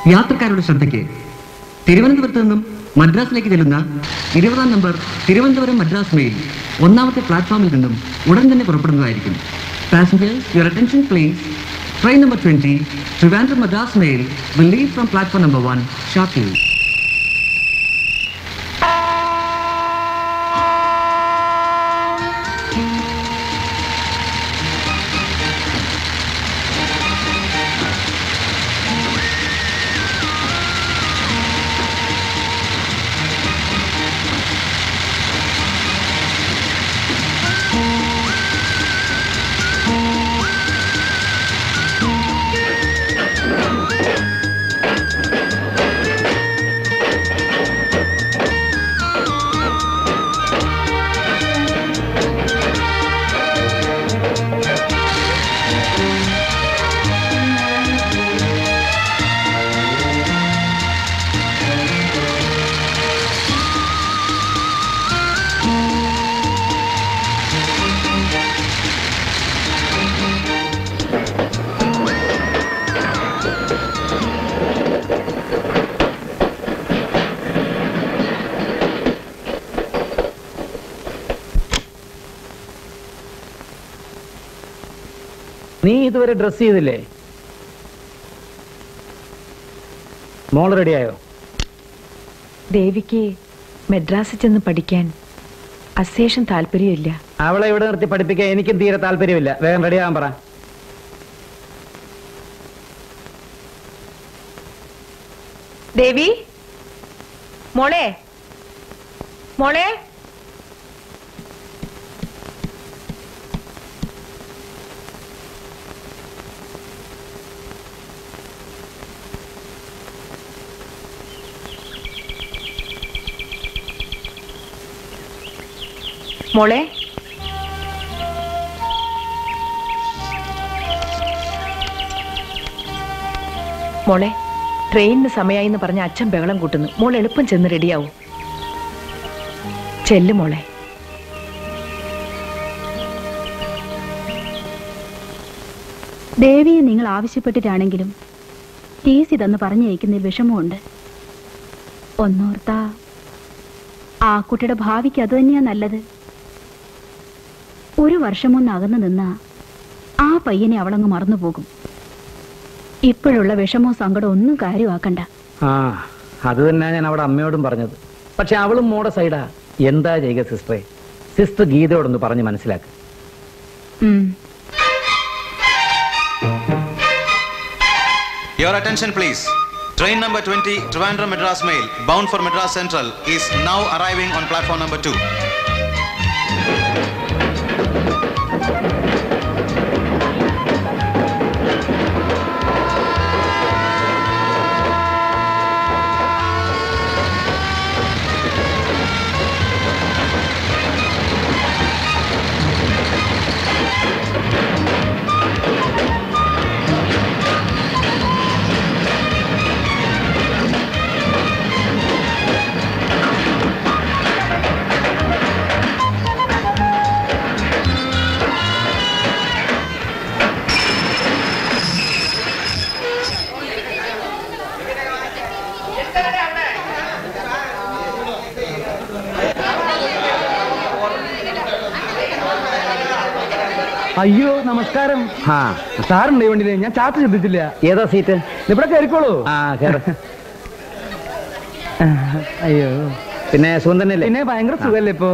യാത്രക്കാരുടെ ശ്രദ്ധയ്ക്ക് തിരുവനന്തപുരത്ത് നിന്നും മദ്രാസിലേക്ക് ചെല്ലുന്ന ഇരുപതാം നമ്പർ തിരുവനന്തപുരം മദ്രാസ് മെയിൽ ഒന്നാമത്തെ പ്ലാറ്റ്ഫോമിൽ നിന്നും ഉടൻ തന്നെ പുറപ്പെടുന്നതായിരിക്കും passengers your attention please train number twenty Trivandrum Madras mail will leave from platform number one shortly. നീ ഇതുവരെ ഡ്രസ് ചെയ്തില്ലേ മോൾ റെഡിയായോ ദേവിക്ക് മെഡ്രാസിൽ ചെന്ന് പഠിക്കാൻ അശേഷം താല്പര്യമില്ല അവളെ ഇവിടെ നിർത്തി പഠിപ്പിക്കാൻ എനിക്കും തീരെ താല്പര്യമില്ല വേഗം റെഡിയാകാൻ പറ ദേവി മോളെ മോളെ മോളെ മോളെ ട്രെയിനിന് സമയമായി എന്ന് പറഞ്ഞ അച്ഛൻ ബഹളം കൂട്ടുന്നു മോൾ എളുപ്പം ചെന്ന് റെഡിയാവും ചെല്ലു മോളെ ദേവിയെ നിങ്ങൾ ആവശ്യപ്പെട്ടിട്ടാണെങ്കിലും ടി സി തന്ന് പറഞ്ഞയക്കുന്നതിൽ വിഷമമുണ്ട് ഒന്നോർത്ത ആ കുട്ടിയുടെ ഭാവിക്ക് അത് തന്നെയാ നല്ലത് ഒരു വർഷം ഒന്ന് അകന്നു നിന്ന ആ പയ്യനെ അവളങ്ങ് മറന്നുപോകും ഇപ്പോഴുള്ള വിഷമോ സങ്കടമോ ഒന്നും കാര്യമാക്കണ്ട ആ അത് തന്നെ ഞാൻ അവിടെ അമ്മയോടും പറഞ്ഞത് പക്ഷെ അവളും മോടെ സൈഡാ എന്താ ചെയ്യുക സിസ്റ്ററെ സിസ്റ്റർ ഗീതയോടൊന്ന് പറഞ്ഞ് മനസ്സിലാക്ക് ഉം Your attention please. Train number 20, Trivandrum Madras Mail, bound for Madras Central, is now arriving on platform number 2. അയ്യോ നമസ്കാരം ആ സാറുണ്ട് ഈ വണ്ടിയില് ഞാൻ ചാർട്ട് ശ്രദ്ധിച്ചില്ല ഏതാ സീറ്റ് ഇവിടെ കയറിക്കോളൂ ആ കേറ് അയ്യോ പിന്നെ സുഖം തന്നെയല്ലേ പിന്നെ ഭയങ്കര സുഖല്ലേ ഇപ്പോ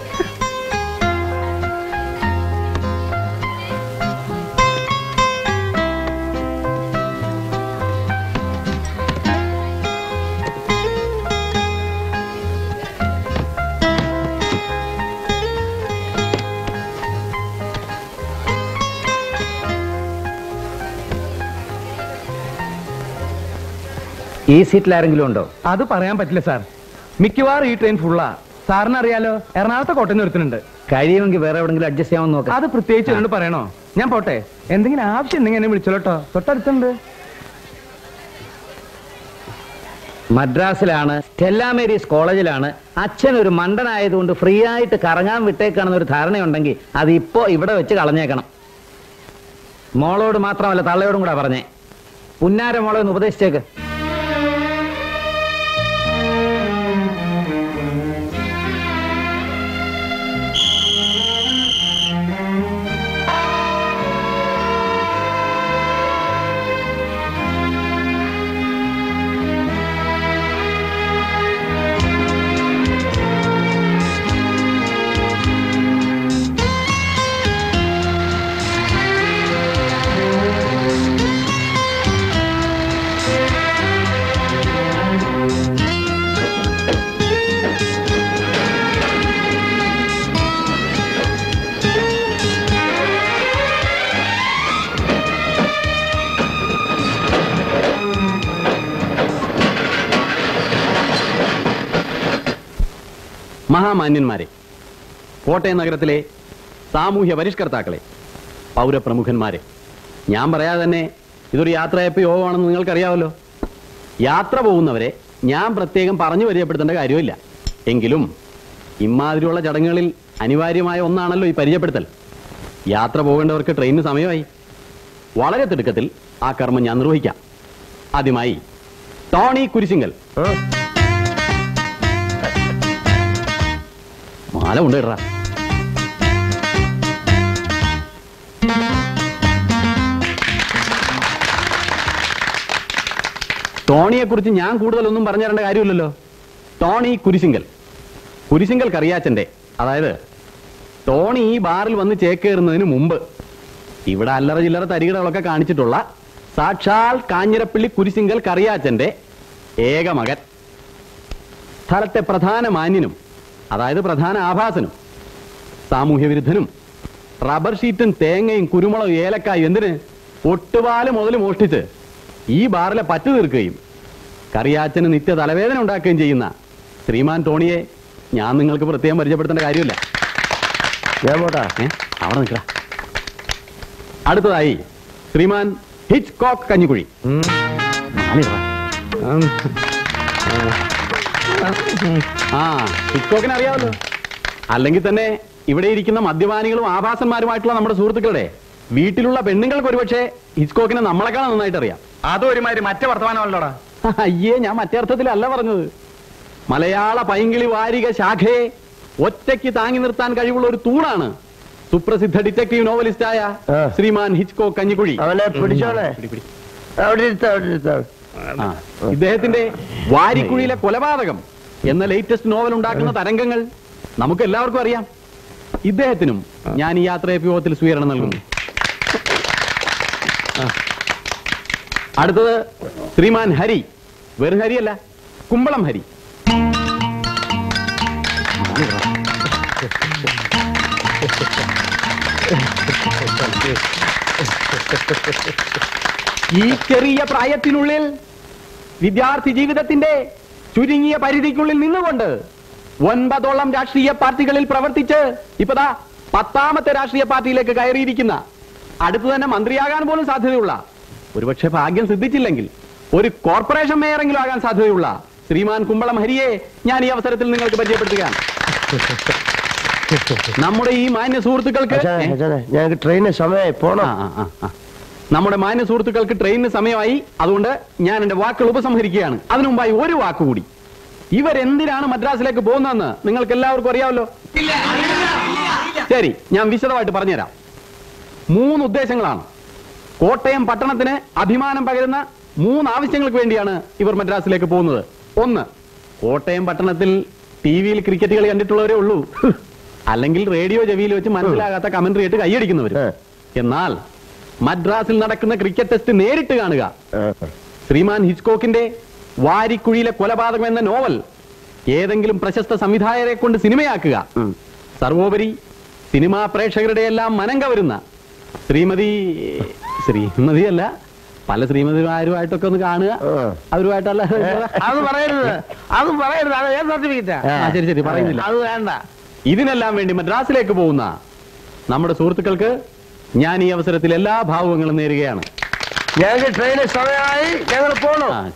ഈ സീറ്റിൽ ആരെങ്കിലും ഉണ്ടോ അത് പറയാൻ പറ്റില്ല സാർ മിക്കവാറും ഈ ട്രെയിൻ ഫുള്ളാ സാറിന് അറിയാലോ എറണാകുളത്തെ കോട്ടയം നിർത്തുന്നുണ്ട് കഴിയുമെങ്കിൽ വേറെ എവിടെങ്കിലും അഡ്ജസ്റ്റ് ചെയ്യാമെന്ന് നോക്കാം അത് പ്രത്യേകിച്ച് എന്നോട് പറയണോ ഞാൻ പോട്ടെ എന്തെങ്കിലും ആവശ്യം ഉണ്ടെങ്കിൽ എന്നെ വിളിച്ചോളട്ടോ തൊട്ടടുത്തുണ്ട് മദ്രാസിലാണ് സ്റ്റെല്ല മേരീസ് കോളേജിലാണ് അച്ഛൻ ഒരു മണ്ടനായതുകൊണ്ട് ഫ്രീ ആയിട്ട് കറങ്ങാൻ വിട്ടേക്കാണെന്ന് ഒരു ധാരണയുണ്ടെങ്കിൽ അത് ഇപ്പോ ഇവിടെ വെച്ച് കളഞ്ഞേക്കണം മോളോട് മാത്രമല്ല തള്ളയോടും കൂടെ പറഞ്ഞേ പുന്നാര മോളെ ഒന്ന് ഉപദേശിച്ചേക്ക് മഹാമാന്യന്മാരെ കോട്ടയം നഗരത്തിലെ സാമൂഹ്യ പരിഷ്കർത്താക്കളെ പൗരപ്രമുഖന്മാരെ ഞാൻ പറയാതെ തന്നെ ഇതൊരു യാത്രയപ്പ് യോഗമാണെന്ന് നിങ്ങൾക്കറിയാമല്ലോ യാത്ര പോകുന്നവരെ ഞാൻ പ്രത്യേകം പറഞ്ഞു പരിചയപ്പെടുത്തേണ്ട കാര്യമില്ല എങ്കിലും ഇമാതിരിയുള്ള ചടങ്ങുകളിൽ അനിവാര്യമായ ഒന്നാണല്ലോ ഈ പരിചയപ്പെടുത്തൽ യാത്ര പോകേണ്ടവർക്ക് ട്രെയിനിന് സമയമായി വളരെ തിടുക്കത്തിൽ ആ കർമ്മം ഞാൻ നിർവഹിക്കാം ആദ്യമായി ടോണി കുരിശിങ്കൽ മാല കൊണ്ടിടറ ടോണിയെ കുറിച്ച് ഞാൻ കൂടുതലൊന്നും പറഞ്ഞു തരേണ്ട കാര്യമില്ലല്ലോ ടോണി കുരിശിങ്കൽ കുരിശിങ്കൽ കറിയാച്ചന്റെ അതായത് ടോണി ഈ ബാറിൽ വന്ന് ചേക്കേറുന്നതിന് മുമ്പ് ഇവിടെ അല്ലറ ചില്ലറ തരികിടകളൊക്കെ കാണിച്ചിട്ടുള്ള സാക്ഷാൽ കാഞ്ഞിരപ്പള്ളി കുരിശിങ്കൽ കറിയാച്ചന്റെ ഏക മകൻ സ്ഥലത്തെ പ്രധാന മാന്യനും അതായത് പ്രധാന ആഭാസനും സാമൂഹ്യ വിരുദ്ധനും റബ്ബർ ഷീറ്റും തേങ്ങയും കുരുമുളകും ഏലക്കായും എന്തിന് ഒട്ടുപാല് മുതൽ മോഷ്ടിച്ച് ഈ ബാറിലെ പറ്റു തീർക്കുകയും കറിയാച്ചന് നിത്യ തലവേദന ഉണ്ടാക്കുകയും ചെയ്യുന്ന ശ്രീമാൻ ടോണിയെ ഞാൻ നിങ്ങൾക്ക് പ്രത്യേകം പരിചയപ്പെടുത്തേണ്ട കാര്യമില്ല ഞാൻ പോട്ടാ ഏ? അവിടെ നിൽക്കടാ അടുത്തതായി ശ്രീമാൻ ഹിച്ച് കോക്ക് കഞ്ഞിക്കുഴി നാലിടറാ. ആ ഹിച്ച്കോക്കിനെ അറിയാമല്ലോ അല്ലെങ്കിൽ തന്നെ ഇവിടെ ഇരിക്കുന്ന മദ്യപാനികളും ആഭാസന്മാരുമായിട്ടുള്ള നമ്മുടെ സുഹൃത്തുക്കളുടെ വീട്ടിലുള്ള പെണ്ണുങ്ങൾക്ക് ഒരുപക്ഷെ ഹിച്ച്കോക്കിനെ നമ്മളെക്കാൾ നന്നായിട്ട് അറിയാം അതും ഒരുമാതിരി മറ്റേ വർത്തമാനമല്ലോടാ അയ്യേ ഞാൻ മറ്റേ അർത്ഥത്തിലല്ല പറഞ്ഞത് മലയാള പൈങ്കിളി വാരിക ശാഖയെ ഒറ്റയ്ക്ക് താങ്ങി നിർത്താൻ കഴിവുള്ള ഒരു തൂണാണ് സുപ്രസിദ്ധ ഡിറ്റക്റ്റീവ് നോവലിസ്റ്റായ ആ. ശ്രീമാൻ ഹിച്ച്കോ കഞ്ഞിക്കുഴി അവനെ പിടിച്ചോളെ പിടി, പിടി. അവിടെ ഇരുത്താം അവിടെ ഇരുത്താം ആ. ഇദ്ദേഹത്തിന്റെ വാരിക്കുഴിയിലെ കൊലപാതകം എന്ന ലേറ്റസ്റ്റ് നോവൽ ഉണ്ടാക്കുന്ന തരംഗങ്ങൾ നമുക്ക് എല്ലാവർക്കും അറിയാം ഇദ്ദേഹത്തിനും ഞാൻ ഈ യാത്രയപ്പിയോഗത്തിൽ സ്വീകരണം നൽകുന്നു ആ. അടുത്തത് ശ്രീമാൻ ഹരി വെറും ഹരിയല്ല കുമ്പളം ഹരി ഈ ചെറിയ പ്രായത്തിനുള്ളിൽ വിദ്യാർത്ഥി ജീവിതത്തിന്റെ ചുരുങ്ങിയ പരിധിക്കുള്ളിൽ നിന്നുകൊണ്ട് ഒൻപതോളം രാഷ്ട്രീയ പാർട്ടികളിൽ പ്രവർത്തിച്ച് ഇപ്പതാ പത്താമത്തെ രാഷ്ട്രീയ പാർട്ടിയിലേക്ക് കയറിയിരിക്കുന്ന അടുത്തു തന്നെ മന്ത്രിയാകാൻ പോലും സാധ്യതയുള്ള ഒരുപക്ഷെ ഭാഗ്യം സിദ്ധിച്ചില്ലെങ്കിൽ ഒരു കോർപ്പറേഷൻ മേയറെങ്കിലും ആകാൻ സാധ്യതയുള്ള ശ്രീമാൻ കുമ്പളം ഹരിയെ ഞാൻ ഈ അവസരത്തിൽ നിങ്ങൾക്ക് പരിചയപ്പെടുത്തുകയാണ് നമ്മുടെ ഈ മാന്യ സുഹൃത്തുക്കൾക്ക് അച്ഛനെ, ഏ? അച്ഛനെ, ഞങ്ങൾക്ക് ട്രെയിന് സമയമായി പോണം ആ, ആ, ആ, ആ. നമ്മുടെ മാന്യ സുഹൃത്തുക്കൾക്ക് ട്രെയിനിന് സമയമായി അതുകൊണ്ട് ഞാൻ എന്റെ വാക്കുകൾ ഉപസംഹരിക്കുകയാണ് അതിനു മുമ്പായി ഒരു വാക്ക് കൂടി ഇവരെന്തിനാണ് മദ്രാസിലേക്ക് പോകുന്നതെന്ന് നിങ്ങൾക്ക് എല്ലാവർക്കും അറിയാമല്ലോ ശരി ഞാൻ വിശദമായിട്ട് പറഞ്ഞുതരാം മൂന്ന് ഉദ്ദേശങ്ങളാണ് കോട്ടയം പട്ടണത്തിന് അഭിമാനം പകരുന്ന മൂന്ന് ആവശ്യങ്ങൾക്ക് വേണ്ടിയാണ് ഇവർ മദ്രാസിലേക്ക് പോകുന്നത് ഒന്ന് കോട്ടയം പട്ടണത്തിൽ ടി വിയിൽ ക്രിക്കറ്റ് കളി കണ്ടിട്ടുള്ളവരേ ഉള്ളൂ അല്ലെങ്കിൽ റേഡിയോ ചെവിയിൽ വെച്ച് മനസ്സിലാകാത്ത കമന്ററി ആയിട്ട് കൈയടിക്കുന്നവർ ഏ. എന്നാൽ മദ്രാസിൽ നടക്കുന്ന ക്രിക്കറ്റ് ടെസ്റ്റ് നേരിട്ട് കാണുക ആ. ശ്രീമാൻ ഹിച്ച്കോക്കിന്റെ വാരിക്കുഴിയിലെ കൊലപാതകം എന്ന നോവൽ ഏതെങ്കിലും പ്രശസ്ത സംവിധായകരെ കൊണ്ട് സിനിമയാക്കുക ഉം. സർവോപരി സിനിമാ പ്രേക്ഷകരുടെ എല്ലാം മനം കവരുന്ന ശ്രീമതി ശ്രീമതി അല്ല പല ശ്രീമതിമാരുമായിട്ടൊക്കെ ഒന്ന് കാണുക ആ. അവരുമായിട്ടല്ല അത് പറയരുത് അത് പറയരുത് അത് ഏത് സർട്ടിഫിക്കറ്റാ ആ, ശരി ശരി പറയുന്നില്ല അത് വേണ്ട ഇതിനെല്ലാം വേണ്ടി മദ്രാസിലേക്ക് പോകുന്ന നമ്മുടെ സുഹൃത്തുക്കൾക്ക് ഞാൻ ഈ അവസരത്തിൽ എല്ലാ ഭാവുകങ്ങളും നേരുകയാണ് ഞങ്ങൾക്ക് ട്രെയിന് സമയമായി ഞങ്ങൾ പോണു ആ,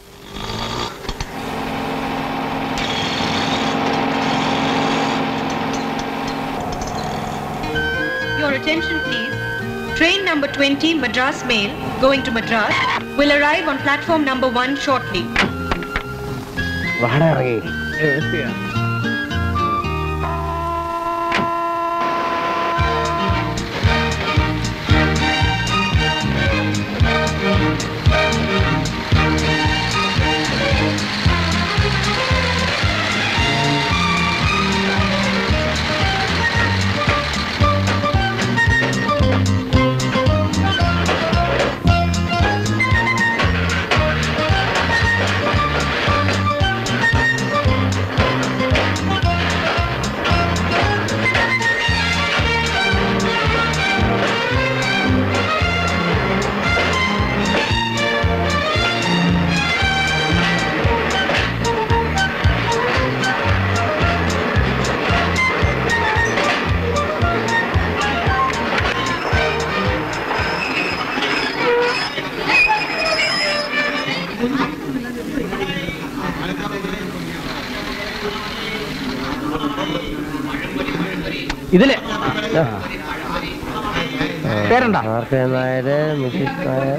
Your attention please. Train number 20 Madras Mail going to Madras will arrive on platform number 1 shortly. വാട ഇറങ്ങി Your ഇതില് പേരെന്താ നായര് മിസ്സിസ് നായർ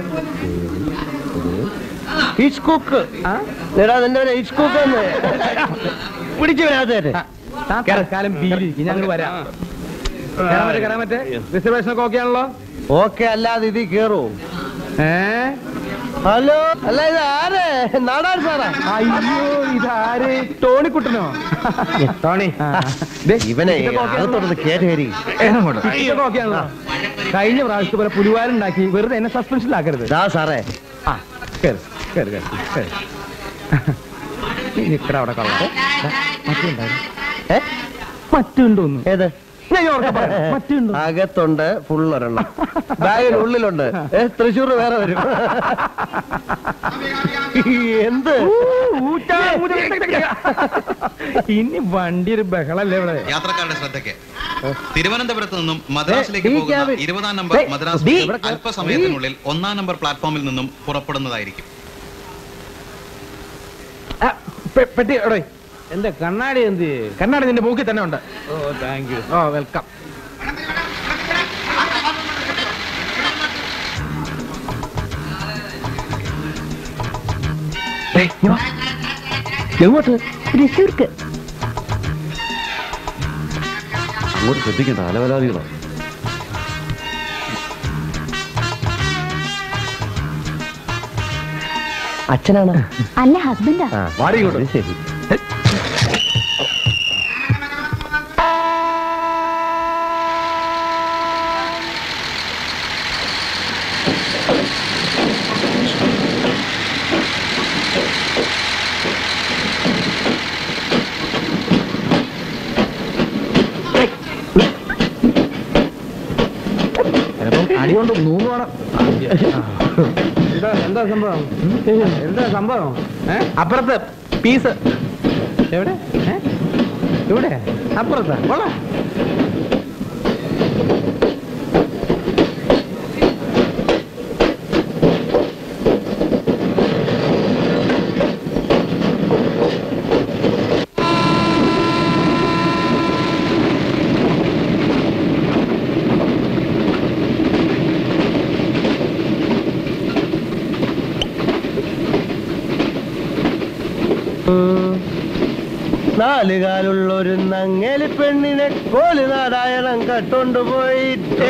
ഹിച്ച്കുക്ക് എടാ നിന്റെ പേര് ഹിച്ച്കുക്ക് എന്ന് പിടിച്ചു വരാത്തവര് കാലം ബീലിരിക്കും ഞങ്ങൾ വരാം കേറാൻ പറ്റേ കേറാൻ പറ്റേ റിസർവേഷൻ ഒക്കെ ഓക്കെ ആണല്ലോ ഓക്കെ അല്ലാതെ ഇതിൽ കേറൂ ഏ ഹലോ അല്ല ഇത് ആര് നാടാർ സാറാ അയ്യോ ഇതാര് ടോണിക്കുട്ടനോ ടോണി ദേ, ഇവനെ ഇതൊക്കെ okay ആണല്ലോ. അകത്തോട്ട് കയറി വരി ഇതൊക്കെ okay ആണല്ലോ. കഴിഞ്ഞ പ്രാവശ്യത്തെ പോലെ പുലിവാലുണ്ടാക്കി വെറുതെ എന്നെ സസ്പെൻഷനിലാക്കരുത് ദാ സാറേ ആ കേറ് കേറ് കേറ് കേറ് നിക്കട അവിടെ കള്ള ഏ? മറ്റുണ്ടോന്ന് ഏത് ഞാൻ ഓർക്കാൻ പറയാം. മറ്റുണ്ടോ അകത്തുണ്ട് ഫുൾ ഒരെണ്ണം ബാഗിന് ഉള്ളിലുണ്ട് ഏ, തൃശ്ശൂർ വേറെ വരും എന്ത് ഊറ്റാ, ഊറ്റാ. ഇനി വണ്ടി ഒരു ബഹളല്ലേ ഇവിടെ യാത്രക്കാരുടെ ശ്രദ്ധയ്ക്ക് തിരുവനന്തപുരത്ത് നിന്നും മദ്രാസിലേക്ക് ഏ, ഈ പോകുന്ന ക്യാബിൻ. ഇരുപതാം നമ്പർ ഏ, മദ്രാസ് ഡി. മെയിൽ അല്പസമയത്തിനുള്ളിൽ ഒന്നാം നമ്പർ പ്ലാറ്റ്ഫോമിൽ നിന്നും പുറപ്പെടുന്നതായിരിക്കും ആ, പെ- പെട്ടി എടേ എന്റെ കണ്ണാടി എന്ത് കണ്ണാടി നിന്റെ മൂക്കിൽ തന്നെ ഉണ്ട് ഓ താങ്ക് യു ഓ വെൽക്കം എങ്ങോട്ട് തൃശ്ശൂർക്ക് അങ്ങോട്ട് ശ്രദ്ധിക്കണ്ട അലവലാദികളാണ് അച്ഛനാണ് അല്ല ഹസ്ബൻഡാ വാടിക്കോട്ടെ ശരി അടി കൊണ്ട് നൂന്ന് വേണം എന്താ എന്താ സംഭവം എന്താ സംഭവം ഏ? അപ്പുറത്ത് പീസ് എവിടെ ഏ? ഇവിടെ അപ്പുറത്താ കൊള്ളാം നാലുകാലുള്ളൊരു നങ്ങേലി പെണ്ണിനെ കോലി നാരായണം കട്ടോണ്ടുപോയി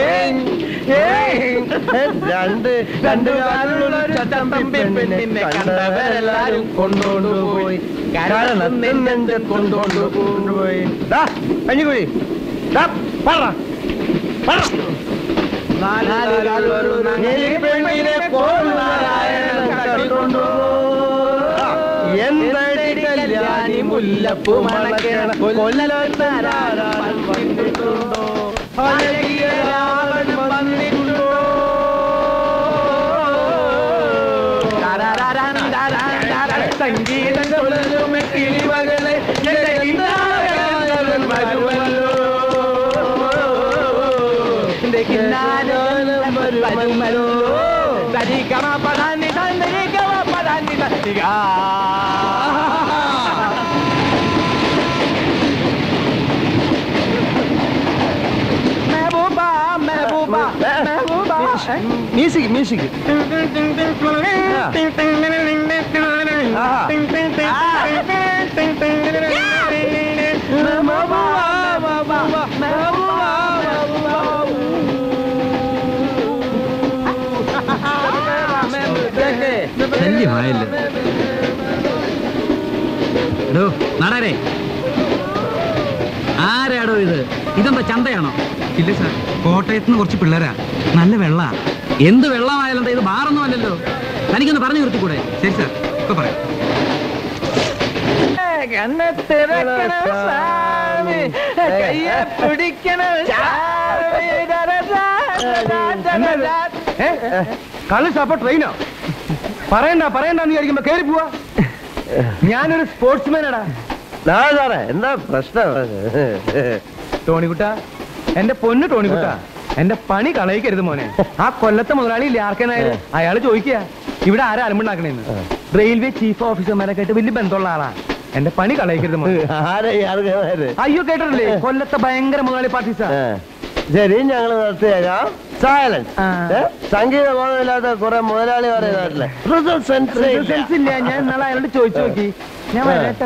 രണ്ട് രണ്ട് കാലുള്ളൊരു ചട്ടമ്പി പെണ്ണിനെ കണ്ടവരെല്ലാരും കൊണ്ടോണ്ടുപോയി കാരണം നെഞ്ച കൊണ്ടോണ്ടു കൊണ്ടുപോയി കഞ്ഞിക്കുഴി നാലുകാലുള്ളൊരു നങ്ങേലി പെണ്ണിനെ കോലി നാരായണം കട്ടോണ്ടുപോയി എന്തടി കല്യാണി മുല്ലപ്പൂ മണക്കണ കൊല്ലത്താരാൻ വന്നിട്ടുണ്ടോ അഴകിയ രാവൺ വന്നിട്ടുണ്ടോ സംഗീതം കൊള്ളുമെ കിളിമകളെ വരുമല്ലോ വരുമല്ലോ സരിഗമ പദാനി സരിഗമ പദാനി സരിഗ മെഹബൂബ മെഹബൂബ മെഹബൂബ മ്യൂസിക് മ്യൂസിക് ശല്യമായല്ലോ എടോ നാടാരെ ആരാടോ ഇത് ഇതെന്താ ചന്തയാണോ ഇല്ല സാർ കോട്ടയത്ത് നിന്ന് കുറച്ച് പിള്ളേരാ നല്ല വെള്ള എന്ത് വെള്ളമായാലും ഇത് ബാറൊന്നും അല്ലല്ലോ തനിക്കൊന്ന് പറഞ്ഞു നിർത്തിക്കൂടെ ശരി സാർ ഇപ്പൊ പറയാം കളി സപ്പോ ട്രെയിനോ പറയണ്ട പറയണ്ടെന്ന് വിചാരിക്കുമ്പോ കേറി പോവാ ഞാനൊരു സ്പോർട്സ്മാനാടാ സാറേ എന്താ പ്രശ്നം ടോണിക്കുട്ട എന്റെ പൊന്ന് ടോണിക്കുട്ട എന്റെ പണി കളയിക്കരുത് മോനെ ആ കൊല്ലത്തെ മുതലാളി ഇല്ലേ ആർക്കനായത് അയാള് ചോദിക്കുക ഇവിടെ ആരാ അലമ്പുണ്ടാക്കണേന്ന് റെയിൽവേ ചീഫ് ഓഫീസർമാരൊക്കെ ആയിട്ട് വലിയ ബന്ധമുള്ള ആളാ എന്റെ പണി കളയിക്കരുത് മോനെ. ആരാ ഇയാൾക്ക് അയ്യോ കേട്ടിട്ടില്ലേ കൊല്ലത്തെ ഭയങ്കര മുതലാളി പാർട്ടീസാ ശരി ഞങ്ങൾ നിർത്തിയേക്കാം സൈലൻസ് ആ. സംഗീത ബോധമില്ലാത്ത കുറെ മുതലാളി പറയുന്നതല്ലേ സെൻസ് ഇല്ല ഞാൻ ഇന്നാളെ അയാളോട് ചോദിച്ചു നോക്കി ഞാൻ വരാട്ടാ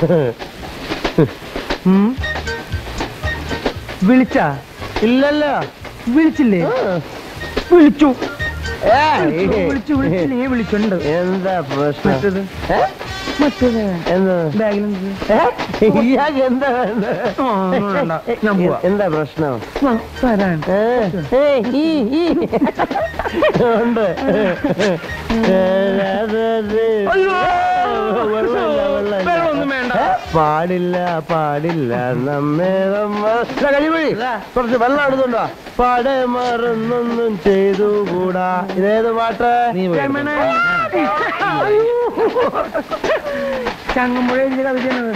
ഉം. വിളിച്ചാ ഇല്ലല്ലോ വിളിച്ചില്ലേ വിളിച്ചു വിളിച്ചു, വിളിച്ചു വിളിച്ചില്ലേ വിളിച്ചുണ്ട് എന്താ പ്രശ്നം മറ്റേത് ഏ? മറ്റേത് എന്താ ബാഗിലുണ്ട് ഏ? ഇയാൾക്ക് എന്താ വേണ്ടത്? ആ, ഒന്നും വേണ്ട. ഞാൻ പോവാ. എന്താ പ്രശ്നം ആ, തരാൻ ഏ? ഏ, ഈ, ഈ. ഉണ്ട് ഏ, അത്, അത്. അയ്യോ! വെള്ളമില്ല, വെള്ളമില്ല. വെള്ളമൊന്നും വേണ്ട. ഏ? പാടില്ല പാടില്ല നമ്മെ നമ്മ ഇതാ, കഴിവഴി കുറച്ച് വെള്ളം എടുത്തുണ്ടോ പാടെ മറന്നൊന്നും ചെയ്തുകൂടാ ഇതേത് പാട്ട് രമണ. അയ്യോ. ചങ്ങമ്പുഴ എഴുതിയ കവിതയാണത്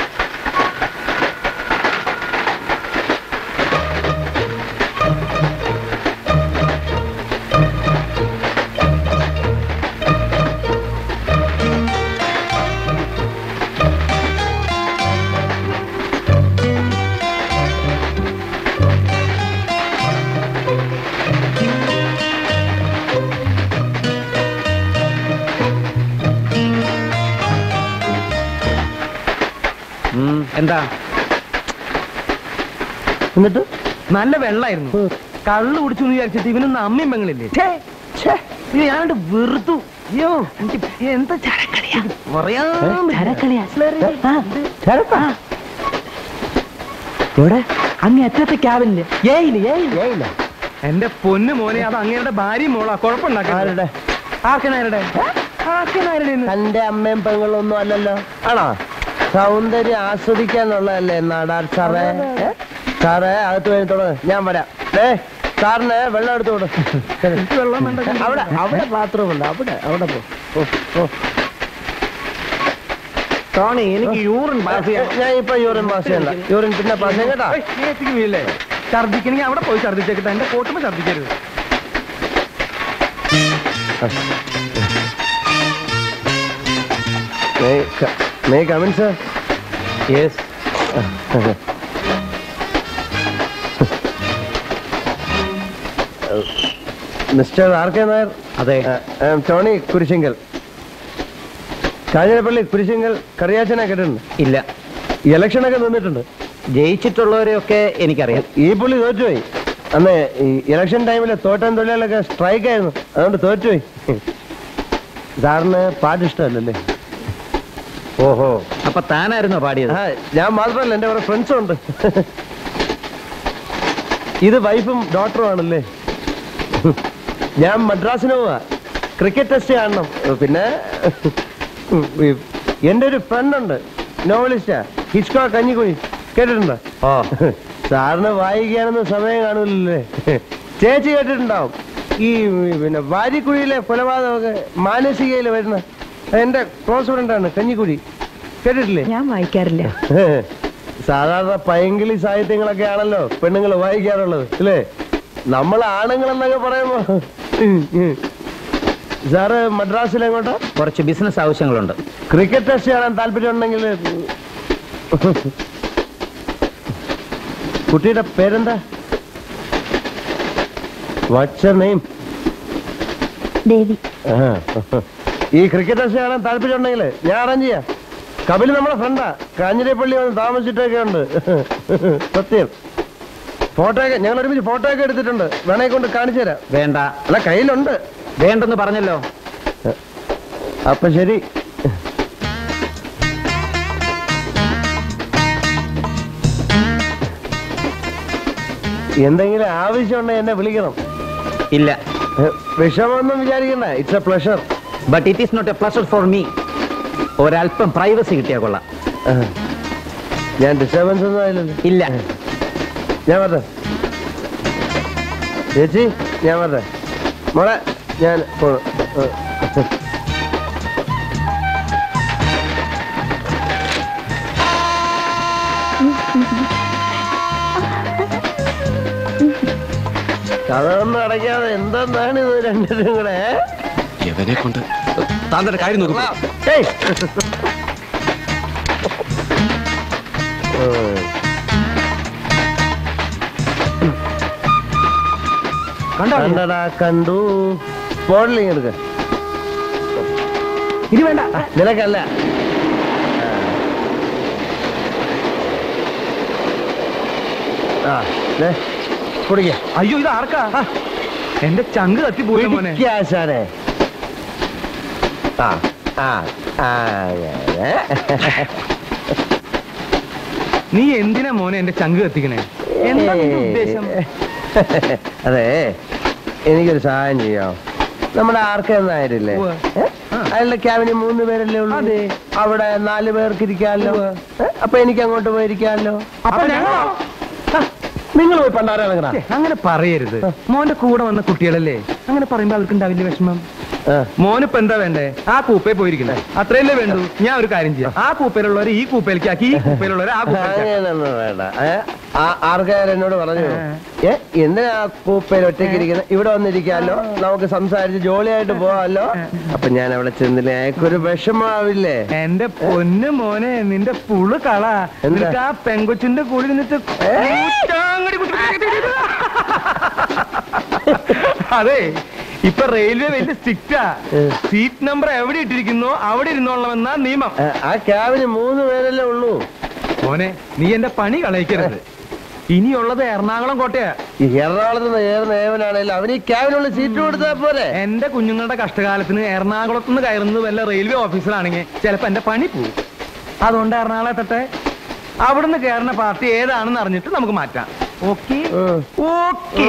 ഉം, എന്താ എന്നിട്ട് നല്ല വെള്ളായിരുന്നു കള്ളു കുടിച്ചു എന്ന് വിചാരിച്ചിട്ട് ഇവനൊന്ന് അമ്മയും പെങ്ങളില്ലേ ഛേ, ഛേ, ഇത് ഞാനോട് വെറുത്തു അയ്യോ എനിക്ക് എന്താ ചരക്കളിയാ പറയാൻ എവിടെ അങ്ങ് എത്രത്തെ ക്യാബിനില് ഏയില് ഏയില് ഏയില്ല എന്റെ പൊന്നു മോനെ അത് അങ്ങയുടെ ഭാര്യയും മോളാ കുഴപ്പമുണ്ടാക്കാറുടെ ആരുടെ ആർക്കനാരുടെ ആർക്കനാരുടെ തന്റെ അമ്മയും പെങ്ങളും ഒന്നും അല്ലല്ലോ ആണോ സൗന്ദര്യം ആസ്വദിക്കാനുള്ളതല്ലേ നാടാർ സാറേ ഏ? സാറേ അകത്ത് കഴിഞ്ഞിട്ടോളൂ ഞാൻ വരാം ഏ സാറിന് വെള്ളം എടുത്തു വിടും വെള്ളം വേണ്ട അവിടെ അവിടെ ബാത്റൂം ഉണ്ട് അവിടെ അവിടെ പോ ഓ, ഓ. ടോണി എനിക്ക് യൂറിൻ പാസ് ചെയ്യാൻ ഞാൻ ഇപ്പൊ യൂറിൻ പാസ് ചെയ്യണ്ട യൂറിൻ പിന്നെ പാസ് ചെയ്യാം കേട്ടാ ഏയ്, നീ എത്തിക്ക് വീഴല്ലേ ഛർദിക്കണമെങ്കിൽ അവിടെ പോയി ഛർദിച്ചേക്കട്ടെ എന്റെ കോട്ടുമ്പോ ഛർദിക്കരുത് may come in sir yes mister R K Nair അതെ ആ, ആ, ടോണി കുരിശിങ്കൽ കാഞ്ഞിരപ്പള്ളി കുരിശിങ്കൽ കറിയാച്ചനെ കേട്ടിട്ടുണ്ട് ഇല്ല ഇലക്ഷനൊക്കെ നിന്നിട്ടുണ്ട് ജയിച്ചിട്ടുള്ളവരെയൊക്കെ എനിക്കറിയാം ഈ പുള്ളി തോറ്റുപോയി അന്ന് ഈ ഇലക്ഷൻ ടൈമിൽ തോട്ടം തൊഴിലാളികളൊക്കെ സ്ട്രൈക്ക് ആയിരുന്നു അതുകൊണ്ട് തോറ്റുപോയി സാറിന് പാട്ട് ഇഷ്ടമല്ലല്ലേ ഓഹോ അപ്പൊ താനായിരുന്നോ പാടിയത് ആ ഞാൻ മാത്രമല്ല എൻ്റെ കുറെ ഫ്രണ്ട്സും ഉണ്ട് ഇത് വൈഫും ഡോക്ടറും ആണല്ലേ ഞാൻ മദ്രാസിന് പോവാ ക്രിക്കറ്റ് ടെസ്റ്റ് കാണണം പിന്നെ എൻ്റെ ഒരു ഫ്രണ്ട് ഉണ്ട് നോവലിസ്റ്റാ ഹിസ്കോ കഞ്ഞിക്കുഴി കേട്ടിട്ടുണ്ടോ ഓ സാറിന് വായിക്കാനൊന്നും സമയം കാണൂലല്ലേ ചേച്ചി കേട്ടിട്ടുണ്ടാവും ഈ പിന്നെ വാരിക്കുഴിയിലെ കൊലപാതകമൊക്കെ മാനസികയിൽ വരുന്ന എന്റെ ക്ലോസ് ഫ്രണ്ടാണ് കഞ്ഞിക്കുഴി കേട്ടിട്ടില്ലേ ഞാൻ വായിക്കാറില്ല സാധാരണ പൈങ്കിളി സാഹിത്യങ്ങളൊക്കെ ആണല്ലോ പെണ്ണുങ്ങൾ വായിക്കാറുള്ളത് അല്ലേ നമ്മൾ ആണുങ്ങൾ എന്നൊക്കെ പറയുമ്പോ ഉം, ഉം. സാറ് മദ്രാസിൽ എങ്ങോട്ടാ കുറച്ച് ബിസിനസ് ആവശ്യങ്ങളുണ്ട് ക്രിക്കറ്റ് ടെസ്റ്റ് കാണാൻ താല്പര്യം ഉണ്ടെങ്കിൽ കുട്ടിയുടെ പേരെന്താ വാട്സ് നെയിം ദേവി ഈ ക്രിക്കറ്റ് ടെസ്റ്റ് കാണാൻ താല്പര്യം ഉണ്ടെങ്കിൽ ഞാൻ അറേഞ്ച് ചെയ്യാം കപിൽ നമ്മളെ ഫ്രണ്ടാ കാഞ്ഞിരപ്പള്ളി വന്ന് താമസിച്ചിട്ടൊക്കെ ഉണ്ട് സത്യം ഫോട്ടോ ഒക്കെ ഞങ്ങൾ ഒരുമിച്ച് ഫോട്ടോ ഒക്കെ എടുത്തിട്ടുണ്ട് വേണേ കൊണ്ട് കാണിച്ചു തരാം വേണ്ട അല്ല കയ്യിലുണ്ട് വേണ്ടെന്ന് പറഞ്ഞല്ലോ അപ്പൊ ശരി എന്തെങ്കിലും ആവശ്യമുണ്ടെങ്കിൽ എന്നെ വിളിക്കണം ഇല്ല ഏ, വിഷമമൊന്നും വിചാരിക്കണ്ട it's a pleasure but it is not a pleasure for me ഒരല്പം പ്രൈവസി കിട്ടിയാ കൊള്ളാം ഞാൻ ഡിസ്റ്റർബൻസ് ഒന്നും ആയില്ലല്ലോ ഇല്ല ഞാൻ വരട്ടെ ചേച്ചി ഞാൻ വരട്ടെ മോളെ ഞാൻ പോണു ഏ. കഥ ഒന്നും അടയ്ക്കാതെ എന്തെന്നാണ് ഇത് രണ്ടുപേരും കൂടെ എവനെ കൊണ്ട് താങ്കളുടെ കാര്യം നോക്കും ഏയ് ഉം. കണ്ടടാ കണ്ടു മോഡലിംഗ് എടുക്ക ഇനി വേണ്ട നിനക്കല്ല ആ ദേ, കുടിക്ക അയ്യോ ഇത് ആർക്കാ എന്റെ ചങ്ക് കത്തി പോയി മോനെ ആശാനെ ആ ആ ആ അങ്ങനെ. നീ എന്തിനാ മോനെ എന്റെ ചങ്ക് കത്തിക്കണേ എന്താ നിന്റെ ഉദ്ദേശം അതെ എനിക്കൊരു സഹായം ചെയ്യാം നമ്മുടെ ആർക്കെന്നായിരുന്നില്ലേ ഉവ്വ്. അയാളുടെ ക്യാബിന് മൂന്ന് പേരല്ലേ ഉള്ളൂ അതെ. അവിടെ നാല് പേർക്ക് ഇരിക്കാമല്ലോ ഏ? അപ്പൊ എനിക്ക് അങ്ങോട്ട് പോയിരിക്കാമല്ലോ അപ്പൊ ഞങ്ങളോ? നിങ്ങൾ പോയി പണ്ടാരാണ് ഛെ, അങ്ങനെ പറയരുത് മോന്റെ കൂടെ വന്ന കുട്ടികളല്ലേ അങ്ങനെ പറയുമ്പോ അവർക്ക് ഉണ്ടാവില്ല വിഷമം മോനിപ്പോ എന്താ വേണ്ടേ ആ കൂപ്പേ പോയിരിക്കണേ അത്രയല്ലേ വേണ്ടു ഞാൻ ഒരു കാര്യം ചെയ്യാം ആ കൂപ്പയിലുള്ളവരെ ഈ കൂപ്പയിലേക്ക് ആക്കി ഈ കൂപ്പയിലുള്ളവരെ ആ കൂപ്പയിലേക്ക് അങ്ങനെയൊന്നും വേണ്ട ഏ? ആ- ആർക്കായാലും എന്നോട് പറഞ്ഞു ഏ എന്തിനാ ആ കൂപ്പയിൽ ഒറ്റയ്ക്ക് ഇരിക്കുന്നത് ഇവിടെ വന്നിരിക്കാമല്ലോ നമുക്ക് സംസാരിച്ച് ജോളിയായിട്ട് പോവാമല്ലോ അപ്പൊ ഞാൻ അവിടെ ചെന്നില്ലേ അയാൾക്കൊരു വിഷമാവില്ലേ എന്റെ പൊന്ന് മോനെ നിന്റെ പുള് കള എന്താ? നിനക്ക് ആ പെങ്കൊച്ചിന്റെ കൂടി നിന്നിട്ട് കൂറ്റാങ്കടി കുത്തി- അതെ ഇപ്പൊ റെയിൽവേ വലിയ സ്ട്രിക്റ്റാ സീറ്റ് നമ്പർ എവിടെ ഇട്ടിരിക്കുന്നോ അവിടെ ഇരുന്നോളണമെന്നാ നിയമം ഏ, ആ ക്യാബിന് മൂന്ന് പേരല്ലേ ഉള്ളൂ മോനെ നീ എന്റെ പണി കളയിക്കരുത് ഇനിയുള്ളത് എറണാകുളം കോട്ടയാ ഈ എറണാകുളത്ത് നിന്ന് ഏറുന്ന ഏവനാണെങ്കിലും അവന് ഈ ക്യാബിനുള്ള സീറ്റ് കൊടുത്താൽ പോരെ എന്റെ കുഞ്ഞുങ്ങളുടെ കഷ്ടകാലത്തിന് എറണാകുളത്ത് നിന്ന് കയറുന്നത് വല്ല റെയിൽവേ ഓഫീസിലാണെങ്കിൽ ചിലപ്പോ എന്റെ പണി പോകും അതുകൊണ്ട് എറണാകുളം എത്തട്ടെ അവിടുന്ന് കയറുന്ന പാർട്ടി ഏതാണെന്ന് അറിഞ്ഞിട്ട് നമുക്ക് മാറ്റാം ഓക്കെ ഓക്കെ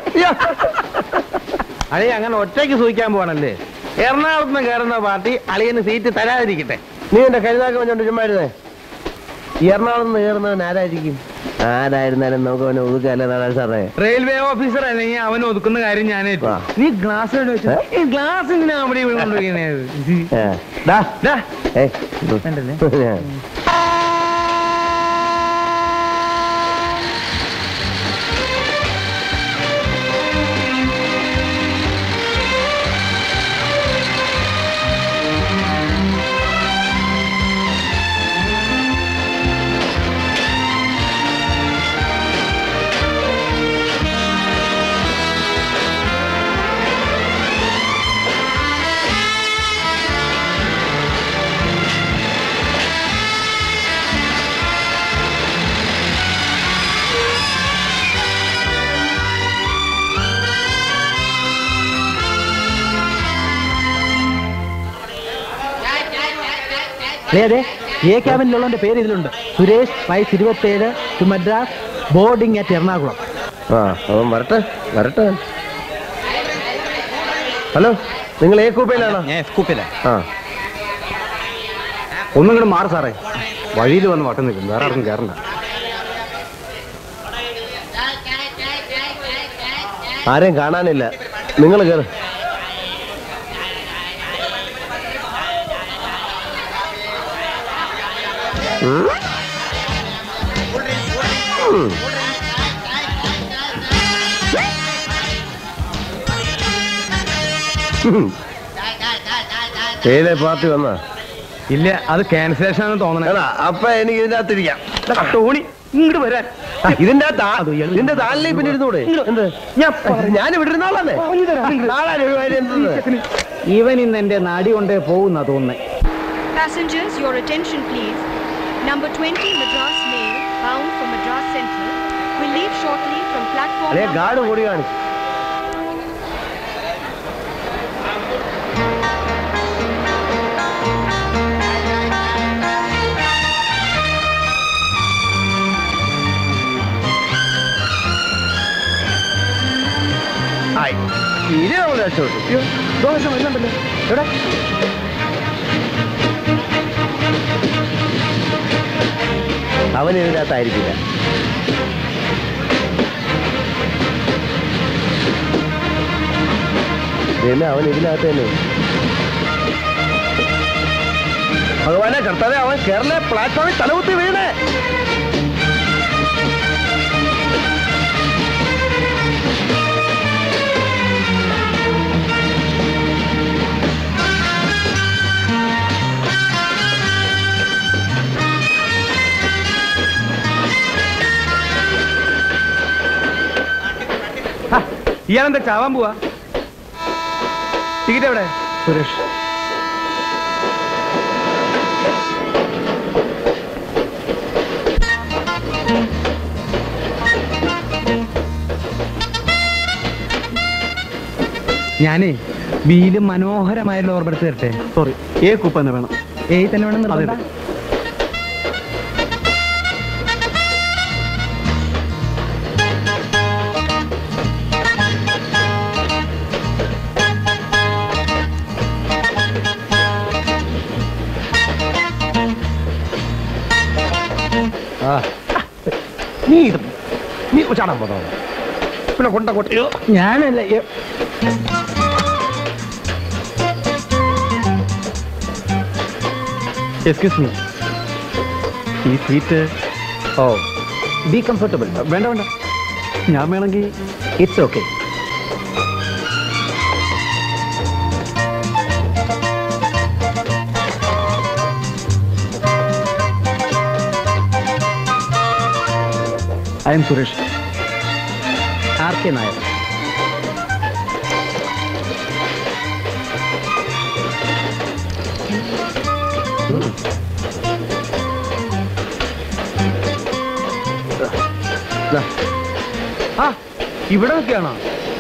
അളിയ അങ്ങനെ ഒറ്റയ്ക്ക് സൂഹിക്കാൻ പോവാണല്ലേ എറണാകുളത്ത് നിന്ന് കയറുന്ന പാർട്ടി അളിയന് സീറ്റ് തരാതിരിക്കട്ടെ നീ എന്റെ കരുതാക്കം വെച്ചോണ്ട് ചുമ്മാ ഇരുന്നേ ഈ എറണാകുളത്ത് നിന്ന് കയറുന്നവൻ ആരായിരിക്കും ആരായിരുന്നാലും നമുക്ക് അവനെ ഒതുക്കല്ലേ നാരായണ സാറേ റെയിൽവേ ഓഫീസർ അല്ലെങ്കിൽ അവൻ ഒതുക്കുന്ന കാര്യം ഞാൻ വാ. നീ ഗ്ലാസ് വെച്ചു ഈ ഗ്ലാസ് ഇങ്ങനെ അവിടെ ഇവിടെ കൊണ്ടുപോയി ഏ, ഡാ, ഏയ്, ഇത്. വേണ്ടല്ലേ? ഞാൻ. അതെ അതെ എ ക്യാബിനിലുള്ളവന്റെ പേര് ഇതിലുണ്ട് സുരേഷ് വയസ്സ് ഇരുപത്തേഴ് to Madras boarding at Ernakulam ആ അവൻ വരട്ടെ വരട്ടെ ഹലോ നിങ്ങൾ ഏ കൂപ്പയിലാണോ ഞാൻ സ്കൂപ്പില്ല ആ ഒന്നും കൂടെ മാറി സാറേ വഴിയിൽ വന്ന് വട്ടം നിൽക്കും വേറെ ആർക്കും കയറണ്ട ആരെയും കാണാനില്ല നിങ്ങൾ കയറ് ഉം. ഉം. ഉം. ഏതേ പാർട്ടി വന്നാ ഇല്ല അത് ക്യാൻസലേഷൻ ആണെന്ന് തോന്നണേ എടാ, അപ്പൊ എനിക്ക് ഇതിന്റെ അകത്തിരിക്കാം ടോണി ഇങ്ങോട്ട് വരാൻ ആ, ഇതിന്റെ അകത്ത് ആ- ഇതിന്റെ താളിലേക്ക് പിന്നെ ഇരുന്നൂടെ എന്ത് ഞാൻ ഞാൻ ഇവിടെ ഇരുന്നാളല്ലേ പറഞ്ഞു തരാം നിങ്ങൾ. നാളെ ഒരു കാര്യം എന്തെന്ന് ഇവൻ ഇന്ന് എന്റെ നാടി കൊണ്ടേ പോകുന്ന തോന്നുന്നേ Passengers, your attention please. Number 20 Madras Mail, bound for Madras Central, will leave shortly from platform അല്ലേ number ഗാർഡ് കൂടി കാണിച്ചു ആയി ഇത് നമ്മൾ രക്ഷപ്പെട്ടു അയ്യോ, ദോഷം വരുന്നുണ്ടല്ലോ എവിടെ അവൻ ഇതിനകത്തായിരിക്കില്ല ദൈവമേ, അവൻ ഇതിനകത്ത് തന്നെ ഭഗവാനെ കർത്താവെ അവൻ കേരള പ്ലാറ്റ്ഫോമിൽ തലകുത്തി വീണേ ഇയാളെന്താ ചാവാൻ പോവാ ടിക്കറ്റ് എവിടെ സുരേഷ് ഞാനേ വീലും മനോഹരമായുള്ള ഓർമ്മ തരട്ടെ സോറി ഏ കുപ്പ തന്നെ വേണം ഏയ് തന്നെ വേണം അതെ, നിർബന്ധം? അതെ. നീ ഇത് നീ ചാടാൻ പോതോ പിന്നെ കൊണ്ട കൊട്ടയോ ഞാനല്ല ഏ- എക്സ്ക്യൂസ് മീ ഈ സീറ്റ് ഓ ബി കംഫർട്ടബിൾ വേണ്ട വേണ്ട ഞാൻ വേണമെങ്കിൽ it's okay I am Suresh R K Nair ആ ഇവിടെ നിൽക്കുകയാണോ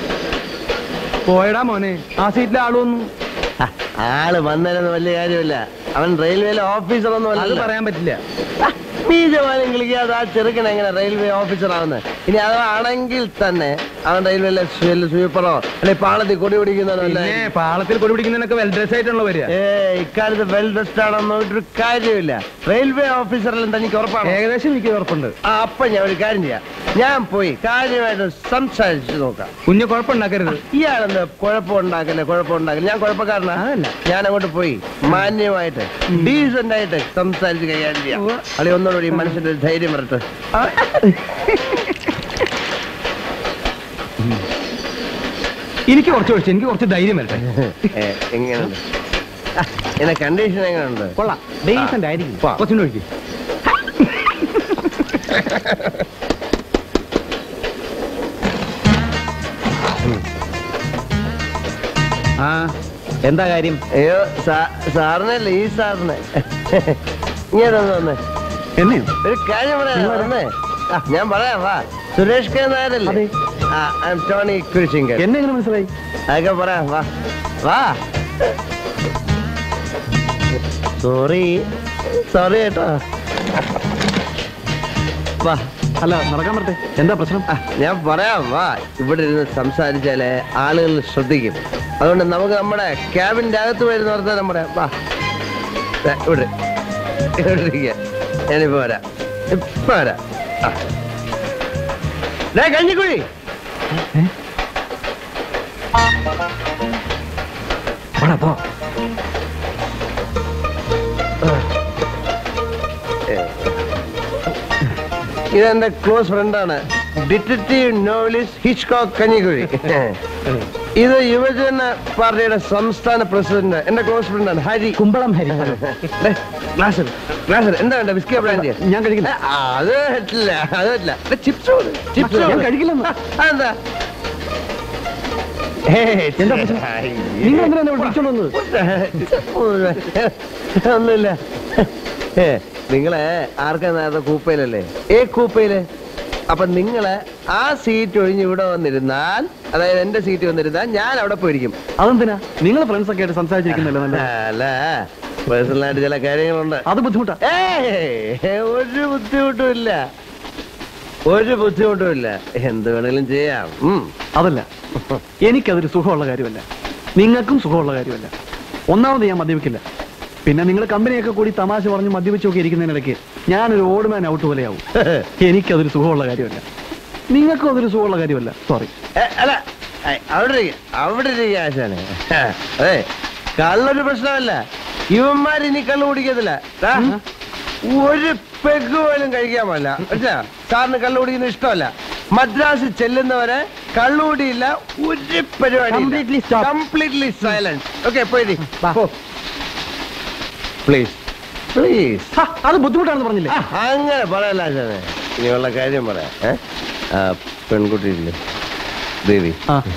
പോയടാ മോനെ ആ സീറ്റിലെ ആളൊന്നും ആള് വന്നതിലൊന്നും വലിയ കാര്യമില്ല അവൻ റെയിൽവേയിലെ ഓഫീസറൊന്നും അത് അല്ല പറയാൻ പറ്റില്ല ബീജമാനം കളിക്കാതെ ആ ചെറുക്കൻ എങ്ങനെ റെയിൽവേ ഓഫീസർ ആവുന്നത് ഇനി അതാണെങ്കിൽ തന്നെ അവൻ റെയിൽവേയിലെ സ്വീപ്പറോ അല്ലെ പാളത്തിൽ കൊടി പിടിക്കുന്നതോ അല്ല പിന്നെ പാളത്തിൽ കൊടി പിടിക്കുന്നതിനൊക്കെ വെൽ ഡ്രസ് ആയിട്ടുള്ള വരിക ഏ ഇക്കാലത്ത് വെൽ ഡ്രസ്ഡ് ആണെന്ന് ഒരു കാര്യമില്ല റെയിൽവേ ഓഫീസറിലും തനിക്ക് ഉറപ്പാണ് ഏകദേശം എനിക്ക് ഉറപ്പുണ്ട് ആ അപ്പൊ ഞാൻ ഒരു കാര്യം ചെയ്യാം ഞാൻ പോയി കാര്യമായിട്ട് സംസാരിച്ചു നോക്കാം കുഞ്ഞു കുഴപ്പമുണ്ടാക്കരുത് ഇയാളെന്ത് കുഴപ്പമുണ്ടാക്കല്ലേ കുഴപ്പമുണ്ടാക്കല്ലേ ഞാൻ കുഴപ്പക്കാരനാ അതല്ല. ഞാൻ അങ്ങോട്ട് പോയി മാന്യമായിട്ട് ഡീസന്റ് ആയിട്ട് സംസാരിച്ച് കൈകാര്യം ചെയ്യാം ഉവ്വ. അല്ലെ ഒന്നുകൂടി ഈ മനുഷ്യന്റെ ഒരു ധൈര്യം വരട്ടെ എനിക്ക് കുറച്ച് ഒഴിച്ചു എനിക്ക് കുറച്ച് ധൈര്യം വരട്ടെ ഏ, എങ്ങനെയുണ്ട് ആ, എന്നെ കണ്ടീഷൻ എങ്ങനെയുണ്ട് കൊള്ളാം ഡീസന്റ് ആയിരിക്കും കുറച്ചുകൂടി ഒഴിക്കും ആ എന്താ കാര്യം അയ്യോ സാ- സാറിനല്ല ഈ സാറിന് ഇങ്ങനെ വന്നേ എന്നെയോ ഒരു കാര്യം പറയാം വന്നേ ആ, ഞാൻ പറയാം വാ സുരേഷ് കെ നായരല്ലേ ആ ഐ എം ടോണി കുരിശിങ്കർ എന്നെ എങ്ങനെ മനസ്സിലായി അതൊക്കെ പറയാം വാ വാ സോറി സോറി കേട്ടോ വാ അല്ല നടക്കാൻ പറ്റേ എന്താ പ്രശ്നം ആ, ഞാൻ പറയാം വാ ഇവിടെ ഇരുന്ന് സംസാരിച്ചാലേ ആളുകൾ ശ്രദ്ധിക്കും അതുകൊണ്ട് നമുക്ക് നമ്മുടെ ക്യാബിന്റെ അകത്ത് വരുന്ന ഓർത്താൽ നമ്മുടെ വാ ദേ, ഇവിടെ ഇവിടെ ഇരിക്കുക ഞാനിപ്പോ വരാം ഇപ്പൊ വരാം ആ. ദേ, കഞ്ഞിക്കുഴി പോടാ, പോ ഇതെന്റെ ക്ലോസ് ഫ്രണ്ടാണ് ഡിറ്റക്റ്റീവ് നോവലിസ്റ്റ് ഹിച്ച്കോക്ക് കഞ്ഞിക്കുഴി ഇത് യുവജന പാർട്ടിയുടെ സംസ്ഥാന പ്രസിഡന്റ് എന്റെ ക്ലോസ് ഫ്രണ്ടാണ് ഹരി കുമ്പളം ഹരി ദേ, ഗ്ലാസ് എടു, ഗ്ലാസ് എടു. എന്താ വേണ്ട ബിസ്ക്കറ്റ് ബ്രാൻഡ് ഞാൻ കഴിക്കില്ല അത് പറ്റില്ല അത് പറ്റില്ല ദേ, ചിപ്സ് ചിപ്സ് ഞാൻ കഴിക്കില്ലെന്ന്. അതെന്താ എന്താ പ്രശ്നം? നിങ്ങൾ എന്തിനാ എന്നെ വിളിച്ചോണ്ട് വന്നത് ഒന്നുമില്ല ഏ, നിങ്ങളെ ആർക്കാ നേരത്തെ കൂപ്പയിലല്ലേ ഏ കൂപ്പയില് അപ്പൊ നിങ്ങള് ആ സീറ്റ് ഒഴിഞ്ഞ് ഇവിടെ വന്നിരുന്നാൽ അതായത് എന്റെ സീറ്റ് വന്നിരുന്നാൽ ഞാൻ അവിടെ പോയിരിക്കും അതെന്തിനാ നിങ്ങൾ ഫ്രണ്ട്സ് ഒക്കെ ആയിട്ട് സംസാരിച്ചിരിക്കുന്നല്ലോ നല്ല അല്ല പേഴ്സണലായിട്ട് ചില കാര്യങ്ങളുണ്ട് അത് ബുദ്ധിമുട്ടാ ഏയ് ഒരു ബുദ്ധിമുട്ടും ഇല്ല ഒരു ബുദ്ധിമുട്ടും ഇല്ല എന്ത് വേണേലും ചെയ്യാം ഉം. അതല്ല എനിക്കതൊരു സുഖമുള്ള കാര്യമല്ല നിങ്ങൾക്കും സുഖമുള്ള കാര്യമല്ല ഒന്നാമത് ഞാൻ മദ്യപിക്കില്ല പിന്നെ നിങ്ങൾ കമ്പനിയൊക്കെ കൂടി തമാശ പറഞ്ഞ് മദ്യപിച്ചൊക്കെ ഇരിക്കുന്നതിനിടയ്ക്ക് ഞാനൊരു ഓടുമാൻ ഔട്ട് പോലെയാവും എനിക്കതൊരു സുഖമുള്ള കാര്യമല്ല നിങ്ങൾക്കും അതൊരു സുഖമുള്ള കാര്യമല്ല സോറി ഏ, അല്ല ഏ, അവിടെ ഇരിക്ക, അവിടെ ഇരിക്ക ആശാനെ അതെ കള്ളൊരു പ്രശ്നമല്ല ഇവന്മാർ ഇനി കള്ളു കുടിക്കത്തില്ല ദാ, ഒരു പെഗ് പോലും കഴിക്കാൻ പാടില്ല മനസ്സിലാ സാറിന് കള്ളു കുടിക്കുന്നത് ഇഷ്ടമല്ല മദ്രാസിൽ ചെല്ലുന്നവരെ കള്ളുകൂടിയില്ല ഒരു പരിപാടി Completely stop. Completely silence okay പോയി പ്ലീസ് പ്ലീസ് അത് ബുദ്ധിമുട്ടാണെന്ന് പറഞ്ഞില്ലേ അങ്ങനെ പറയല്ല ആശാനെ ഇനിയുള്ള കാര്യം പറയാം ഏ? ആ പെൺകുട്ടിയില്ലേ ദേവി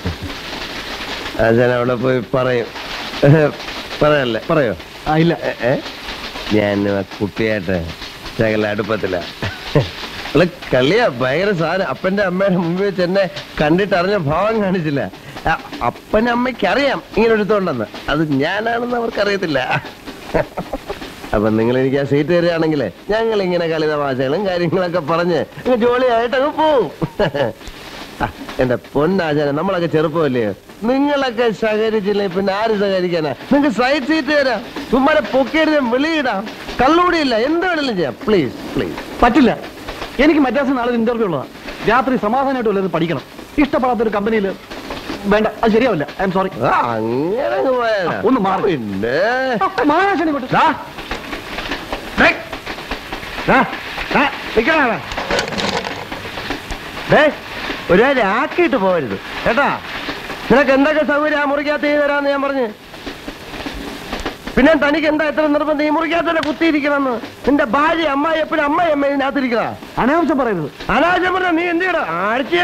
ഞാൻ അവിടെ പോയി പറയും പറയല്ലേ പറയോ ഇല്ല ഏ, ഏ? ഞാൻ ആ കുട്ടിയായിട്ട് ശകല അടുപ്പത്തില്ല അവള് കളിയാ ഭയങ്കര സാധനം അപ്പന്റെ അമ്മയുടെ മുമ്പിൽ വെച്ച് എന്നെ കണ്ടിട്ട് അറിഞ്ഞ ഭാവം കാണിച്ചില്ല ആ, അപ്പനും അമ്മയ്ക്ക് അറിയാം ഇങ്ങനെ എടുത്തോണ്ടെന്ന് അത് ഞാനാണെന്ന് അവർക്കറിയത്തില്ല അപ്പൊ നിങ്ങൾ എനിക്ക് ആ സീറ്റ് തരികയാണെങ്കിൽ ഞങ്ങൾ ഇങ്ങനെ കളി തമാശകളും കാര്യങ്ങളൊക്കെ പറഞ്ഞ് അങ്ങ് ജോളിയായിട്ട് അങ്ങ് പോവും ആ, എന്റെ പൊന്നാചാരം നമ്മളൊക്കെ ചെറുപ്പമല്ലേ നിങ്ങളൊക്കെ സഹകരിച്ചില്ലേ പിന്നെ ആര് സഹകരിക്കാനാ നിങ്ങൾക്ക് സൈഡ് സീറ്റ് തരാം ചുമ്മാ പൊക്കിയെടുത്ത് വെളിയിടാം കള്ളുകൂടിയില്ല എന്ത് വേണമെങ്കിലും ചെയ്യാം പ്ലീസ് പ്ലീസ് പറ്റില്ല എനിക്ക് മദ്രാസിൽ നാളെ ഇന്റർവ്യൂ ഉള്ളതാ രാത്രി സമാധാനമായിട്ട് വല്ലതും പഠിക്കണം ഇഷ്ടപ്പെടാത്തൊരു കമ്പനിയിൽ വേണ്ട അത് ശരിയാവില്ല ഐ എം സോറി അങ്ങനെ അങ്ങ് പോയാലാ? ഒന്ന് മാറി. പിന്നെ മഹാരാജനെ കൊണ്ട് ദാ. ഡേയ്. ദാ, ദാ, നിക്കടാ അവിടെ. ഡേയ്, ഒരു കാര്യം ആക്കിയിട്ട് പോകരുത് കേട്ടാ നിനക്ക് എന്തൊക്കെ സൗകര്യം ആ മുറിക്കകത്ത് ചെയ്ത് തരാന്ന് ഞാൻ പറഞ്ഞു പിന്നെ തനിക്ക് എന്താ എത്ര നിർബന്ധം ഈ മുറിക്കകത്ത് തന്നെ കുത്തിയിരിക്കണമെന്ന് നിന്റെ ഭാര്യ അമ്മായി എപ്പോഴും അമ്മായി അമ്മ ഇതിനകത്തിരിക്കണ അനാവശ്യം പറയരുത് അനാവശ്യം പറഞ്ഞ നീ എന്ത് ചെയ്യണം ആഴ്ച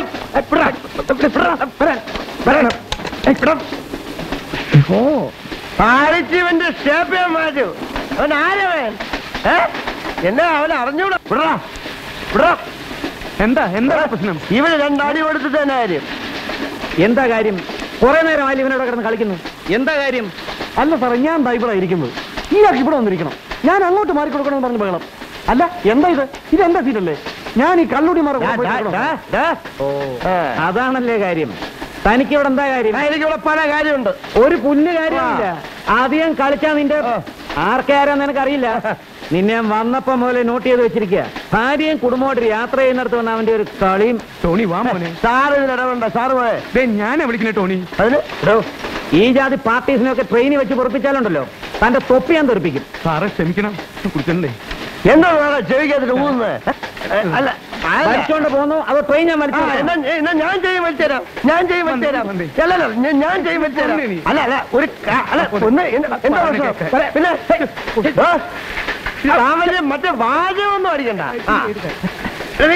ഓ ആഴ്ചവന്റെ ഷേപ്പ് ഞാൻ മാറ്റു അവൻ ആരവൻ ഏ എന്നാ അവൻ അറിഞ്ഞൂടാ വിടറാ വിടറാ എന്താ എന്താ പ്രശ്നം ഇവന് രണ്ടടി കൊടുത്തിട്ട് തന്നെ കാര്യം എന്താ കാര്യം കുറെ നേരം ആയാലും ഇവനോട് കിടന്ന് കളിക്കുന്നു എന്താ കാര്യം അല്ല സാറേ ഞാൻ ദാ ഇവിടെ ഇരിക്കുന്നത് ഇയാൾക്ക് ഇവിടെ വന്നിരിക്കണം ഞാൻ അങ്ങോട്ട് മാറി കൊടുക്കണമെന്ന് പറഞ്ഞു ബഹളം അല്ല എന്താ ഇത് ഇത് എന്റെ സീറ്റല്ലേ ഞാൻ ഈ കള്ളുടി മാറി ഡാ, ഡാ, ഡാ, ഡാ. ഏ. അതാണല്ലേ കാര്യം തനിക്ക് ഇവിടെ എന്താ കാര്യം ആ, എനിക്കിവിടെ പല കാര്യമുണ്ട് ഒരു പുല്ല് കാര്യമില്ല ആദ്യം കളിച്ചാ നിന്റെ ആർക്കാരാ നിനക്കറിയില്ല നിന്നെ വന്നപ്പോ മുതലേ നോട്ട് ചെയ്ത് വെച്ചിരിക്കുക ഭാര്യയും കുടുംബമായിട്ട് യാത്ര ചെയ്യുന്നിടത്ത് വന്ന അവന്റെ ഒരു കളിയും ടോണി വാ മോനെ സാറ് ഇതിൽ ഇടപെടണ്ട സാറ് പോയെ ദേ ഞാനാ വിളിക്കുന്നത് ടോണി അതിന് എടോ, ഈ ജാതി പാർട്ടീസിനൊക്കെ ട്രെയിനിൽ വെച്ച് പൊറപ്പിച്ചാലുണ്ടല്ലോ തന്റെ തൊപ്പി ഞാൻ തെറിപ്പിക്കും സാറെ ക്ഷമിക്കണം കുടിക്കണ്ടേ എന്താ വേറെ ചെവിക്കകത്തിട്ട് ഊന്നുന്നത് അല്ല അല്ല. വലിച്ചോണ്ട് പോന്നു അതോ ട്രെയിൻ ഞാൻ ആ, വലിച്ചു എന്നാ എന്നാ ഞാൻ ചെയ്യും വെച്ചുതരാം ഞാൻ ചെയ്യും വെച്ചുതരാം വന്നേ. അല്ല അല്ല ഞാൻ- ഞാൻ ചെയ്യും വെച്ചുതരാം വന്നേ നീ. അല്ല അല്ല ഒരു ക- അല്ല ഒന്ന് എന്താ എന്താ പറഞ്ഞേ പ്രശ്നം? കേൾക്കാം. പിന്നെ ആ, താൻ വലിയ മറ്റേ വാചകമൊന്നും അടിക്കണ്ട ആ. എടീ,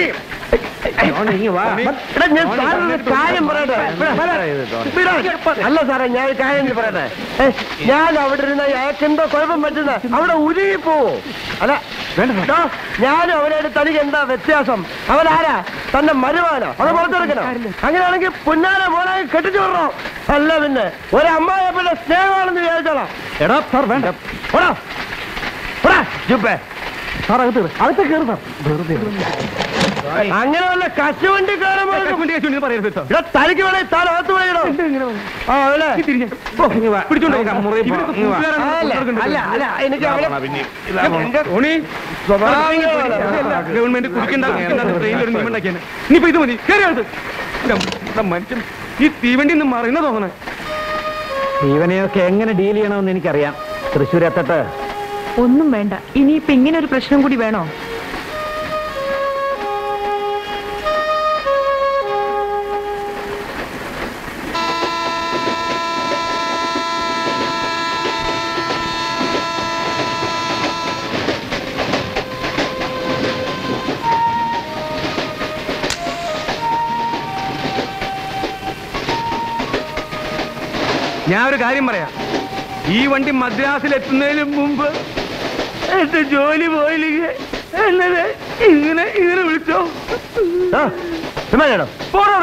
വാ എടാ, ഞാൻ സാറിനൊരു കാര്യം പറയട്ടെ വിടാ, വിടാ. അല്ല സാറേ ഞാൻ ഒരു കാര്യം ഒന്ന് പറയട്ടെ ഏ, ഞാൻ അവിടെ ഇരുന്ന അയാൾക്ക് എന്തോ കുഴപ്പം പറ്റുന്ന അവിടെ ഉരുകി പോവോ അല്ല വേണ്ട ഞാനും അവനായിട്ട് തനിക്ക് എന്താ വ്യത്യാസം അവനാരാ തന്റെ മരുമാനോ അത് പുറത്തെടുക്കണോ അങ്ങനെയാണെങ്കിൽ പുന്നാര മോനായി കെട്ടിച്ചു വിടണോ അല്ല പിന്നെ ഒരമ്മായ പിന്നെ സ്നേഹമാണെന്ന് വിചാരിച്ചോളാം എടാ സാർ വേണ്ട ഓടാ ഓടാ ജുബേ സാർ അകത്ത് കയറ്. അകത്ത് കയറി സാർ വെറുതെ അങ്ങനെ വല്ല കശുവണ്ടി കയറുമ്പോൾ കശുവണ്ടി കശുവണ്ടി എന്ന് പറയരുത് കേട്ടോ ഇവിടെ തനിക്ക് വേണേ താൻ അകത്ത് പോയിടോ ആ അല്ലേ തിരിഞ്ഞേ പിടിച്ചോണ്ട് പോകാം. ഇവിടുത്തെ കൂട്ടുകാരാണ് അല്ല അല്ല അല്ല എനിക്ക് അവനെ എന്റെ ടോണി സ്വഭാവങ്ങളാണ്. ഗവൺമെന്റ് കുടിക്കണ്ട ട്രെയിനിൽ ഒരു നിയമം ഉണ്ടാക്കിയാണ് ഇനിയിപ്പോ ഇത് മതി കയറി അടുത്ത് മനുഷ്യൻ ഈ തീവണ്ടി നിന്ന് മറിയുന്ന തോന്നണേ ഇവനെയൊക്കെ എങ്ങനെ ഡീൽ ചെയ്യണമെന്ന് എനിക്കറിയാം തൃശ്ശൂർ എത്തട്ട് ഒന്നും വേണ്ട ഇനിയിപ്പൊ ഇങ്ങനെ ഒരു പ്രശ്നം കൂടി വേണോ ഞാൻ ഒരു കാര്യം പറയാം ഈ വണ്ടി മദ്രാസിൽ എത്തുന്നതിന് മുമ്പ് എന്റെ ജോലി പോയില്ലെങ്കിൽ എന്നത് ഇങ്ങനെ ഇങ്ങനെ വിളിച്ചോ ആ, ചുമ്മാ ചെയ്യണം. പോണോ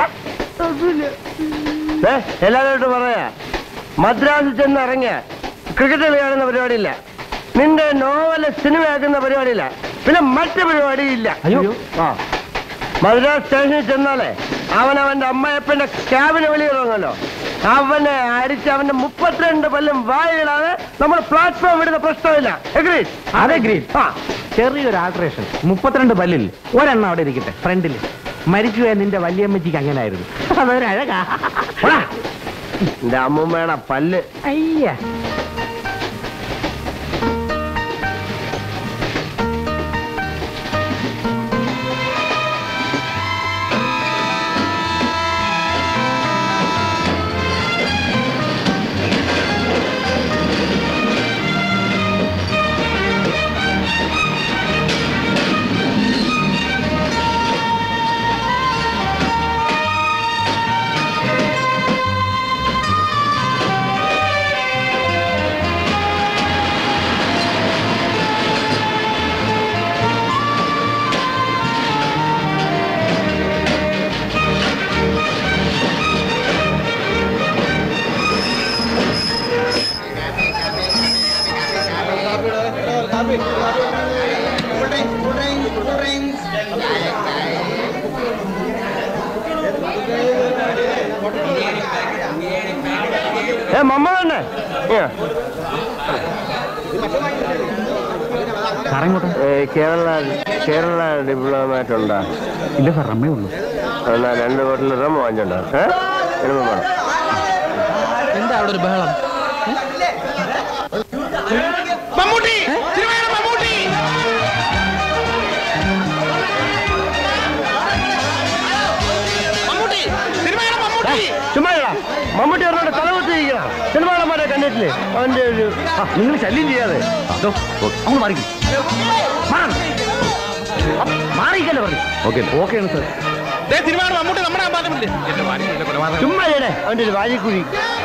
ഏ, എല്ലാവരോട്ടും പറയാ മദ്രാസിൽ ചെന്ന് ഇറങ്ങിയ ക്രിക്കറ്റ് കളി കാണുന്ന പരിപാടിയില്ല നിന്റെ നോവല് സിനിമയാക്കുന്ന പരിപാടിയില്ല പിന്നെ മറ്റു പരിപാടിയില്ല അയ്യോ. ആ മദ്രാസ് സ്റ്റേഷനിൽ ചെന്നാലേ അവൻ അവന്റെ അമ്മയപ്പന്റെ ക്യാബിന് വെളിയിറങ്ങല്ലോ അവനെ അടിച്ച് അവന്റെ മുപ്പത്തിരണ്ട് പല്ലും വായിടാതെ നമ്മൾ പ്ലാറ്റ്ഫോം വിടുന്ന പ്രശ്നമില്ല എഗ്രീ അതെ ഗ്രീൻ ആ ചെറിയൊരു ആൾട്രേഷൻ മുപ്പത്തിരണ്ട് പല്ലിൽ ഒരെണ്ണം അവിടെ ഇരിക്കട്ടെ ഫ്രണ്ടിൽ മരിച്ചുപോയ നിന്റെ വല്യമ്മച്ചിക്ക് അങ്ങനെ ആയിരുന്നു അതൊരു അഴകാ പോടാ. എന്റെ അമ്മൂമ്മയുടെ പല്ല് അയ്യ ഏ മമ്മ തന്നെ കേരള കേരള ഡിപ്ലോമാറ്റ് ഉണ്ടോ ഇല്ല സാർ അമ്മേ ഉള്ളൂ എന്നാ രണ്ട് ബോട്ടിൽ റം വാങ്ങിച്ചുണ്ടോ ഏ വരുമ്പോ വേണം എന്താ അവിടെ ഒരു ബഹളം ചുമ്മാ ഇടാ. മമ്മൂട്ടി പറഞ്ഞോണ്ട് തലകുത്തിരിക്കണം സിനിമാളന്മാരെ കണ്ടിട്ടില്ലേ അവന്റെ ഒരു നിങ്ങൾ ശല്യം ചെയ്യാതെ അങ്ങ് മാറിക്കും മാറിക്കല്ലേ പറഞ്ഞു ഓക്കെ ഓക്കെയാണ് സാർ സിനിമ മമ്മൂട്ടി നമ്മുടെ ആമ്പാദമില്ലേ ചുമ്മാ ഇടേ അവന്റെ ഒരു വാരിക്കുഴി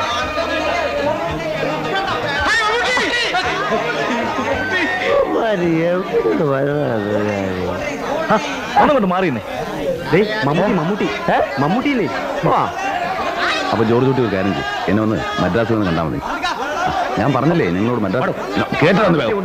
കൊണ്ട് മാറിയെന്നേ മമ്മൂട്ടി മമ്മൂട്ടി മമ്മൂട്ടിയില്ലേ അപ്പൊ ജോർജ് കുട്ടി ഒരു കാര്യം ചെയ്യും എന്നെ ഒന്ന് മദ്രാസിൽ ഒന്ന് കണ്ടാൽ മതി ആ, ഞാൻ പറഞ്ഞില്ലേ നിങ്ങളോട് മദ്രാസ് കേട്ടോ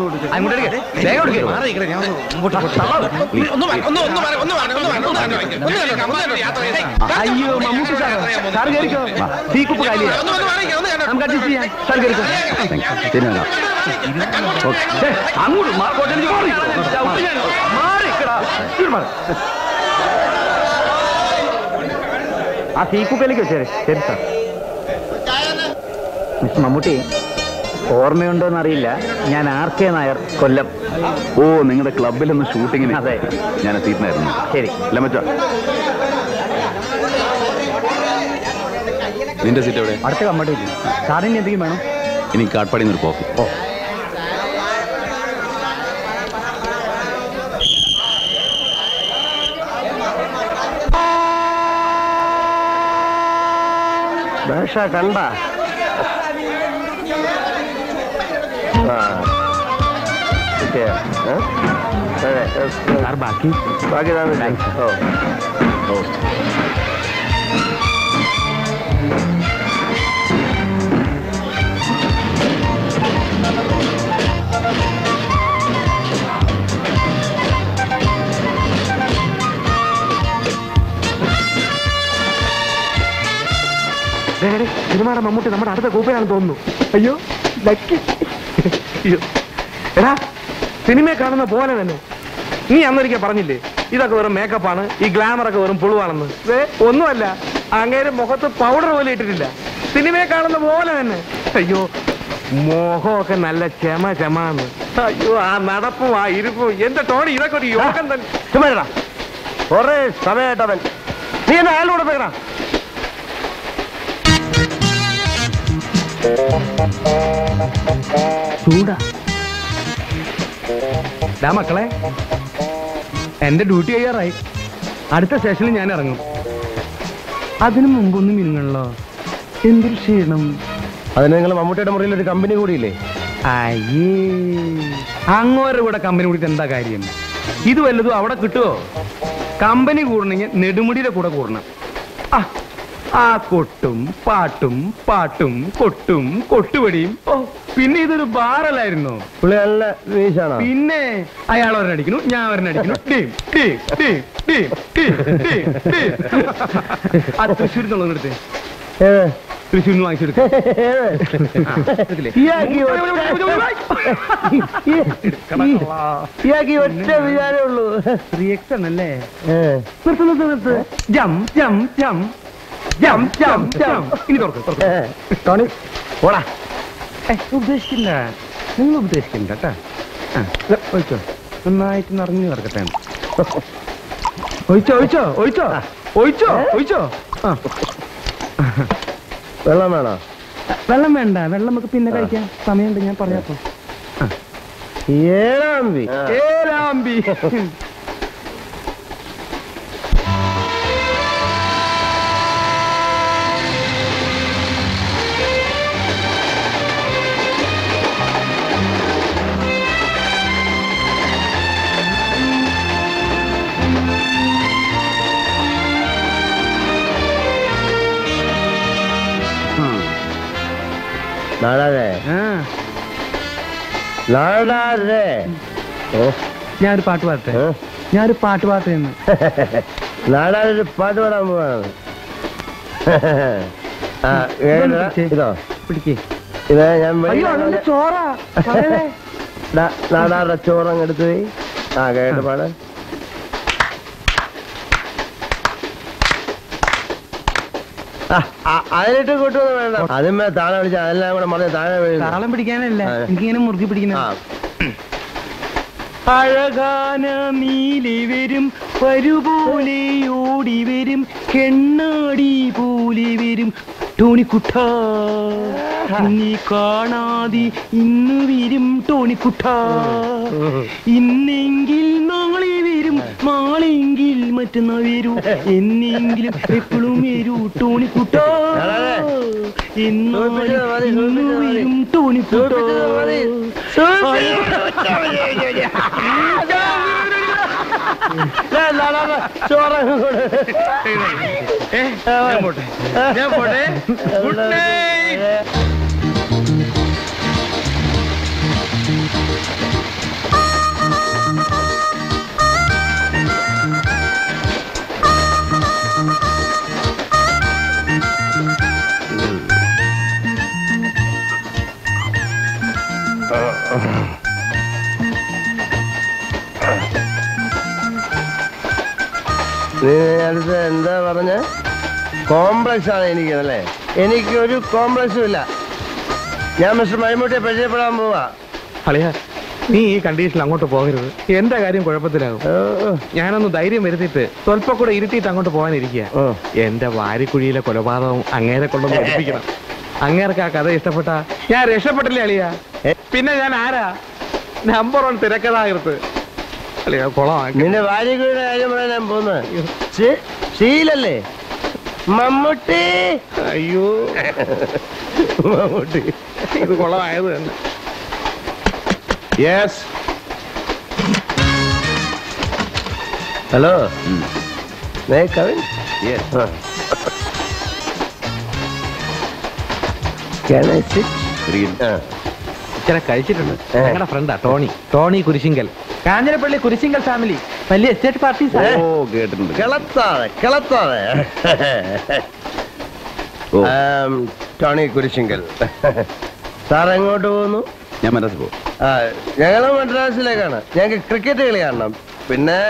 അയ്യോ മമ്മൂട്ടി സാർ സാർ കയറിക്കോ തീക്കുപ്പ് കാലിയാ നമുക്ക് അഡ്ജസ്റ്റ് ചെയ്യാം സാർ കയറിക്കോ ശരി എന്നാ. ഛേ, അങ്ങോട്ട് മാ- കോട്ടയിലേക്ക് മാറി. ചവിട്ടി ഞാൻ. മാറിക്കടാ. ഇങ്ങോട്ട് മാറ്. ആ തീക്കുപ്പയിലേക്ക് വെച്ചേ ശരി സാർ മിസ്റ്റർ മമ്മൂട്ടി ഓർമ്മയുണ്ടോ എന്നറിയില്ല ഞാൻ ആർ കെ നായർ കൊല്ലം ഓ നിങ്ങളുടെ ക്ലബിലൊന്ന് ഷൂട്ടിങ്ങിന് അതെ. ഞാൻ എത്തിയിട്ടുണ്ടായിരുന്നു ശരി അല്ല മച്ചോ നിന്റെ സീറ്റ് എവിടെ അടുത്ത കമ്മട്ടി സാറിന് എന്തെങ്കിലും വേണം ഇനി കാട്പാടിന്ന് ഒരു കോഫി ഓ ഭാഷ കണ്ട ബാക്കി ബാക്കി തന്നെ ഓ ഓ സിനിമയുടെ മമ്മൂട്ടി നമ്മുടെ അടുത്ത കൂപ്പയാണെന്ന് തോന്നുന്നു അയ്യോ ലക്കി അയ്യോ എടാ സിനിമയെ കാണുന്ന പോലെ തന്നെ നീ അന്നൊരിക്കൽ പറഞ്ഞില്ലേ ഇതൊക്കെ വെറും മേക്കപ്പാണ് ഈ ഗ്ലാമറൊക്കെ വെറും പുളുവാണെന്ന് ദേ, ഒന്നുമല്ല അങ്ങേര് മുഖത്ത് പൗഡർ പോലും ഇട്ടിട്ടില്ല സിനിമയെ കാണുന്ന പോലെ തന്നെ അയ്യോ മോഹമൊക്കെ നല്ല ചെമ ചെമാന്ന് അയ്യോ ആ നടപ്പും ആ ഇരിപ്പും എന്റെ ടോണി ഇതൊക്കെ ഒരു യോഗം തന്നെ ചുമ്മാ കൊറേ സമയമായിട്ടവൻ നീ എന്നെ അയാളോട് പോയടാ ചൂടാ ഡാ മക്കളെ എന്റെ ഡ്യൂട്ടി കഴിയാറായി അടുത്ത സ്റ്റേഷനിൽ ഞാൻ ഇറങ്ങും അതിനു മുമ്പൊന്നും മിനുങ്ങണല്ലോ എന്തൊരു ക്ഷീണം അതിന് നിങ്ങൾ മമ്മൂട്ടിയുടെ മുറിയിൽ ഒരു കമ്പനി കൂടിയില്ലേ അയ്യേ അങ്ങോരുടെ കൂടെ കമ്പനി കൂടിയിട്ട് എന്താ കാര്യം ഇത് വല്ലതും അവിടെ കിട്ടുമോ കമ്പനി കൂടണമെങ്കിൽ നെടുമുടിയുടെ കൂടെ കൂടണം ആ ആ കൊട്ടും പാട്ടും പാട്ടും കൊട്ടും കൊട്ടുപടിയും ഓ പിന്നെ ഇതൊരു ബാറല്ലായിരുന്നു പുള്ളി നല്ല വീശാണോ പിന്നെ അയാൾ ഒരെണ്ണടിക്കുന്നു ഞാൻ ഒരെണ്ണടിക്കുന്നു team team team team team team team ആ തൃശ്ശൂരിൽ നിന്നുള്ളത് എടുത്തേ ഏത്? തൃശ്ശൂരിൽ നിന്ന് വാങ്ങിച്ചെടുത്തേ ഇയാൾക്ക് ഇയാൾക്ക് ഒറ്റ വിചാരമേ ഉള്ളൂ റിയക്ഷൻ അല്ലേ ഏ. നിർത്ത് നിർത്ത് നിർത്ത് ജം ജം ജം ജം ജം ജം ഇനി തുറക്ക് തുറക്ക് ഏ. ടോണി പോടാ ഏയ്, ഉപദേശിക്കണ്ട നിങ്ങൾ ഉപദേശിക്കണ്ട കേട്ടാ ആ, ദേ, ഒഴിച്ചോ നന്നായിട്ട് നിറഞ്ഞു കിടക്കട്ടെ ഒഴിച്ചോ ഒഴിച്ചോ ഒഴിച്ചോ ഒഴിച്ചോ ഒഴിച്ചോ ആ വെള്ളം വേണോ വെള്ളം വേണ്ട വെള്ളം നമുക്ക് പിന്നെ കഴിക്കാം സമയമുണ്ട് ഞാൻ പറയാപ്പോ ഏഴാം തീയതി ഏലാമ്പി നാളെ ആ നാടാരേ ഓ ഞാനൊരു പാട്ട് പാടട്ടെ ഏ? ഞാനൊരു പാട്ട് പാട്ട് എന്ന് നാടാരൊരു പാട്ട് പാടാൻ പോവാണ് ആ ഏതാ? ഇതോ പിടിക്കേ ഇത് ഞാൻ അയ്യോ വെളിയിൽ അതെന്റെ ചോറാ പറയണേ. ദാ- നാടാരുടെ ചോറങ്ങ് എടുത്തു പോയി ആ കേട്ട് പാട് ആ, ആ, അതിലിട്ട് കൂട്ടൊന്നും വേണ്ട അതിന്മേ താഴെ വിളിച്ച അതെല്ലാം കൂടെ മറിഞ്ഞ് താഴെ വീഴുന്നു താളം പിടിക്കാനല്ല ആ. എനിക്കിങ്ങനെ മുറുക്കി പിടിക്കുന്ന ആ അഴകാന നീലി വരും വരുപോലെ ഓടി വരും കെണ്ണാടി പോലെ വരും ടോണിക്കുട്ട നീ കാണാതെ ഇന്ന് വരും ടോണിക്കുട്ട ഇന്നെങ്കിൽ നാളെ വരും നാളെങ്കിൽ മറ്റന്നാൾ വരൂ എന്നെങ്കിലും എപ്പോഴും വരൂ ടോണിക്കുട്ട എന്നാലും ഇന്ന് വരും ടോണിക്കുട്ട ചോറങ്ങ് കൂടെ ഞാൻ പോട്ടെ ഞാൻ പോട്ടെ ഗുഡ് നൈറ്റ് നീ അടുത്ത് എന്താ പറഞ്ഞ കോംപ്ലക്സ് ആണ് എനിക്ക് അല്ലേ എനിക്ക് ഒരു കോംപ്ലക്സും ഇല്ല ഞാൻ മിസ്റ്റർ മൈമൂട്ടിയെ പരിചയപ്പെടാൻ പോവാ അളിയ നീ ഈ കണ്ടീഷനിൽ അങ്ങോട്ട് പോകരുത് എന്റെ കാര്യം കുഴപ്പത്തിലാകും ഓ, ഓ, ഞാനൊന്ന് ധൈര്യം വരുത്തിയിട്ട് സ്വല്പം കൂടെ ഇരുട്ടിയിട്ട് അങ്ങോട്ട് പോകാനിരിക്കുക ഓ. എന്റെ വാരിക്കുഴിയിലെ കൊലപാതകവും അങ്ങേരെ കൊണ്ടൊന്ന് പഠിപ്പിക്കണം അങ്ങേർക്ക് ആ കഥ ഇഷ്ടപ്പെട്ട ഞാൻ രക്ഷപ്പെട്ടില്ലേ അളിയ ഏ? പിന്നെ ഞാൻ ആരാ നമ്പർ വൺ തിരക്കഥാകൃത്ത് അളിയ കുളമാക്കി നിന്റെ ഭാര്യയുടെ കാര്യം പറയാൻ ഞാൻ പോകുന്നത് ശീ- ശീലല്ലേ മമ്മൂട്ടി അയ്യോ മമ്മൂട്ടി ഇത് കുളമായത് തന്നെ yes hello may come in Can I sit? ആ. ഇച്ചിരി കഴിച്ചിട്ടുണ്ട് ഏ. ഞങ്ങളുടെ ഫ്രണ്ടാ ടോണി ടോണി കുരിശിങ്കൽ കാഞ്ഞിരപ്പള്ളി കുരിശിങ്കൽ ഫാമിലി വലിയ എസ്റ്റേറ്റ് പാർട്ടീസ് ഏ? ഓ കേട്ടിട്ടുണ്ട് കിളത്താതെ കിളത്താതെ ഓ ആം, ടോണി കുരിശിങ്കൽ സാർ എങ്ങോട്ട് പോകുന്നു ഞാൻ മനസ്സിൽ പോകും ആ ഞങ്ങൾ മദ്രാസിലേക്കാണ് ഞങ്ങൾക്ക് ക്രിക്കറ്റ് കളി കാണണം പിന്നെ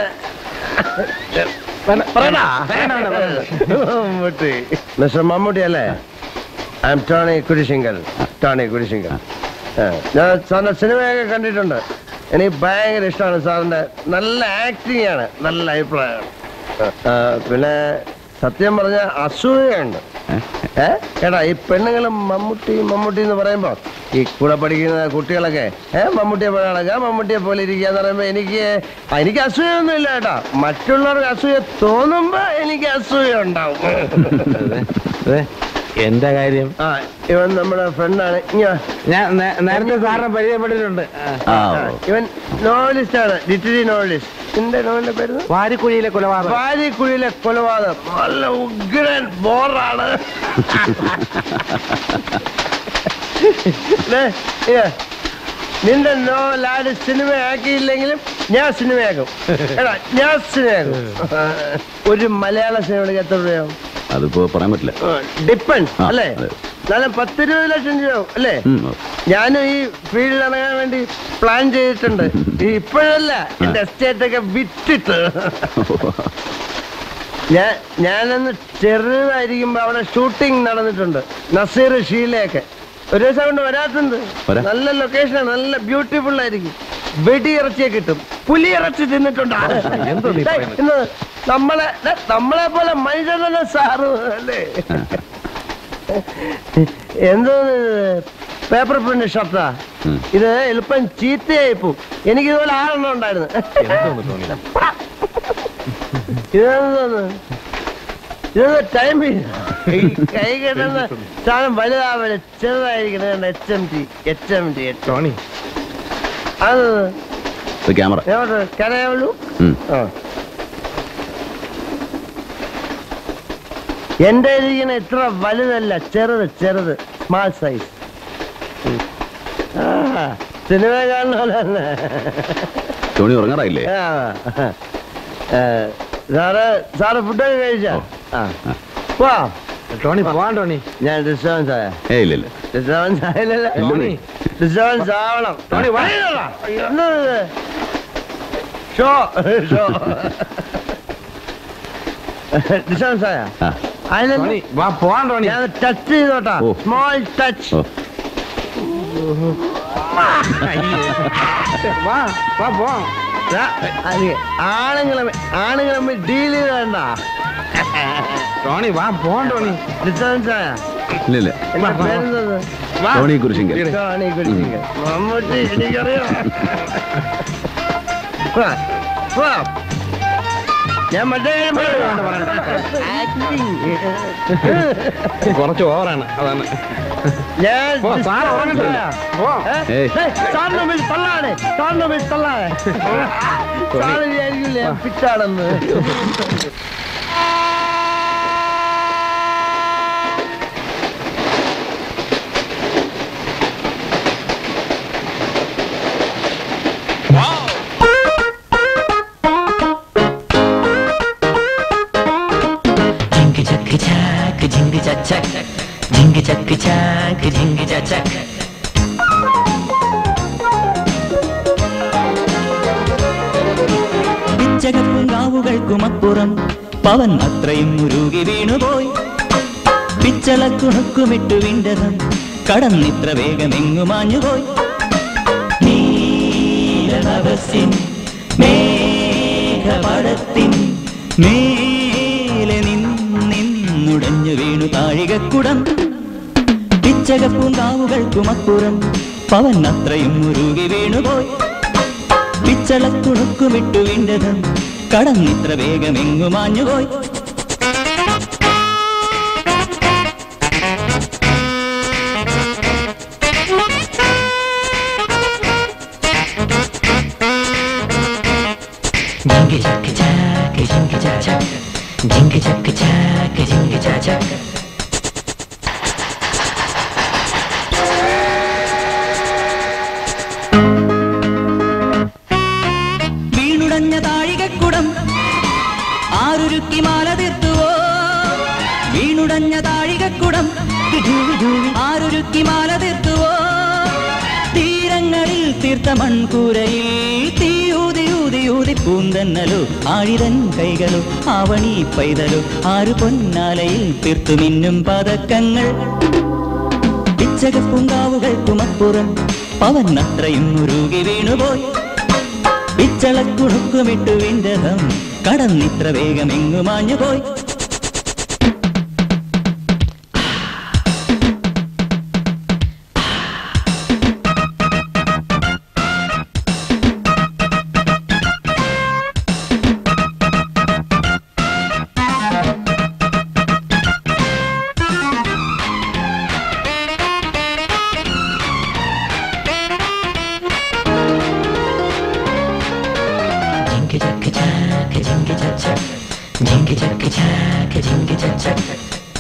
പറയടാ. വേണ്ട, വേണ്ട, വേണ്ട. മമ്മൂട്ടി മിസ്റ്റർ മമ്മൂട്ടി അല്ലേ ഐ എം ടോണി കുരിശിങ്കൽ ടോണി കുരിശിങ്കൽ ആ, ഞാൻ സാറിന്റെ സിനിമയൊക്കെ കണ്ടിട്ടുണ്ട് എനിക്ക് ഭയങ്കര ഇഷ്ടമാണ് സാറിന്റെ നല്ല ആക്ടിംഗ് ആണ് നല്ല അഭിപ്രായമാണ് ആ, പിന്നെ സത്യം പറഞ്ഞ അസൂയുണ്ട് ഏ കേട്ടാ ഈ പെണ്ണുങ്ങളും മമ്മൂട്ടി മമ്മൂട്ടി എന്ന് പറയുമ്പോ ഈ കൂടെ പഠിക്കുന്ന കുട്ടികളൊക്കെ ഏ മമ്മൂട്ടിയെ പോലെ നടക്കുക മമ്മൂട്ടിയെ പോലെ ഇരിക്കുക എന്ന് പറയുമ്പോ എനിക്ക് ആ, എനിക്ക് അസൂയൊന്നും ഇല്ല കേട്ടാ മറ്റുള്ളവർക്ക് അസൂയ തോന്നുമ്പോ എനിക്ക് അസൂയ ഉണ്ടാവും അതെ, എന്റെ കാര്യം ആ ഇവൻ നമ്മുടെ ഫ്രണ്ടാണ് ഇങ്ങ ഞാൻ നേ- നേരത്തെ സാറിനെ പരിചയപ്പെട്ടിട്ടുണ്ട് ആ ഇവൻ നോവലിസ്റ്റ് ആണ് ലിറ്ററി നോവലിസ്റ്റ് എന്റെ നോവലിന്റെ പേര് വാരിക്കുഴിയിലെ കൊലപാതകം വാരിക്കുഴിയിലെ കൊലപാതകം നല്ല ഉഗ്രൻ ബോറാണ് ദേ, ഇയ്യ്, നിന്റെ നോവൽ ആര് സിനിമയാക്കിയില്ലെങ്കിലും ഞാൻ സിനിമയാക്കും എടാ ഞാൻ സിനിമയാക്കും ഒരു മലയാള സിനിമയ്ക്ക് എത്ര രൂപയാവും അതിപ്പോ പറയാൻ പറ്റില്ല ഡിപ്പെൻഡ് ആ, അല്ലേ അതെ. നല്ല പത്തിരുപത് ലക്ഷം രൂപയാവും അല്ലേ ഉം, ഓ. ഞാനും ഈ ഫീൽഡിൽ ഇറങ്ങാൻ വേണ്ടി പ്ലാൻ ചെയ്തിട്ടുണ്ട് ഈ ഇപ്പോഴല്ല എന്റെ എസ്റ്റേറ്റ് ഒക്കെ വിറ്റിട്ട് ഞാൻ ഞാനന്ന് ചെറുതായിരിക്കുമ്പോ അവിടെ ഷൂട്ടിംഗ് നടന്നിട്ടുണ്ട് നസീർ ഷീലയൊക്കെ ഒരു ദിവസം കൊണ്ട് വരാത്തുണ്ട് വരാം. നല്ല ലൊക്കേഷനാണ് നല്ല ബ്യൂട്ടിഫുൾ ആയിരിക്കും വെടിയിറച്ചിയെ കിട്ടും പുലി ഇറച്ചി തിന്നിട്ടുണ്ട് എന്തോ നീ ഡേയ്, പറയുന്നത്? ഇന്ന് നമ്മളെ ഡേ, നമ്മളെ പോലെ മനുഷ്യനല്ല സാറ് അല്ലേ എന്തോ പേപ്പർ പ്രിന്റ് ഷർട്ടാ ഉം. ഇത് എളുപ്പം ചീത്തയായി പോവും എനിക്ക് ഇതുപോലെ ആറെണ്ണം ഉണ്ടായിരുന്നു എന്തോന്ന് ടോണി ഇതെന്തോന്ന് ഇതൊന്ന് ടൈം കൈ കിട്ടുന്ന സാധനം വലുതാവല് ചെറുതായിരിക്കുന്നത് H M T H M T H Tony അത് ഇത് ക്യാമറ എവിടെ കരയാവുള്ളൂ ഉം. ആ എന്റെ ഇരിക്കുന്ന ഇത്ര വലുതല്ല ചെറുത് ചെറുത് സ്മാൾ സൈസ് സിനിമ കാണുന്ന പോലെ തന്നെ ടോണി ഉറങ്ങാറായില്ലേ ആ, ഏ, സാറ് സാറ് ഫുഡൊക്കെ കഴിച്ചാ ആ വാ ടോണി പോവാൻ ടോണി ഞാൻ ഡിസ്റ്റർബൻസ് ആയ ഏ ഇല്ല ഇല്ല ഡിസ്റ്റർബൻസ് ആയില്ലല്ലോ ഇല്ലെന്നേ. ഡിസ്റ്റർബൻസ് ആവണം ടോണി, വാ. ഷോ ഷോ ഡിസ്റ്റർബൻസ് ആയ ആ അതിലെന്താ? ടോണി വാ പോവാൻ ടോണി ഞാൻ ടച്ച് ചെയ്തോട്ടാ ഓ. സ്മോൾ ടച്ച് ഓ വാ വാ പോവാം ആണുങ്ങളെ ആണുങ്ങളെ ഡീൽ ചെയ്തണ്ട ടോണി വാ പോവാൻ ടോണി ഡിസ്റ്റർബൻസ് ആയ ഇല്ല ഇല്ല എന്റെ പേരെന്തത് വാ ടോണി കുരിശിങ്കൽ ടോണി കുരിശിങ്കൽ. മമ്മൂട്ടി എനിക്കറിയാം വാ, വാ. ഞാൻ മറ്റേ കാര്യം പറയാം. Acting. കുറച്ച് ഓവറാണ് അതാണ് ഞാൻ പോ, സാർ ഉറങ്ങട്ടെ. പോ. ഏ? ഏയ്. ഏയ്, സാറിന്റെ മുമ്പിൽ തള്ളാണ് സാറിന്റെ മുമ്പിൽ തള്ളാണ് സാറ് വിചാരിക്കില്ലേ ഞാൻ ഫിറ്റാണെന്ന് Jingle jack jack, jingle jack jack, jingle jack jack, jingle jack jack. പിച്ചകപ്പുങ്കാവുകൾക്കുമപ്പുറം പവൻ അത്രയും മുരുകി വീണുപോയി പിച്ചളക്കുണക്കുമിട്ടു വിണ്ടതം കടന്നിത്ര വേഗമെങ്ങു മാഞ്ഞുപോയി നീലനവസിൻ മേഘപടത്തിൻ മേലെ നിന്നുടഞ്ഞു വീണു താഴികക്കുടം പിച്ചകപ്പൂങ്കാവുകൾക്കുമപ്പുറം പവൻ അത്രയും മുരുകി വീണുപോയി പിച്ചളക്കുണുക്കുമിട്ടു വിണ്ടതം കടന്നിത്ര വേഗമെങ്ങു മാഞ്ഞുപോയി ജിങ്കി ചക്ക് ചാക്ക് ജിങ്കി ചാക്ക് ചാക്ക് ജിങ്കി ചക്ക് ചാക്ക് ജിങ്കി ചാക്ക് ചാക്ക് വീണുടഞ്ഞ താഴികക്കുടം ആരുരുക്കി മാല തീർത്തുവോ വീണുടഞ്ഞ താഴികക്കുടം ആരുരുക്കി മാല തീർത്തുവോ തീരങ്ങളിൽ തീർത്ത മൺകൂരയിൽ തീയൂതി ഊതി ഊതി പൂന്തന്നലോ ആഴിതൻ കൈകളോ ആവണി പൈതലോ ആരു പൊന്നാലയിൽ തീർത്തു മിന്നും പതക്കങ്ങൾ പിച്ചകപ്പൂങ്കാവുകൾക്കുമപ്പുറം പവൻ അത്രയും മുരുകി വീണുപോയി പിച്ചളക്കുണുക്കുമിട്ടു വിണ്ടതം കടന്നിത്ര വേഗം എങ്ങു മാഞ്ഞുപോയി ജിങ്കി ചക്ക് ചാക്ക് ജിങ്കി ചക്ക് ചക്ക് ജിങ്കി ചക്ക് ചാക്ക് ജിങ്കി ചക്ക് ചക്ക്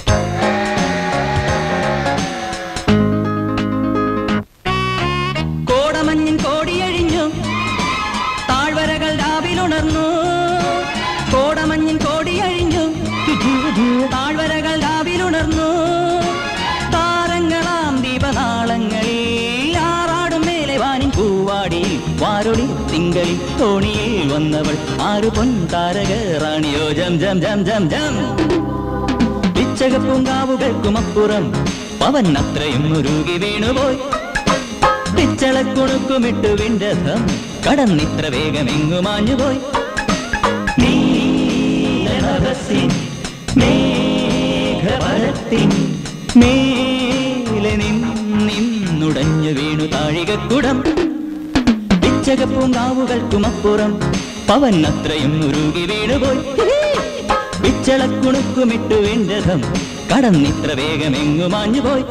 കോടമഞ്ഞിൻ കോടിയഴിഞ്ഞു താഴ്വരകൾ രാവിലുണർന്നു കോടമഞ്ഞിൻ കോടിയഴിഞ്ഞു താഴ്വരകൾ രാവിലുണർന്നു താരങ്ങളാം ദീപനാളങ്ങളിൽ ആറാടും മേലെ വാനിൻ പൂവാടിയിൽ വാരൊളി തിങ്കളിൽ തോണിയിൽ വന്നവൾ ആരു പൊൻ താരക റാണിയോ ജം ജം ജം ജം ജം പിച്ചകപ്പൂങ്കാവുകൾക്കുമപ്പുറം പവൻ അത്രയും മുരുകി വീണുപോയി പിച്ചളക്കുണുക്കുമിട്ടു വിണ്ടതം കടന്നിത്ര വേഗം എങ്ങു മാഞ്ഞുപോയി നീലനഭസിൻ മേഘപടത്തിൻ മേലെ നിന്നുടഞ്ഞു വീണു താഴികക്കുടം പിച്ചകപ്പൂങ്കാവുകൾക്കുമപ്പുറം പവൻ അത്രയും മുരുകി വീണുപോയി പിച്ചളക്കുണുക്കുമിട്ടു വിണ്ടതം കടന്നിത്ര വേഗം എങ്ങു മാഞ്ഞുപോയി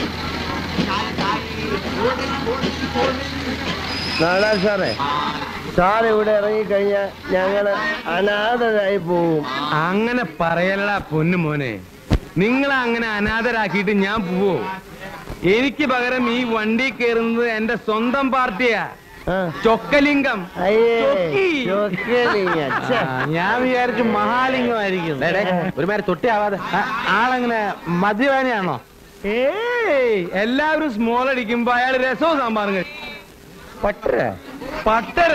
നാടാ സാറേ സാർ ഇവിടെ ഇറങ്ങിക്കഴിഞ്ഞാൽ ഞങ്ങള് അനാഥരായി പോവും അങ്ങനെ പറയല്ല പൊന്നു മോനെ നിങ്ങളെ അങ്ങനെ അനാഥരാക്കിയിട്ട് ഞാൻ പോവോ എനിക്ക് പകരം ഈ വണ്ടി കയറുന്നത് എന്റെ സ്വന്തം പാർട്ടിയാ ചൊക്കലിംഗം ചൊക്കി. ആ, ഞാൻ വിചാരിച്ചു മഹാലിംഗമായിരിക്കും ഒരുമാതിരി തൊട്ടിയാവാതെ ആ, ആളെങ്ങനെ മദ്യപാനിയാണോ ഏയ് എല്ലാവരും സ്മോൾ അടിക്കുമ്പോ അയാൾ രസവും സാമ്പാറും കഴിക്കും പട്ടര പട്ടര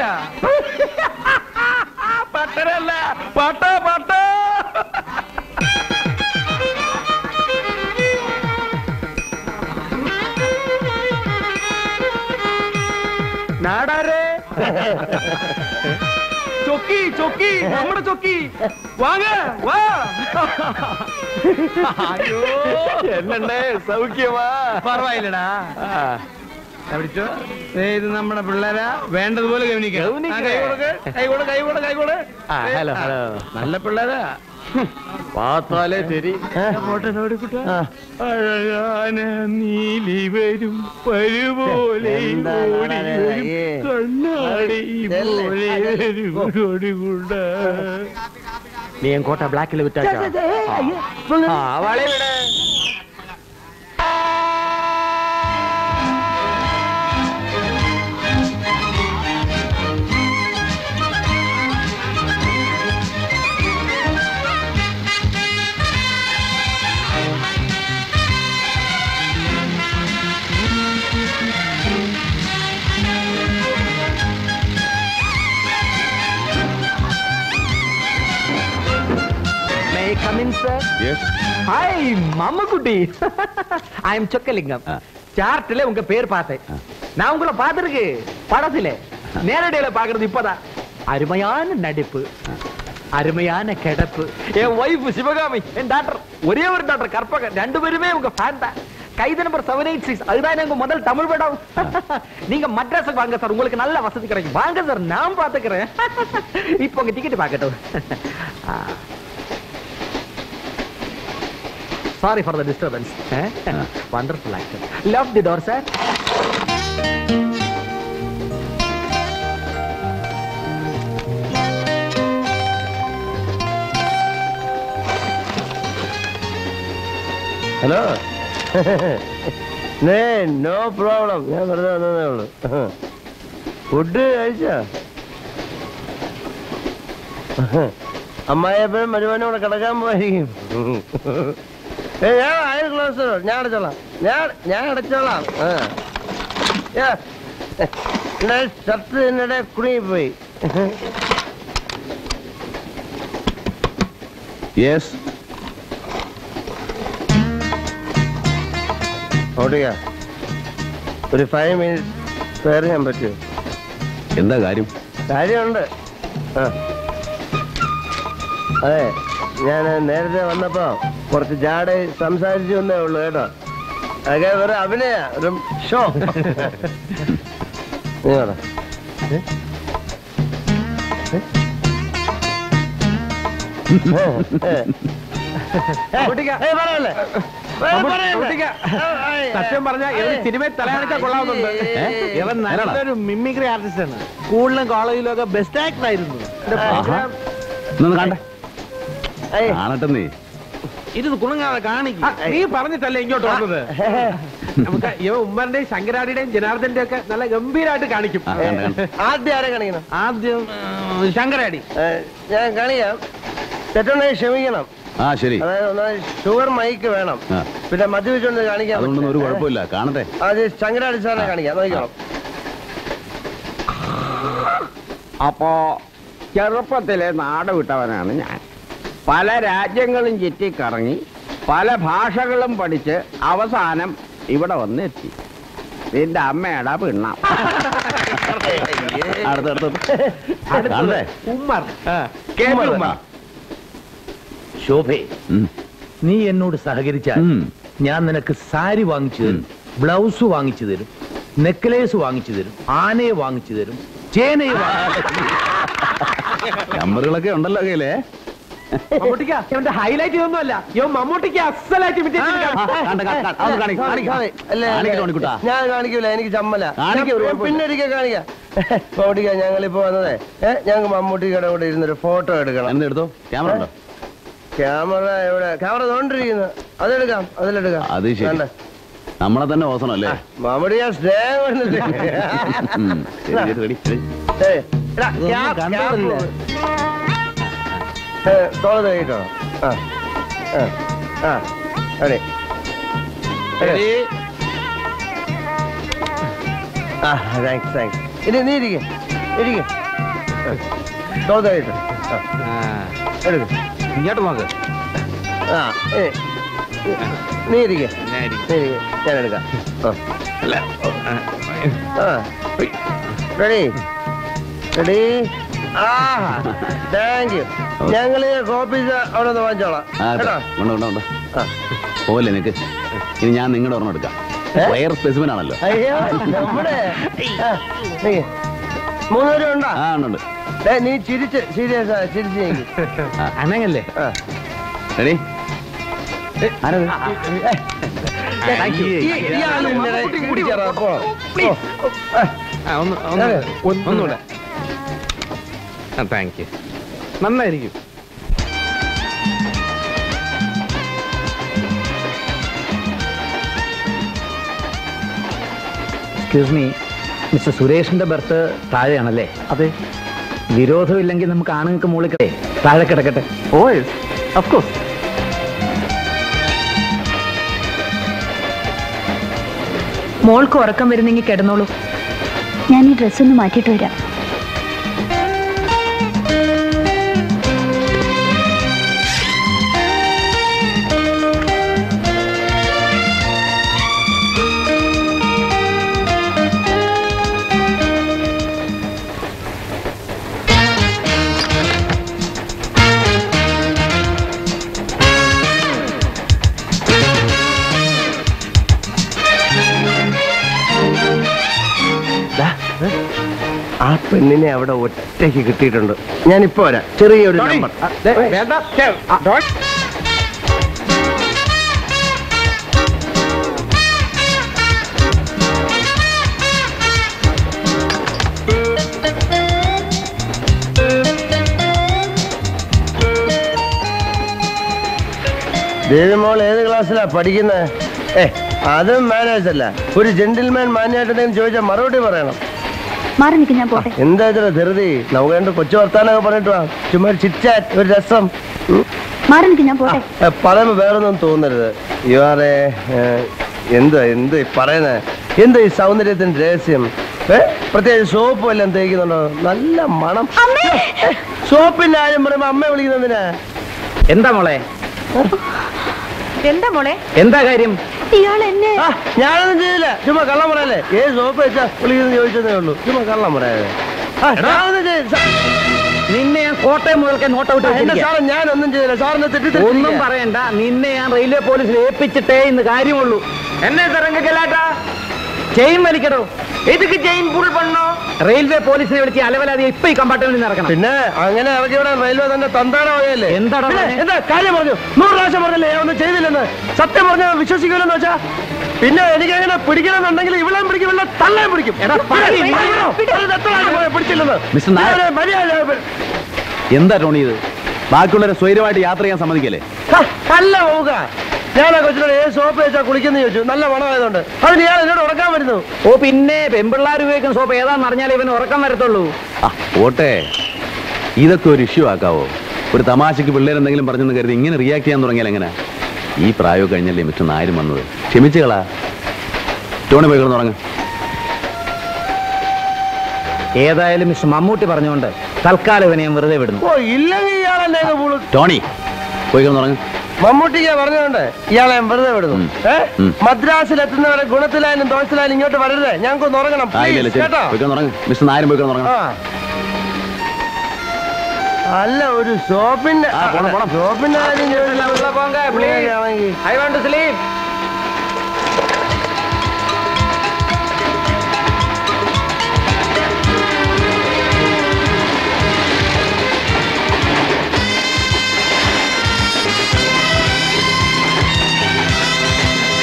പട്ടരല്ല പട്ട പട്ട നാടാരേ ചൊക്കി ചൊക്കി നമ്മുടെ ചൊക്കി വാങ്ങ വാ അയ്യോ എന്നുണ്ടേ സൗഖ്യമാ പറവായില്ലടാ പിടിച്ചോ ദേ ഇത് നമ്മുടെ പിള്ളേരാ വേണ്ടതുപോലെ ഗവനിക്കാം ആ, കൈ കൊടുക്ക് കൈ കൊടു കൈ കൊടു കൈ കൊടു ആ, ഹലോ, ഹലോ. നല്ല പിള്ളേരാ പാത്താലേ ശരി അഴകാന നീലി വരും പരുപോലെ ഓടി വരും കണ്ണാടി പോലെ വരും കൊടികുണ്ട നീ കോട്ട ബ്ലാക്കിൽ വിറ്റാച്ചാ ആ വളയിലിടേ May I come in, sir? Hi Mammakkutty I am Chockalingam சார்ட்ல உங்க பேர் பார்த்தேன் நான் உங்களை பார்த்திருக்கு படத்துல நேரடியில பாக்குறது இப்பதான் அருமையான நடிப்பு அருமையான கிடப்பு என் ஒய்ஃப் சிவகாமி என் டாக்டர் ஒரே ஒரு டாக்டர் கற்பகன் ரெண்டு பேருமே உங்க ஃபேன் தான் கைது நம்பர் செவன் எயிட் சிக்ஸ் அதுதான் எங்க முதல் தமிழ் படம் நீங்க மட்ராஸுக்கு வாங்க சார் உங்களுக்கு நல்ல வசதி கிடைக்கும் வாங்க சார் நான் பாத்துக்கிறேன் இப்போ உங்க டிக்கெட் பார்க்கட்டும் Sorry for the disturbance. Eh? Wonderful actor. Love the door, sir. Hello നേ നോ പ്രോബ്ലം ഞാൻ വെറുതെ വന്നതേ ഉള്ളൂ ഫുഡ് കഴിച്ചോ അമ്മായിയപ്പനും മരുമാനും കൂടെ കിടക്കാൻ പോയിരിക്കും ഏ ഞാൻ അയൽ ക്ലോസ് ഞാൻ അടച്ചോളാം ഞാൻ ഞാൻ അടച്ചോളാം ആ. ഏ, എന്റെ ഷർട്ട് എന്നിടെ കുടുങ്ങി പോയി യെസ് ഓടിക്ക ഒരു ഫൈവ് മിനിറ്റ് സ്പെയർ ചെയ്യാൻ പറ്റുമോ എന്താ കാര്യം കാര്യമുണ്ട് ആ അതെ ഞാൻ നേരത്തെ വന്നപ്പോ കുറച്ച് ജാട സംസാരിച്ചു എന്നേ ഉള്ളൂ കേട്ടോ അതൊക്കെ ഒരു അഭിനയ ഒരു ഷോ നീ പറ. ഏ? ഏ? ഏ? ഏ, ഏ, പറയല്ലേ? പറ- പറയല്ലേ? സത്യം പറഞ്ഞാൽ ഇവന് സിനിമയിൽ തലയാണിച്ചാൽ കൊള്ളാവുന്നുണ്ട് ഏ? ഇവൻ നല്ലൊരു മിമിക്രി ആർട്ടിസ്റ്റ് ആണ് സ്കൂളിലും കോളേജിലും ഒക്കെ ബെസ്റ്റ് ആക്ടർ ആയിരുന്നു എന്റെ program- ഒന്ന് കണ്ടേ കാണട്ടെ നീ ഇരുന്ന് കുണുങ്ങാതെ കാണിക്കും നീ പറഞ്ഞിട്ടല്ലേ ഇങ്ങോട്ട് വന്നത് നമുക്ക് ഇവ ഉമ്മറിന്റെയും ശങ്കരാടിയുടെയും ജനാർദ്ദന്റെ ഒക്കെ നല്ല ഗംഭീരമായിട്ട് കാണിക്കും ആദ്യം ആരെ കാണിക്കണം ആദ്യം ഉം, ശങ്കരാടി ഏ, ഞാൻ കാണിക്കാം തെറ്റുണ്ടെങ്കിൽ ക്ഷമിക്കണം ആ ശരി അതായത് ഒന്നാമത് ഷുഗർ മൈക്ക് വേണം ആ. പിന്നെ മദ്യപിച്ചുകൊണ്ട് കാണിക്കാൻ അതുകൊണ്ടൊന്നും ഒരു പറ്റില്ല. കുഴപ്പമില്ല കാണട്ടെ അത് ശങ്കരാടി സാറിനെ കാണിക്കാം നോക്കണം അപ്പോ ചെറുപ്പത്തിലെ നാട് വിട്ടവനാണ് ഞാൻ പല രാജ്യങ്ങളും ചുറ്റിക്കറങ്ങി പല ഭാഷകളും പഠിച്ച് അവസാനം ഇവിടെ വന്നെത്തി നിന്റെ അമ്മയുടെ പിണ്ണ അടുത്തടുത്ത് കാണട്ടെ ഉമ്മർ കേട്ടു ഉമ്മ. ശോഭേ നീ എന്നോട് സഹകരിച്ചാൽ ഞാൻ നിനക്ക് സാരി വാങ്ങിച്ചു തരും ബ്ലൗസ് വാങ്ങിച്ചു തരും നെക്ലേസ് വാങ്ങിച്ചു തരും ആനയെ വാങ്ങിച്ചു തരും ചേനയെ വാങ്ങിച്ചു നമ്പറുകളൊക്കെ ഉണ്ടല്ലോ കയ്യിലേ മമ്മൂട്ടിക്ക ഇവന്റെ ഹൈലൈറ്റ് ഇതൊന്നുമല്ല ഇവൻ മമ്മൂട്ടിക്ക് അസലായിട്ട് imitate ചെയ്ത് കാണിക്കും. അല്ലേ, അല്ലേ. ഞാൻ കാണിക്കൂല എനിക്ക് ചമ്മല കാണിക്ക് ഒരു ഞാൻ കുഴപ്പമില്ല. പിന്നെ ഒരിക്കൽ കാണിക്കാം മമ്മൂട്ടിക്ക ഞങ്ങളിപ്പോ വന്നതേ ഏ ഞങ്ങൾക്ക് മമ്മൂട്ടിക്കയുടെ കൂടെ ഇരുന്നൊരു ഫോട്ടോ എടുക്കണം എന്തെടുത്തോ ക്യാമറ ഉണ്ടോ ക്യാമറ എവിടെ ക്യാമറ തോണ്ടിരിക്കുന്നു അതെടുക്കാം അതിലെടുക്കാം അത് ശരി വേണ്ട. നമ്മളെ തന്നെ ഓസണം അല്ലേ മമ്മൂട്ടിക്ക സ്നേഹം കൊണ്ടിട്ട്. ഉം, ശരി, ശരി, ready, ready. ഏയ്, എടാ, ക്യാ- ക്യാപ്പ്. ഏ, തോള് തേയിട്ടോ ആ ആ ആ ready. Ready? ആ താങ്ക്സ് താങ്ക്സ് ഇനി നീ ഇരിക്കെ ഇരിക്കെ തോള് തേയിട്ടോ എടുക്കും ഇങ്ങോട്ട് നോക്ക് ആ ഏ, നീ ഇരിക്കെ നീ ഇരിക്കെ ഞാൻ എടുക്കാം ആ ആ റെഡി റെഡി ആ താങ്ക് യു ഞങ്ങൾ കോപ്പി അവിടെ നിന്ന് വാങ്ങിച്ചോളാം ആ കേട്ടോ ഉണ്ടോ ഉണ്ടോ ഉണ്ടോ പോലെ നിനക്ക് ഇനി ഞാൻ നിങ്ങളുടെ ഒരെണ്ണം എടുക്കാം വയർ സ്പെസിമൻ ആണല്ലോ അയ്യോ നമ്മുടെ ആ, നീ. മൂന്ന് പേരും ഉണ്ടോ ആ ഉണ്ട് ഏ, നീ ചിരിച്ച് സീരിയസ് ചിരിച്ച് നീങ്ങി. അനങ്ങല്ലേ ആ. Ready Thank you. ഈ- ഇയാള് ഇന്നലെ കുടിക്കാറാ, പോ. പോ. ആ, ഒന്ന് ഒന്ന് അതെ. ഒന്നുകൂടെ ആ താങ്ക് യു നന്നായിരിക്കും എക്സ്ക്യൂസ് മീ മിസ്റ്റർ സുരേഷിന്റെ ബർത്ത് താഴെയാണല്ലേ അതെ വിരോധമില്ലെങ്കിൽ നമുക്ക് ആണുങ്ങൾക്ക് മുകളിൽ കിടേ താഴെ കിടക്കട്ടെ ഓ ഓഫ് കോഴ്സ് മോൾക്ക് ഉറക്കം വരുന്നെങ്കിൽ കിടന്നോളൂ ഞാൻ ഈ ഡ്രസ്സ് ഒന്ന് മാറ്റിയിട്ട് വരാം ദാ, ഏ? ആ പെണ്ണിനെ അവിടെ ഒറ്റയ്ക്ക് കിട്ടിയിട്ടുണ്ട് ഞാൻ ഇപ്പൊ വരാം ചെറിയൊരു നമ്പർ ആ, ദേ, വേണ്ട ആ, ഡോണ്ട്. ദേവിമോൾ ഏത് ക്ലാസ്സിലാ പഠിക്കുന്നത് ഏ അതും മാനേജ് അല്ല ഒരു ജെന്റിൽമാൻ മാന്യമായിട്ട് എന്തെങ്കിലും ചോദിച്ചാൽ മറുപടി പറയണം മാറി നിൽക്കും ഞാൻ പോട്ടെ എന്താ ഇത്ര ധൃതി നമുക്ക് രണ്ട് കൊച്ചു വർത്താനൊക്കെ പറഞ്ഞിട്ട് വാ ചുമ്മാ ഒരു ചിറ്റാറ്റ് ഒരു രസം ഉം. മാറി നിൽക്കും ഞാൻ പോട്ടെ ഏ, പറയുമ്പോ വേറൊന്നും തോന്നരുത് യുവാറെ എന്ത് എന്ത് പറയുന്നത് എന്ത് ഈ സൗന്ദര്യത്തിന്റെ രഹസ്യം ഏ പ്രത്യേകിച്ച് സോപ്പ് വല്ലതും തേക്കുന്നുണ്ടോ നല്ല മണം ഏ, സോപ്പിന്റെ ആരും പറയുമ്പോ അമ്മ വിളിക്കുന്നതിനാ എന്താ മോളെ എന്താ മോളെ എന്താ കാര്യം ഇയാൾ എന്നെ ആ, ഞാനൊന്നും ചെയ്തില്ല ചുമ്മാ കള്ളം പറയല്ലേ ഏത് സോപ്പ് വെച്ചാ വിളിക്കുന്നത് ചോദിച്ചതേ ഉള്ളൂ ചുമ്മാ കള്ളം പറയാതെ ആ, ഞാനൊന്നും ചെയ്തില്ല. നിന്നെ ഞാൻ കോട്ടയം മുതൽക്ക് നോട്ട് ഔട്ട് എന്റെ സാറേ ഞാനൊന്നും ചെയ്തില്ല സാറിനെ ഒന്നും തെറ്റിദ്ധരിച്ചില്ല പറയണ്ട നിന്നെ ഞാൻ റെയിൽവേ പോലീസിൽ ഏൽപ്പിച്ചിട്ടേ ഇന്ന് കാര്യമുള്ളൂ എന്നെ തരംഗലാട്ടാ ചെയിൻ വലിക്കടോ എതുക്ക് ചെയിൻ പുൾ പണ്ണോ റെയിൽവേ പോലീസിനെ വിളിച്ച് അലവലാതെ ഇപ്പൊ ഈ കമ്പാർട്ട്മെന്റിൽ നിന്ന് ഇറക്കണം പിന്നെ അങ്ങനെ ഇറക്കി വിടാൻ റെയിൽവേ തന്നെ തന്താണ പോയല്ലേ എന്താടാ പിന്നെ പറഞ്ഞേ? എന്താ കാര്യം പറഞ്ഞു നൂറ് പ്രാവശ്യം പറഞ്ഞല്ലേ ഞാൻ ഒന്നും ചെയ്തില്ലെന്ന് സത്യം പറഞ്ഞ വിശ്വസിക്കൂലെന്ന് വെച്ചാ പിന്നെ എനിക്ക് അങ്ങനെ പിടിക്കണമെന്നുണ്ടെങ്കിൽ ഇവിടെ പിടിക്കും ഇവിടെ തള്ളയും പിടിക്കും എടാ, പാടി, പിന്നെ പറയണോ? അത് എത്ര ആള് പോയി പിടിച്ചില്ലെന്ന് മിസ്റ്റർ നായർ. ഞാൻ മര്യാദ എന്താ ടോണി ഇത് ബാക്കിയുള്ളവരെ സ്വൈര്യമായിട്ട് യാത്ര ചെയ്യാൻ സമ്മതിക്കല്ലേ ഹ, അല്ല പോവുക ഞാൻ ആ കൊച്ചിനോട് ഏത് സോപ്പ് വെച്ചാ കുളിക്കുന്ന ചോദിച്ചു നല്ല മണമായതുകൊണ്ട് അതിന് ഞാൻ എന്നോട് ഉറക്കാൻ വരുന്നു ഓ പിന്നെ പെമ്പിള്ളാർ ഉപയോഗിക്കുന്ന സോപ്പ് ഏതാന്ന് അറിഞ്ഞാലേ ഇവന് ഉറക്കം വരത്തുള്ളൂ ആ പോട്ടെ ഇതൊക്കെ ഒരു ഇഷ്യൂ ആക്കാവോ ഒരു തമാശക്ക് പിള്ളേരെന്തെങ്കിലും പറഞ്ഞെന്ന് കരുതി ഇങ്ങനെ റിയാക്ട് ചെയ്യാൻ തുടങ്ങിയാൽ എങ്ങനെ ഈ പ്രായം കഴിഞ്ഞല്ലേ മിസ്റ്റർ നായരും വന്നത് ക്ഷമിച്ചുകളാ ടോണി പോയി കിടന്നുറങ്ങ ഏതായാലും മിസ്റ്റർ മമ്മൂട്ടി പറഞ്ഞുകൊണ്ട് തൽക്കാലം ഇവനെ ഞാൻ വെറുതെ വിടുന്നു ഓ ഇല്ലെങ്കിൽ ഇയാളെന്നെ അങ്ങ് പൂള് ടോണി പോയി കിടന്നുറങ്ങ മമ്മൂട്ടിക്ക് പറഞ്ഞുകൊണ്ട് ഇയാളെ ഞാൻ വെറുതെ വിടുന്നു ഏ ഉം. മദ്രാസിൽ എത്തുന്നവരെ ഗുണത്തിലായാലും ദോഷത്തിലായാലും ഇങ്ങോട്ട് വരരുത് ഞങ്ങൾക്ക് ഒന്ന് ഉറങ്ങണം ആ ഇല്ല ഇല്ല please, ശരി കേട്ടോ പോയി കിടന്നുറങ്ങ മിസ്റ്റർ നായരും പോയി കിടന്നുറങ്ങ ആ. അല്ല ഒരു ഷോപ്പിന്റെ ആ, പോണം, പോണം. ഷോപ്പിന്റെ കാര്യം ചോദിച്ചാണെങ്കിൽ ഐ വാണ്ട് ടു സ്ലീപ്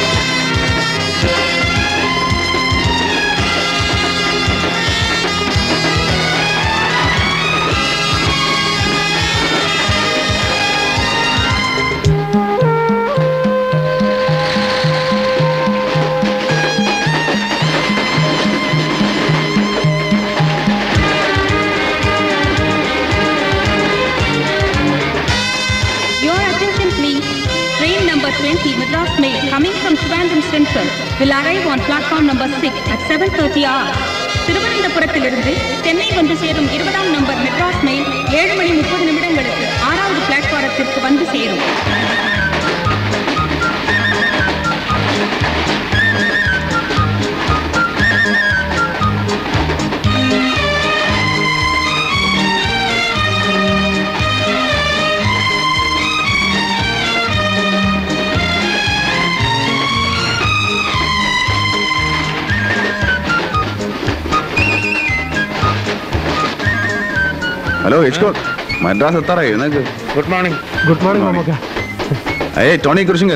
ആ 20 Madras Mail coming from Trivandrum Central will arrive on platform number 6 at 7.30 hours. திருவனந்தபுரத்திலிருந்து Chennai வந்து சேரும் இருபதாம் நம்பர் மெட்ராஸ் மெயில் ஏழு மணி முப்பது நிமிடங்களுக்கு ஆறாவது பிளாட்பாரத்திற்கு வந்து சேரும் ഹലോ യശ്കോ മദ്രാസ് എത്താറായി എഴുന്നേക്ക് ഗുഡ് മോർണിംഗ് ഗുഡ് മോർണിംഗ് നമുക്ക് ഏയ് Tony Kurisinkal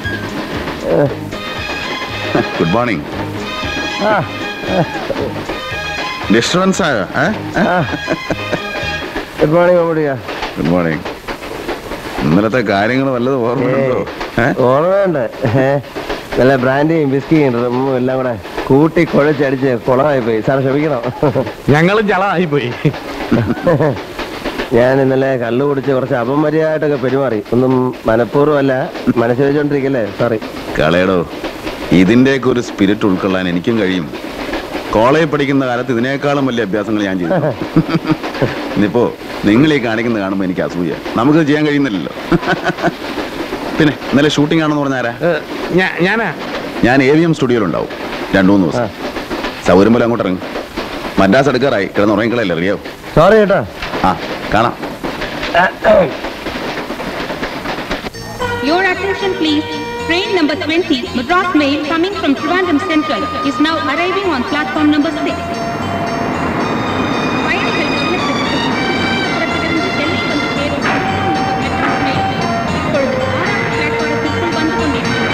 good morning disturbance ആയോ ഗുഡ് മോർണിംഗ് മമ്മൂടിയാ ഗുഡ് മോർണിംഗ് ഇന്നലത്തെ കാര്യങ്ങൾ വല്ലതും ഓർമ്മയുണ്ടോ ഏ? ഓർമ്മയുണ്ട് ഏ, നല്ല ബ്രാൻഡിയും ബിസ്കിയും റമ്മും എല്ലാം കൂടെ കൂട്ടി കുഴച്ചടിച്ച് കുളമായി പോയി സാർ ക്ഷമിക്കണം ഞങ്ങളും ചളമായി പോയി ഞാൻ ഇന്നലെ കള്ളു കുടിച്ച് കുറച്ച് അപമര്യാദയായിട്ടൊക്കെ പെരുമാറി ഒന്നും മനഃപൂർവ്വമല്ല മനസ്സ് വെച്ചോണ്ടിരിക്കല്ലേ സോറി കളയടോ ഇതിന്റെയൊക്കെ ഒരു സ്പിരിറ്റ് ഉൾക്കൊള്ളാൻ എനിക്കും കഴിയും കോളേജിൽ പഠിക്കുന്ന കാലത്ത് ഇതിനേക്കാളും വലിയ അഭ്യാസങ്ങൾ ഞാൻ ചെയ്തു ഇന്നിപ്പോ നിങ്ങൾ ഈ കാണിക്കുന്നത് കാണുമ്പോൾ എനിക്ക് അസൂയ നമുക്ക് ചെയ്യാൻ കഴിയുന്നില്ലല്ലോ പിന്നെ ഇന്നലെ ഷൂട്ടിംഗ് ആണെന്ന് പറഞ്ഞാരാ ഞാനാ ഞാൻ എ വി എം സ്റ്റുഡിയോയിലുണ്ടാവും രണ്ടു മൂന്ന് ദിവസം സൗകര്യം പോലെ അങ്ങോട്ട് ഇറങ്ങും മദ്രാസ് എടുക്കാറായി കിടന്ന് ഉറങ്ങിക്കളയല്ലേ റെഡിയാവും സോറി കേട്ടോ ആ കാണാം Your attention please. Train number 20, Madras Mail coming from Trivandrum Central is now arriving on platform number 6. பயணிகள் கவனத்திற்கு சென்னை வந்து சேரும் இரண்டாம் நம்பர் மெட்ராஸ் மெயில் இப்பொழுது ஆறாவது பிளாட்பாரத்திற்குள் வந்து கொண்டிருக்கிறது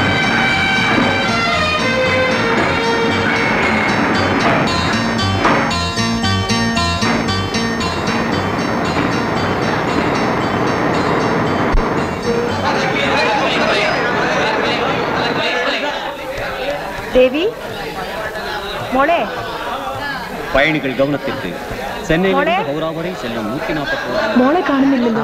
தேவி மோளே பயணிகள் கவனத்திற்கு மோளே. சென்னையிலிருந்து ஹவுரா வரை செல்லும் நூத்தி நாற்பத்தி മോളെ കാണുന്നില്ലല്ലോ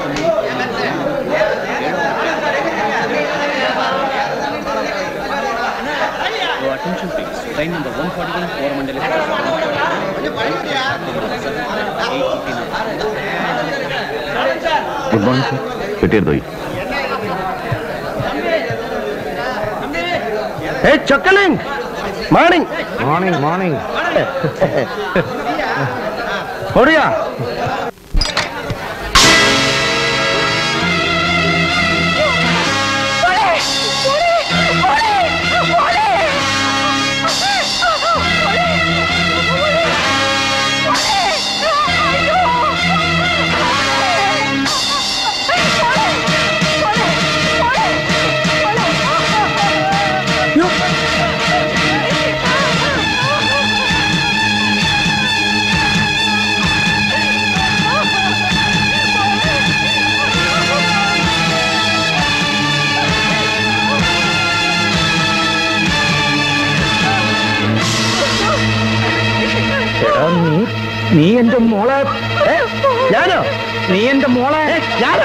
attention please train number 141 Coromandel Express good morning sir കിട്ടിയെടുത്തോ ഏ ചൊക്കലിംഗ് മോർണിംഗ് മോർണിംഗ് മോർണിംഗ് ഓടിയാ എടാ നീ നീ എന്റെ മോളെ ഏ? ഞാനോ നീ എന്റെ മോളെ ഞാനോ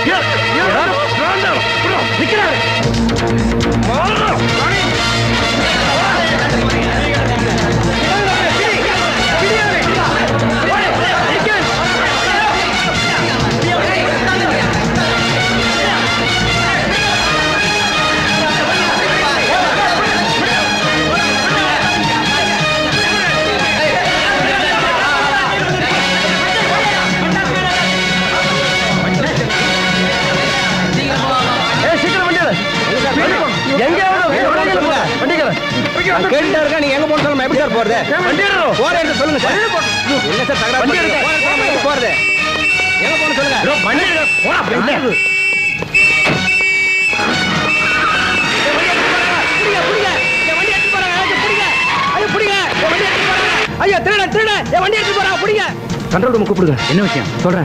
ஏய், சீக்கிரம் வண்டி எடு. எங்க எவ்வளவு? எவ்வளவு எங்க போற? வண்டி எடு. கேட்டுட்டா இருக்கா நீங்க எங்க போன சொல்லுங்க எப்படி சார் போறது வண்டி எடு. போற இடத்துல சொல்லுங்க சார் என்ன சார் தகராறு வண்டி பண்றீங்க? எடுங்க. போற இடத்துல எங்க போறது எங்க போன சொல்லுங்க இதோ வண்டி எடு. போடா, வண்டி எடு. ஐயா திருட திருட என் வண்டி எடுத்து போறா புடிங்க கண்ட்ரோல் ரூம் கூப்பிடுங்க என்ன விஷயம் சொல்றேன்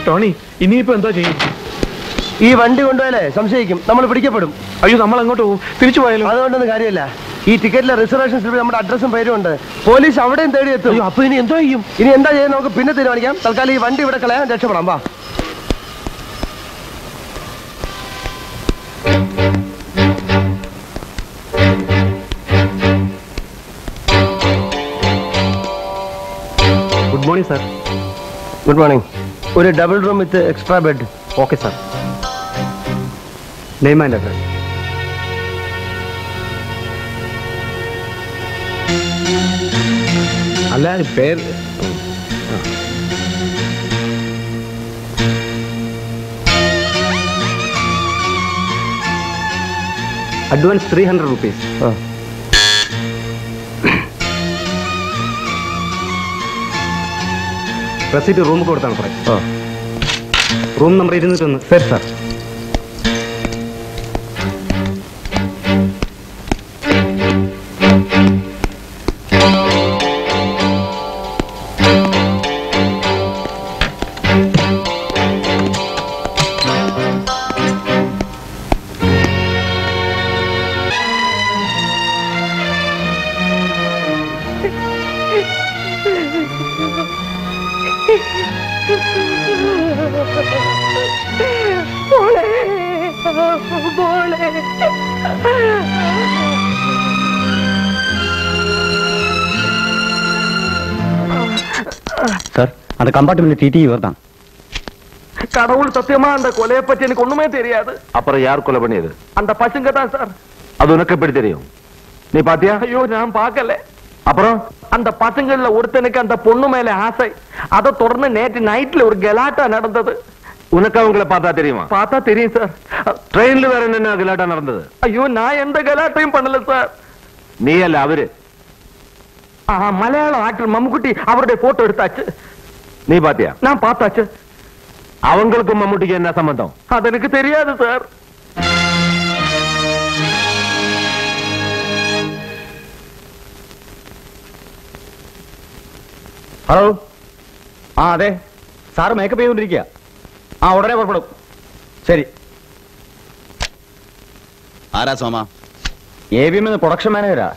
ടോണി ഇനിയിപ്പോ എന്താ ചെയ്യും ഈ വണ്ടി കൊണ്ടുപോയാലേ സംശയിക്കും നമ്മൾ പിടിക്കപ്പെടും അയ്യോ നമ്മൾ അങ്ങോട്ട് പോകും തിരിച്ചു പോയാലോ അതുകൊണ്ടൊന്നും കാര്യമില്ല ഈ ടിക്കറ്റിലെ റിസർവേഷൻ സ്ലിപ്പിൽ നമ്മുടെ അഡ്രസ്സും പേരും ഉണ്ട് പോലീസ് അവിടെയും തേടി എത്തും അപ്പൊ ഇനി എന്തോ ചെയ്യും ഇനി എന്താ ചെയ്യുന്നത് നമുക്ക് പിന്നെ തീരുമാനിക്കാം തൽക്കാലം ഈ വണ്ടി ഇവിടെ കളയാൻ രക്ഷപ്പെടാം വാ good morning sir good morning ഒരു double room with extra bed okay sir name and address അല്ല പേര് advance three hundred rupees receipt റൂമിൽ കൊടുത്താണ് സാറേ റൂം നമ്പർ ഇരുന്നൂറ്റൊന്ന് ശരി സാർ சார் அந்த கம்பார்ட்மெண்ட் டிடி இவர் தான் கடவுள் சத்தியமா அந்த கொலையை பத்தி எனக்கு ஒண்ணுமே தெரியாது அப்புறம் யார் கொலை பண்ணியது அந்த பசங்க தான் சார் அது உனக்கு எப்படி தெரியும் நீ பாத்தியா ஐயோ நான் பார்க்கல அப்புறம் அந்த பசங்கள்ல ஒருத்தனுக்கு அந்த பொண்ணு மேல ஆசை அதை தொடர்ந்து நேற்று நைட்ல ஒரு கலாட்டா நடந்தது உனக்கு அவங்கள பார்த்தா தெரியுமா பார்த்தா தெரியும் சார் ட்ரெயின்ல வேற என்ன கலாட்டா நடந்தது ஐயோ நான் எந்த கலாட்டையும் பண்ணல சார் நீ அல்ல அவரு ஆ, மலையாள ஆக்டர் மம்முக்குட்டி அவருடைய போட்டோ எடுத்தாச்சு நீ பாத்தியா நான் பார்த்தாச்சு அவங்களுக்கும் மம்முட்டிக்கு என்ன சம்பந்தம் அது எனக்கு தெரியாது சார் ഹലോ ആ അതെ സാറ് മേക്കപ്പ് ചെയ്തുകൊണ്ടിരിക്കുക ആ ഉടനെ പുറപ്പെടും ശരി ആരാ Soma A B M production മാനേജരാ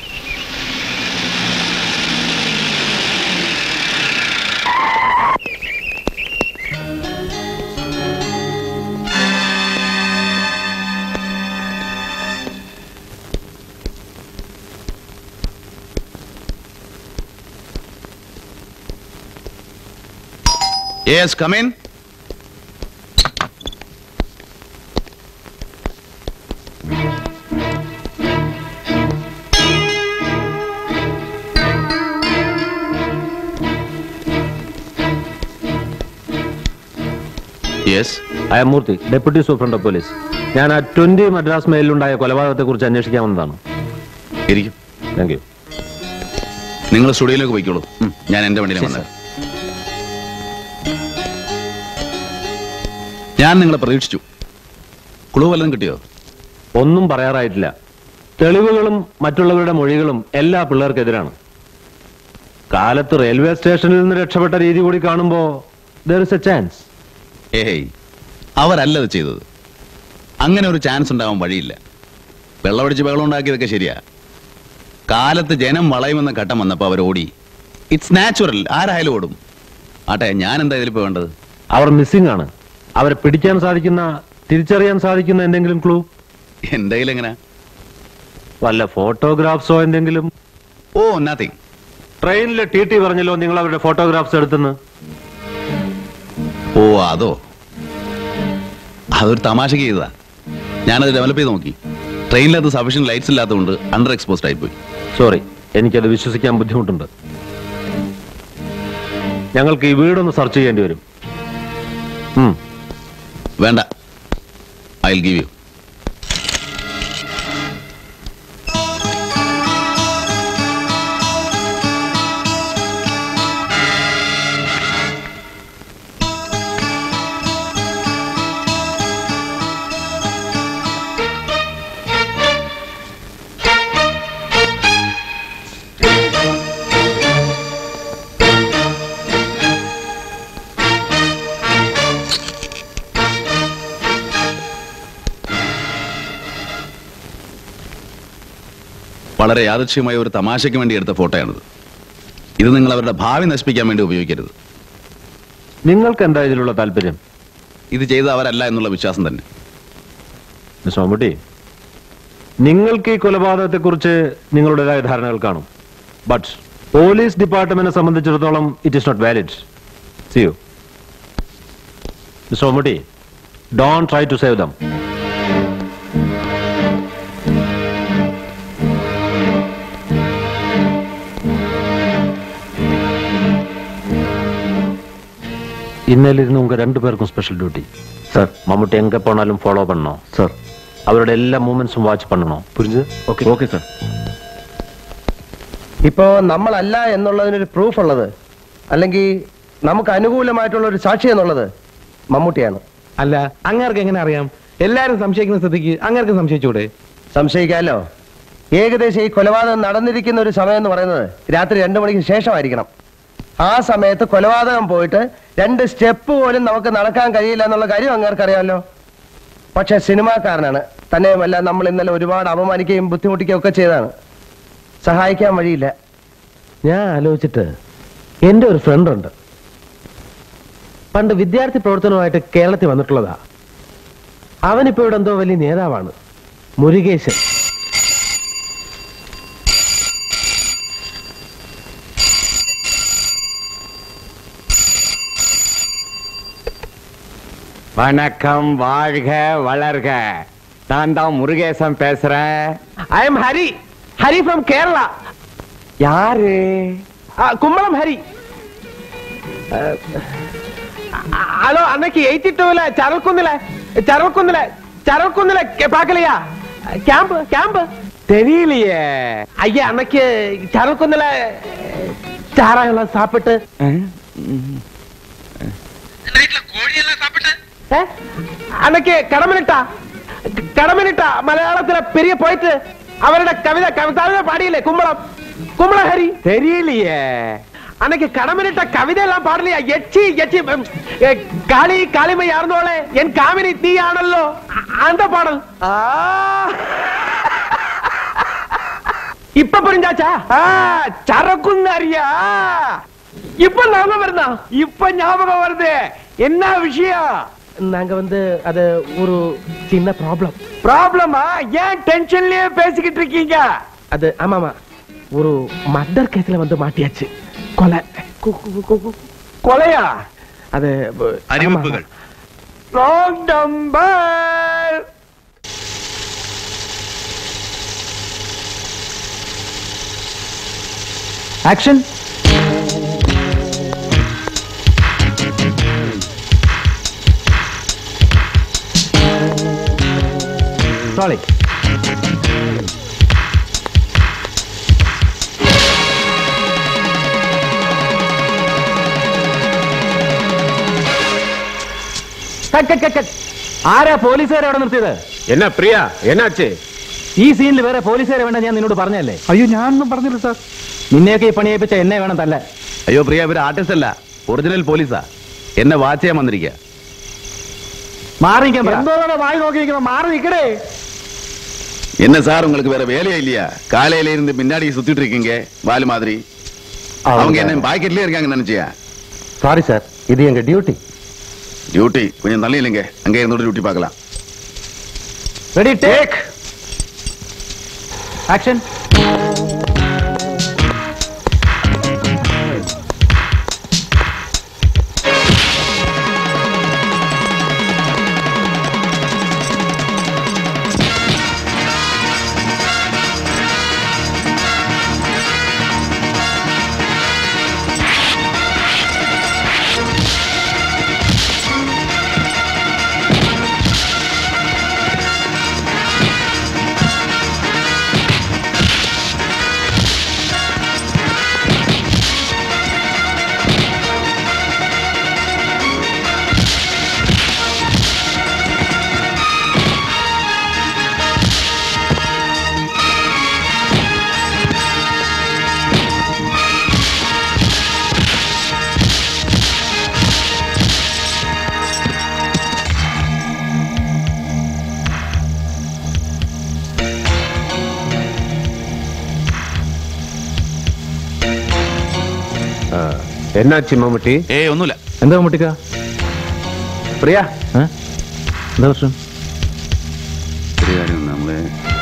yes come in yes I am Murthy deputy superintendent of police ഞാൻ ആ ട്വന്റി മദ്രാസ് മെയിലുണ്ടായ കൊലപാതകത്തെ കുറിച്ച് അന്വേഷിക്കാൻ വന്നതാണ് ഇരിക്കും താങ്ക് യു നിങ്ങൾ സ്റ്റുഡിയോയിലേക്ക് പോയിക്കോളൂ ഞാൻ എന്റെ വണ്ടിയിലാണ് വന്നത് ഞാൻ നിങ്ങളെ പ്രതീക്ഷിച്ചു ക്ലൂ വല്ലതും കിട്ടിയോ ഒന്നും പറയാറായിട്ടില്ല തെളിവുകളും മറ്റുള്ളവരുടെ മൊഴികളും എല്ലാ പിള്ളേർക്കെതിരാണ് കാലത്ത് റെയിൽവേ സ്റ്റേഷനിൽ നിന്ന് രക്ഷപ്പെട്ട രീതി കൂടി കാണുമ്പോ ദർ ഇസ് എ ചാൻസ് ഏയ് അവരല്ലത് ചെയ്തത് അങ്ങനെ ഒരു ചാൻസ് ഉണ്ടാവാൻ വഴിയില്ല വെള്ളമടിച്ച് ബഹളം ഉണ്ടാക്കിയതൊക്കെ ശരിയാ കാലത്ത് ജനം വളയുമെന്ന ഘട്ടം വന്നപ്പോൾ അവർ ഓടി ഇറ്റ്സ് നാച്ചുറൽ ആരായാലും ഓടും ആട്ടെ ഞാൻ എന്താ ഇതിലിപ്പോ വേണ്ടത് അവർ മിസ്സിംഗ് ആണ് അവരെ പിടിക്കാൻ സാധിക്കുന്ന തിരിച്ചറിയാൻ സാധിക്കുന്ന എന്തെങ്കിലും ക്ലൂ എന്റെ കയ്യിൽ എങ്ങനെ വല്ല ഫോട്ടോഗ്രാഫ്സോ എന്തെങ്കിലും ഓ നത്തിങ് ട്രെയിനിലെ ടി ടി പറഞ്ഞല്ലോ നിങ്ങൾ അവരുടെ ഫോട്ടോഗ്രാഫ്സ് എടുത്തെന്ന് ഓ അതോ അതൊരു തമാശക്ക് ചെയ്തതാ ഞാനത് ഡെവലപ്പ് ചെയ്ത് നോക്കി ട്രെയിനിലത് സഫീഷ്യൻ ലൈറ്റ്സ് ഇല്ലാത്തതുകൊണ്ട് അണ്ടർ എക്സ്പോസ്ഡ് ആയിപ്പോയി സോറി എനിക്കത് വിശ്വസിക്കാൻ ബുദ്ധിമുട്ടുണ്ട് ഞങ്ങൾക്ക് ഈ വീടൊന്ന് സെർച്ച് ചെയ്യേണ്ടി വരും ഉം. വേണ്ട ഐ വിൽ ഗീവ് യു വളരെ യാദൃശ്യമായ ഒരു തമാശയ്ക്ക് വേണ്ടി എടുത്ത ഫോട്ടോയാണിത് ഇത് നിങ്ങൾ അവരുടെ ഭാവി നശിപ്പിക്കാൻ വേണ്ടി ഉപയോഗിക്കരുത് നിങ്ങൾക്ക് എന്താ ഇതിലുള്ള താല്പര്യം ഇത് ചെയ്ത അവരല്ല എന്നുള്ള വിശ്വാസം തന്നെ മിസ് മമ്മൂട്ടി നിങ്ങൾക്ക് ഈ കൊലപാതകത്തെ കുറിച്ച് നിങ്ങളുടേതായ ധാരണകൾ കാണും ബട്ട് പോലീസ് ഡിപ്പാർട്ട്മെന്റിനെ സംബന്ധിച്ചിടത്തോളം it is not valid see you miss Mammootty don't try to save them ഇന്നലിരുന്ന് ഉங்க രണ്ടു പേർക്കും സ്പെഷ്യൽ ഡ്യൂട്ടി സാർ മമ്മൂട്ടി എങ്ക പോണാലും ഫോളോ பண்ணணும் സാർ അവരുടെ എല്ലാ മൂവ്മെന്റ്സും വാച്ച് பண்ணணும் പുരിഞ്ഞത് ഓക്കെ ഓക്കെ സാർ ഇപ്പോ നമ്മളല്ല എന്നുള്ളതിനൊരു പ്രൂഫ് ഉള്ളത് അല്ലെങ്കിൽ നമുക്ക് അനുകൂലമായിട്ടുള്ള ഒരു സാക്ഷി എന്നുള്ളത് മമ്മൂട്ടിയാണ് അല്ല അങ്ങേർക്ക് എങ്ങനെ അറിയാം എല്ലാരും സംശയിക്കുന്ന സ്ഥിതിക്ക് അങ്ങേർക്ക് സംശയിച്ചൂടെ സംശയിക്കാമല്ലോ ഏകദേശം ഈ കൊലപാതകം നടന്നിരിക്കുന്ന ഒരു സമയം എന്ന് പറയുന്നത് രാത്രി രണ്ടു മണിക്ക് ശേഷമായിരിക്കണം ആ സമയത്ത് കൊലപാതകം പോയിട്ട് രണ്ട് സ്റ്റെപ്പ് പോലും നമുക്ക് നടക്കാൻ കഴിയില്ല എന്നുള്ള കാര്യം അങ്ങേർക്ക് അറിയാമല്ലോ പക്ഷെ സിനിമാക്കാരനാണ് തന്നെയുമല്ല നമ്മൾ ഇന്നലെ ഒരുപാട് അപമാനിക്കുകയും ബുദ്ധിമുട്ടിക്കുകയും ഒക്കെ ചെയ്തതാണ് സഹായിക്കാൻ വഴിയില്ല ഞാൻ ആലോചിച്ചിട്ട് എന്റെ ഒരു ഫ്രണ്ട് ഉണ്ട് പണ്ട് വിദ്യാർത്ഥി പ്രവർത്തനവുമായിട്ട് കേരളത്തിൽ വന്നിട്ടുള്ളതാ അവനിപ്പോ ഇവിടെ എന്തോ വലിയ നേതാവാണ് മുരുകേശൻ வணக்கம் வாழ்க வளர்க நான் தான் முருகேசன் பேசுறேன் I am Hari Hari from Kerala யாரு கும்பலம் ஹரி ஹலோ அன்னைக்கு எயிட்டி டூல சரல்குந்தில சரல்குந்தில சரல்குந்தில பாக்கலையா கேம்ப் கேம்ப் தெரியலையே ஐயா அன்னைக்கு சரல்குந்தில சாராயம் எல்லாம் சாப்பிட்டு ഏ? അന്നൊക്കെ കടമനിട്ട കടമനിട്ട മലയാളത്തിലെ പെരിയ പോയിട്ട് അവരുടെ കവിത കവിതാവിത പാടിയില്ലേ കുമ്പളം കുമ്പളഹരി தெரியலையே അന്നൊക്കെ കടമനിട്ട കവിത എല്ലാം പാടില്ല എച്ചി എച്ചി ഉം, ഏ, കാളി കാളിമയാർന്നോളെ എൻ കാമിനി നീയാണല്ലോ അ- அந்த பாடல் ആ. இப்ப புரிஞ்சாச்சா சரக்குன்னு அறியா இப்ப ஞாபகம் வருதா இப்ப ஞாபகம் வருது என்ன விஷயம் நாங்க வந்து அது ஒரு சின்ன ப்ராப்ளம் ப்ராப்ளமா ஏன் டென்ஷன்லயே பேசிக்கிட்டு இருக்கீங்க அது ஆமாமா ஒரு மர்டர் கேஸ்ல வந்து மாட்டியாச்சு கொலை கு- கு- கு- கு- கொலையா அது அறிவிப்புகள் ராங் நம்பர் ആക്ഷൻ സോളി കട്ട് കട്ട് കട്ട് കട്ട് ആരാ പോലീസുകാരെ അവിടെ നിർത്തിയത് എന്നാ പ്രിയ എന്നാച്ചേ ഈ സീനിൽ വേറെ പോലീസുകാരെ വേണ്ട ഞാൻ നിന്നോട് പറഞ്ഞല്ലേ അയ്യോ ഞാനൊന്നും പറഞ്ഞില്ല സാർ നിന്നെയൊക്കെ ഈ പണിയേപ്പിച്ച എന്നെ വേണം തല്ല അയ്യോ പ്രിയ ഇവര് ആർട്ടിസ്റ്റ് അല്ല ഒറിജിനൽ പോലീസാ എന്നെ വാച്ച് ചെയ്യാൻ വന്നിരിക്കുക മാറിക്കാൻ പറ എന്തോടെ വായി നോക്കിയിരിക്കണം മാറി നിൽക്കടേ என்ன சார் உங்களுக்கு வேற வேலையே இல்லையா காலையில இருந்து பின்னாடி சுத்திட்டு இருக்கீங்க வாலு மாதிரி அவங்க என்ன பாக்கெட்லயே இருக்காங்க நினைச்சியா சாரி சார் இது எங்க டியூட்டி டியூட்டி கொஞ்சம் தள்ளி இல்லைங்க அங்கே இருந்தோட டியூட்டி பார்க்கலாம் റെഡി ടേക്ക് ആക്ഷൻ ஆ എന്നാച്ചി മമ്മൂട്ടി ഏ ഒന്നുമില്ല എന്താ മമ്മൂട്ടിക്ക പ്രിയ ഏ? എന്താ പ്രശ്നം ഒരു കാര്യം നമ്മള്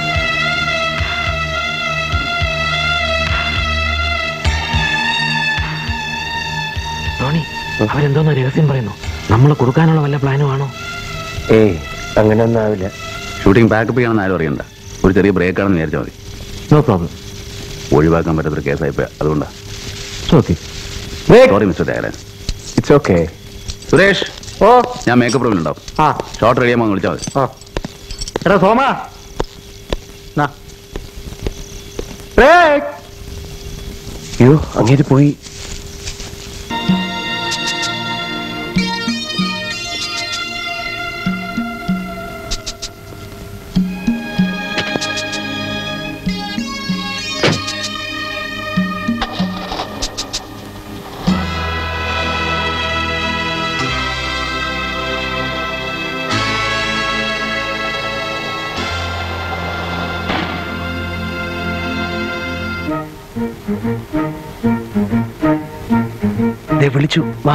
ടോണി അവരെന്തോന്ന് രഹസ്യം പറയുന്നു നമ്മളെ കൊടുക്കാനുള്ള വല്ല പ്ലാനും ആണോ ഏയ് അങ്ങനെയൊന്നും ആവില്ല ഷൂട്ടിംഗ് ബാക്കപ്പ് ചെയ്യണമെന്ന് ആരും അറിയണ്ട ഒരു ചെറിയ ബ്രേക്ക് ആണെന്ന് വിചാരിച്ചാൽ മതി നോ പ്രോബ്ലം ഒഴിവാക്കാൻ പറ്റാത്തൊരു കേസായിപ്പോയി അതുകൊണ്ടാ okay sorry mister Thyagarajan it's okay Suresh ഓ ഞാൻ മേക്കപ്പ് റൂമിൽ ഉണ്ടാവും ആ ഷോർട്ട് റെഡിയാകുമ്പോൾ വിളിച്ചാൽ മതി ആ എടാ സോമ അയ്യോ അങ്ങേര് പോയി ദേ വിളിച്ചു വാ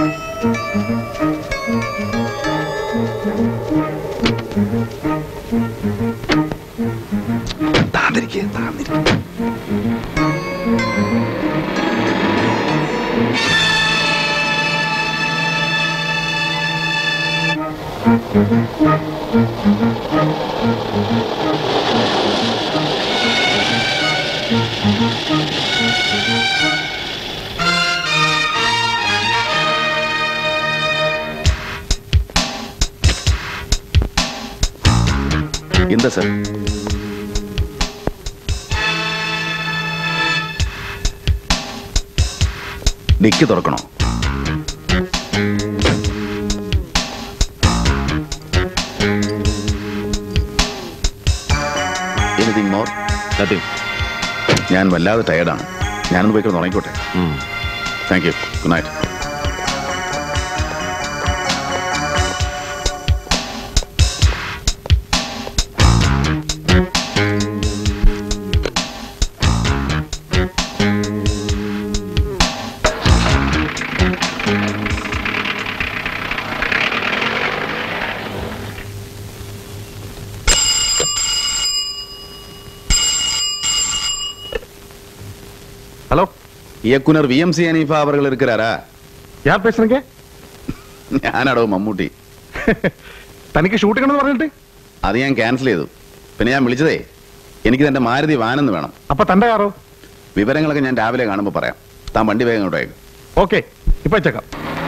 എന്താ സർ ഡിക്ക് തുറക്കണോ എനിത്തിങ് മോർ നത്തിങ് ഞാൻ വല്ലാതെ ടയർഡാണ് ഞാനൊന്ന് പോയി കിടന്ന് ഉറങ്ങിക്കോട്ടെ thank you good night hello இயக்குனர் விஎம்சி அனீஃபா அவர்கள் இருக்கிறாரா யார் பேசுறீங்க ഞാനാടോ മമ്മൂട്ടി തനിക്ക് ഷൂട്ടിംഗ് എന്ന് പറഞ്ഞിട്ട് അത് ഞാൻ ക്യാൻസൽ ചെയ്തു പിന്നെ ഞാൻ വിളിച്ചതേ എനിക്ക് തന്റെ മാരുതി വാനെന്ന് വേണം അപ്പൊ തന്റെ കാറോ വിവരങ്ങളൊക്കെ ഞാൻ രാവിലെ കാണുമ്പോൾ പറയാം താൻ വണ്ടി വേഗം ഇങ്ങോട്ട് അയക്കും ഓക്കെ ഇപ്പൊ വെച്ചേക്കാം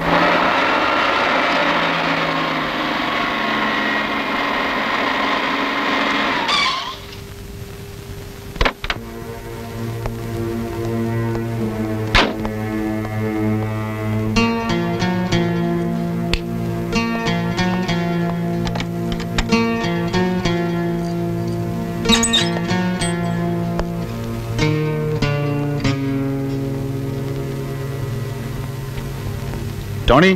ടോണി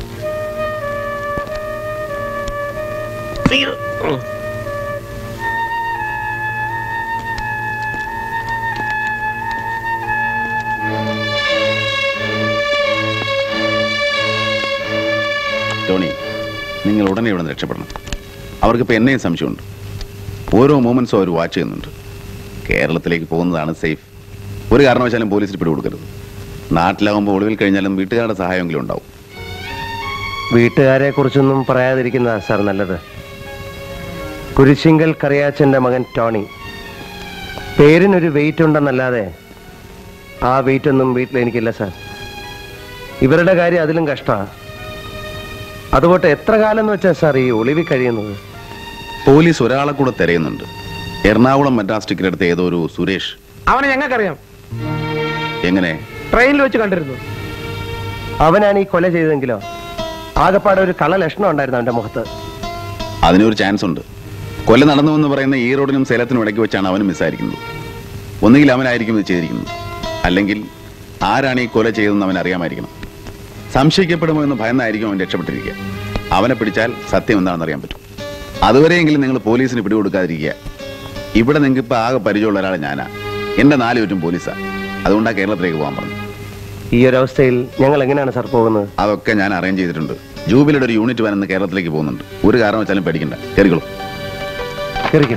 ടോണി നിങ്ങൾ ഉടനെ ഇവിടെ നിന്ന് രക്ഷപ്പെടണം അവർക്കിപ്പോൾ എന്നെയും സംശയമുണ്ട് ഓരോ മൂമെന്റ്സും അവർ വാച്ച് ചെയ്യുന്നുണ്ട് കേരളത്തിലേക്ക് പോകുന്നതാണ് സേഫ് ഒരു കാരണവശാലും പോലീസിന് പിടികൊടുക്കരുത് നാട്ടിലാവുമ്പോൾ ഒളിവിൽ കഴിഞ്ഞാലും വീട്ടുകാരുടെ സഹായമെങ്കിലും ഉണ്ടാവും വീട്ടുകാരെ കുറിച്ചൊന്നും പറയാതിരിക്കുന്ന സാർ നല്ലത് കുരിശിങ്കൽ കറിയാച്ചന്റെ മകൻ ടോണി പേരിനൊരു വെയിറ്റ് ഉണ്ടെന്നല്ലാതെ ആ വെയിറ്റ് ഒന്നും വീട്ടിൽ എനിക്കില്ല സാർ ഇവരുടെ കാര്യം അതിലും കഷ്ടമാണ് അതുകൊണ്ട് എത്ര കാലം എന്ന് വെച്ചാൽ സാർ ഈ ഒളിവിൽ കഴിയുന്നത് പോലീസ് ഒരാളെ കൂടെ തിരയുന്നുണ്ട് എറണാകുളം മദ്രാസ് ടിക്കറ്റ് എടുത്ത ഏതോ ഒരു സുരേഷ് അവനെ ഞങ്ങൾക്കറിയാം എങ്ങനെ ട്രെയിനിൽ വെച്ച് കണ്ടിരുന്നു അവനാണ് ഈ കൊല ചെയ്തതെങ്കിലോ ആകപ്പാടെ ഒരു കള ലക്ഷണം ഉണ്ടായിരുന്നു അവന്റെ മുഖത്ത് അതിനൊരു ചാൻസ് ഉണ്ട് കൊല നടന്നു എന്ന് പറയുന്ന ഈ റോഡിനും സേലത്തിനും ഇടയ്ക്ക് വെച്ചാണ് അവനും മിസ്സായിരിക്കുന്നത് ഒന്നുകിൽ അവനായിരിക്കും ഇത് ചെയ്തിരിക്കുന്നത് അല്ലെങ്കിൽ ആരാണ് ഈ കൊല ചെയ്തതെന്ന് അവൻ അറിയാമായിരിക്കണം സംശയിക്കപ്പെടുമോ എന്ന് ഭയന്നായിരിക്കും അവൻ രക്ഷപ്പെട്ടിരിക്കുക അവനെ പിടിച്ചാൽ സത്യം എന്താണെന്ന് അറിയാൻ പറ്റും അതുവരെയെങ്കിലും നിങ്ങൾ പോലീസിന് പിടികൊടുക്കാതിരിക്കുക ഇവിടെ നിങ്ങൾക്ക് ഇപ്പൊ ആകെ പരിചയമുള്ള ഒരാളെ ഞാനാ എന്റെ നാല് ചുറ്റും പോലീസാ അതുകൊണ്ടാണ് കേരളത്തിലേക്ക് പോകാൻ പറഞ്ഞു ഈ ഒരു അവസ്ഥയിൽ ഞങ്ങൾ എങ്ങനെയാണ് സാർ പോകുന്നത് അതൊക്കെ ഞാൻ അറേഞ്ച് ചെയ്തിട്ടുണ്ട് ജൂബിലിയുടെ ഒരു യൂണിറ്റ് വൻ ഇന്ന് കേരളത്തിലേക്ക് പോകുന്നുണ്ട് ഒരു കാരണവശാലും പേടിക്കണ്ട കയറിക്കോളൂ കയറിക്കും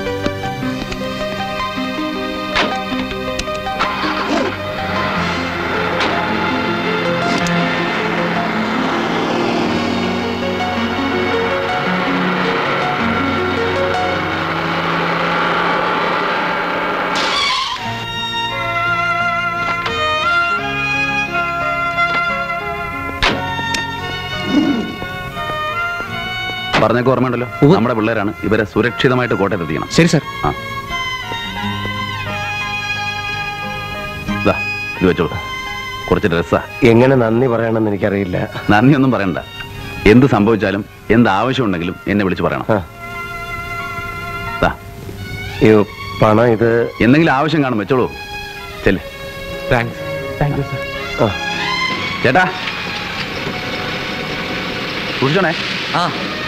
പറഞ്ഞൊക്കെ ഓർമ്മയുണ്ടല്ലോ നമ്മുടെ പിള്ളേരാണ് ഇവരെ സുരക്ഷിതമായിട്ട് കോട്ടയത്ത് എത്തിക്കണം ശരി സാർ ആ ദാ, ഇത് വെച്ചോളൂ കുറച്ച് ഡ്രസ്സാ എങ്ങനെ നന്ദി പറയണമെന്ന് എനിക്കറിയില്ല നന്ദിയൊന്നും പറയണ്ട എന്ത് സംഭവിച്ചാലും എന്ത് ആവശ്യമുണ്ടെങ്കിലും എന്നെ വിളിച്ച് പറയണം ദാ. പണം ഇത് എന്തെങ്കിലും ആവശ്യം കാണും വെച്ചോളൂ ചെല്ലേ താങ്ക്സ് താങ്ക് യു സാർ ചേട്ടാ കുടിച്ചോണേ ആ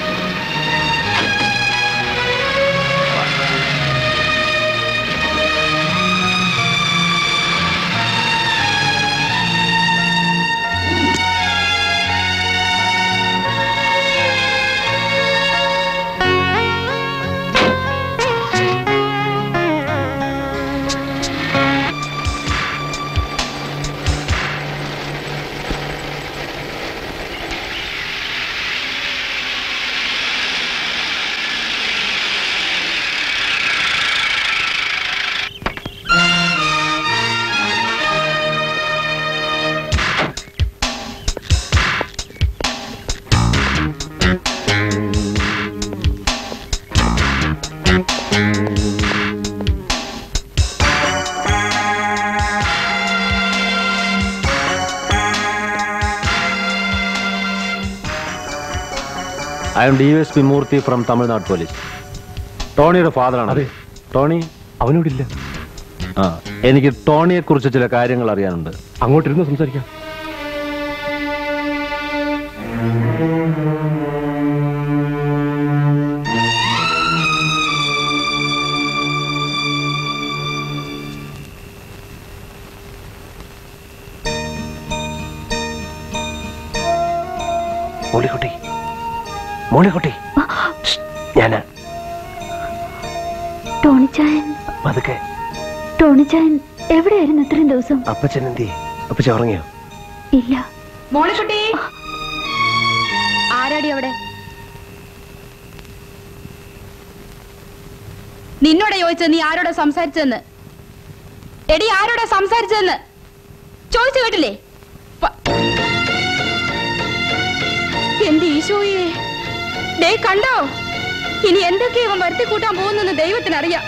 I am D S P Murthy from Tamil Nadu police ടോണിയുടെ ഫാദറാണ് അതെ ടോണി അവനോടില്ല ആ എനിക്ക് ടോണിയെ കുറിച്ച് ചില കാര്യങ്ങൾ അറിയാനുണ്ട് അങ്ങോട്ടിരുന്ന് സംസാരിക്കാം മോളിക്കുട്ടി മോളിക്കുട്ടി ഞാന് ടോണിച്ചായൻ പതുക്കെ ടോണിച്ചായൻ എവിടെയായിരുന്നു ഇത്രയും ദിവസം അപ്പച്ചൻ എന്തി അപ്പച്ചൻ ഉറങ്ങിയോ ഇല്ല മോളിക്കുട്ടി ആരാടി അവിടെ നിന്നോട് ചോദിച്ചത് നീ ആരോടാ സംസാരിച്ചതെന്ന് എടി ആരോടാ സംസാരിച്ചതെന്ന് ചോദിച്ചു കേട്ടില്ലേ പ- എന്റെ ഈശോയെ ദേ കണ്ടോ ഇനി എന്തൊക്കെ ഇവൻ വരുത്തി കൂട്ടാൻ പോകുന്നെന്ന് ദൈവത്തിനറിയാം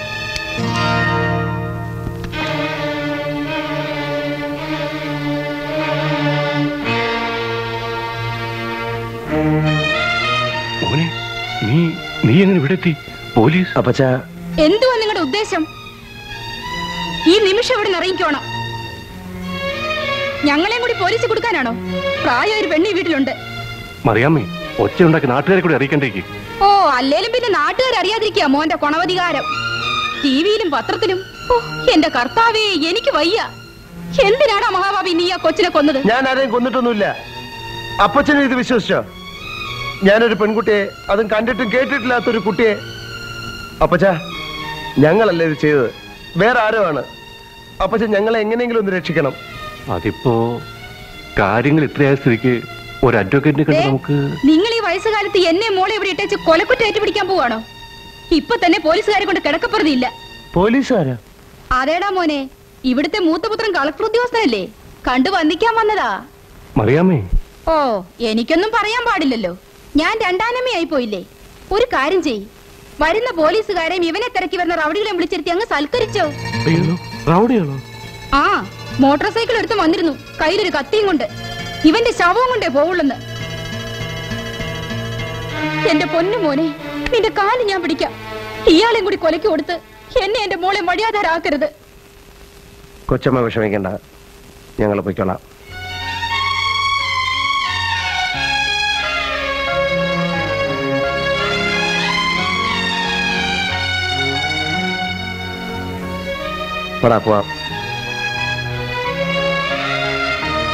മോനെ നീ നീ എങ്ങനെ ഇവിടെ എത്തി പോലീസ് അപ്പച്ച എന്തുവാ നിങ്ങളുടെ ഉദ്ദേശം ഈ നിമിഷം ഇവിടെ ഇറങ്ങിക്കോണം ഞങ്ങളെയും കൂടി പോലീസ് കൊടുക്കാനാണോ പ്രായം ഒരു പെണ്ണി വീട്ടിലുണ്ട് മറിയാമ്മേ ഒച്ച ഉണ്ടാക്കി നാട്ടുകാരെ കൂടി അറിയിക്കണ്ടേക്ക് ഓ അല്ലേലും പിന്നെ നാട്ടുകാർ അറിയാതിരിക്കുക മോന്റെ കൊണവധികാരം ടിവിയിലും പത്രത്തിലും ഓ എന്റെ കർത്താവേ എനിക്ക് വയ്യ എന്തിനാടാ മഹാഭാവി നീ ആ കൊച്ചിനെ കൊന്നത് ഞാൻ ആരെയും കൊന്നിട്ടൊന്നുമില്ല അപ്പച്ചനെ ഇത് വിശ്വസിച്ചോ ഞാനൊരു പെൺകുട്ടിയെ അതും കണ്ടിട്ടും കേട്ടിട്ടില്ലാത്തൊരു കുട്ടിയെ അപ്പച്ച ഞങ്ങളല്ല ഇത് ചെയ്തത് വേറെ ആരോ ആണ് അപ്പച്ചൻ ഞങ്ങളെ എങ്ങനെയെങ്കിലും ഒന്ന് രക്ഷിക്കണം അതിപ്പോ കാര്യങ്ങൾ ഇത്രയായ സ്ഥിതിക്ക് ഒരു അഡ്വക്കേറ്റിനെ കണ്ട് ദേ, നമുക്ക് നിങ്ങൾ ഈ വയസ്സുകാലത്ത് എന്നെ മോളെ ഇവിടെ ഇട്ടേച്ച് കൊലക്കുറ്റം ഏറ്റുപിടിക്കാൻ പോവാണോ ഇപ്പൊ തന്നെ പോലീസുകാരെ കൊണ്ട് കിടക്കപ്പുറതിയില്ല പോലീസുകാരാ അതേടാ മോനെ ഇവിടുത്തെ മൂത്തപുത്രൻ കളക്ടർ ഉദ്യോഗസ്ഥനല്ലേ കണ്ടു വന്നിക്കാൻ വന്നതാ മറിയാമ്മേ ഓ എനിക്കൊന്നും പറയാൻ പാടില്ലല്ലോ ഞാൻ രണ്ടാനമ്മയായി പോയില്ലേ ഒരു കാര്യം ചെയ് വരുന്ന പോലീസുകാരെയും ഇവനെ തിരക്കി വരുന്ന റൗഡികളെ വിളിച്ചിരുത്തി അങ്ങ് സൽക്കരിച്ചോ അയ്യോ റൗഡിയാണോ ആ മോട്ടോർ സൈക്കിൾ എടുത്ത് വന്നിരുന്നു കയ്യിലൊരു കത്തിയും കൊണ്ട് ഇവന്റെ ശവവും കൊണ്ടേ പോവുള്ളെന്ന് എന്റെ പൊന്നു മോനെ നിന്റെ കാല് ഞാൻ പിടിക്കാം ഇയാളെയും കൂടി കൊലയ്ക്ക് കൊടുത്ത് എന്നെ എന്റെ മോളെ വഴിയാധാരാക്കരുത് കൊച്ചമ്മ വിഷമിക്കണ്ട ഞങ്ങൾ പൊയ്ക്കോളാം പോടാ പോവാം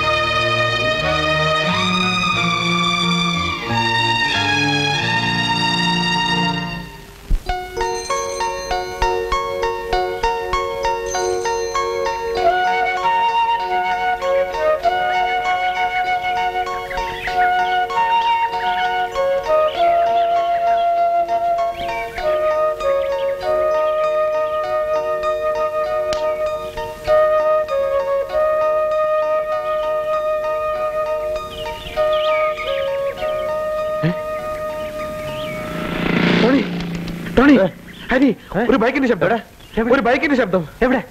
ടോണി ഹരി ഒരു ബൈക്കിന്റെ ശബ്ദം ഒരു ബൈക്കിന്റെ ശബ്ദം എവിടെ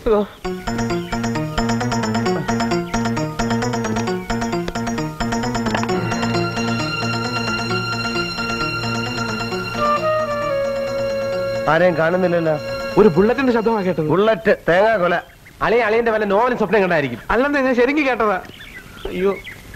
ആരെയും കാണുന്നില്ലല്ലോ ഒരു ബുള്ളറ്റിന്റെ ശബ്ദമാ കേട്ടത് ബുള്ളറ്റ് തേങ്ങാ കൊല അളിയ അളിയന്റെ വല്ല നോവലും സ്വപ്നം കണ്ടായിരിക്കും അല്ലെന്ന് ഞാൻ ശരിക്കും കേട്ടതാ അയ്യോ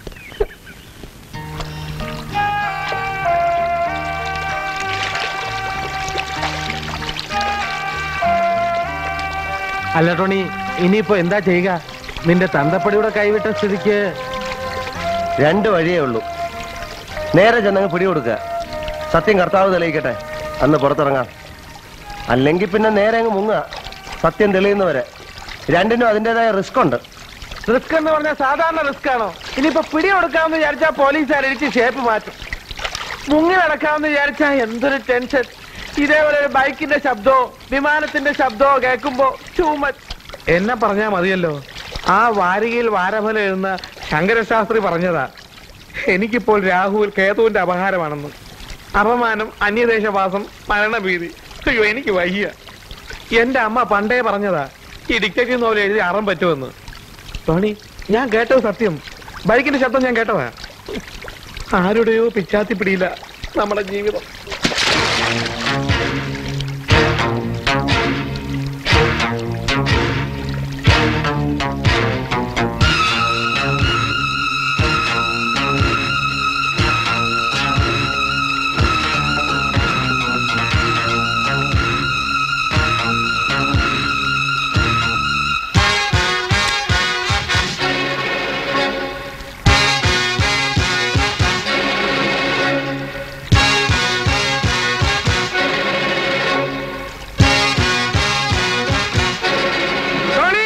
അല്ല ടോണി ഇനിയിപ്പോ എന്താ ചെയ്യുക നിന്റെ തന്തപ്പടിയുടെ കൈവിട്ട സ്ഥിതിക്ക് രണ്ട് വഴിയേ ഉള്ളൂ നേരെ ചെന്നങ്ങ് പിടികൊടുക്കുക സത്യം കർത്താവ് തെളിയിക്കട്ടെ അന്ന് പുറത്തിറങ്ങാം അല്ലെങ്കിൽ പിന്നെ നേരെ അങ്ങ് മുങ്ങുക സത്യം തെളിയുന്നവരെ രണ്ടിനും അതിൻ്റെതായ റിസ്ക് ഉണ്ട് റിസ്ക് എന്ന് പറഞ്ഞാൽ സാധാരണ റിസ്ക് ആണോ ഇനിയിപ്പോ പിടി കൊടുക്കാമെന്ന് വിചാരിച്ചാൽ പോലീസുകാർ ഇടിച്ച് ഷേപ്പ് മാറ്റും മുങ്ങി നടക്കാമെന്ന് വിചാരിച്ചാൽ എന്തൊരു ടെൻഷൻ ഇതേപോലെ ഒരു ബൈക്കിന്റെ ശബ്ദമോ വിമാനത്തിന്റെ ശബ്ദമോ കേൾക്കുമ്പോ ചൂമച്ച് എന്നെ പറഞ്ഞാ മതിയല്ലോ ആ വാരികയിൽ വാരഫല എഴുന്ന ശങ്കരശാസ്ത്രി പറഞ്ഞതാ എനിക്കിപ്പോൾ രാഹുൽ കേതുവിന്റെ അപഹാരമാണെന്ന് അപമാനം അന്യദേശവാസം മരണഭീതി അയ്യോ എനിക്ക് വയ്യ എന്റെ അമ്മ പണ്ടേ പറഞ്ഞതാ ഈ ഡിക്റ്റേറ്റീവ് നോവൽ എഴുതി അറം പറ്റുമെന്ന് ടോണി ഞാൻ കേട്ടത് സത്യം ബൈക്കിന്റെ ശബ്ദം ഞാൻ കേട്ടതാ ആരുടെയോ പിച്ചാത്തി പിടിയില്ല നമ്മുടെ ജീവിതം ടോണി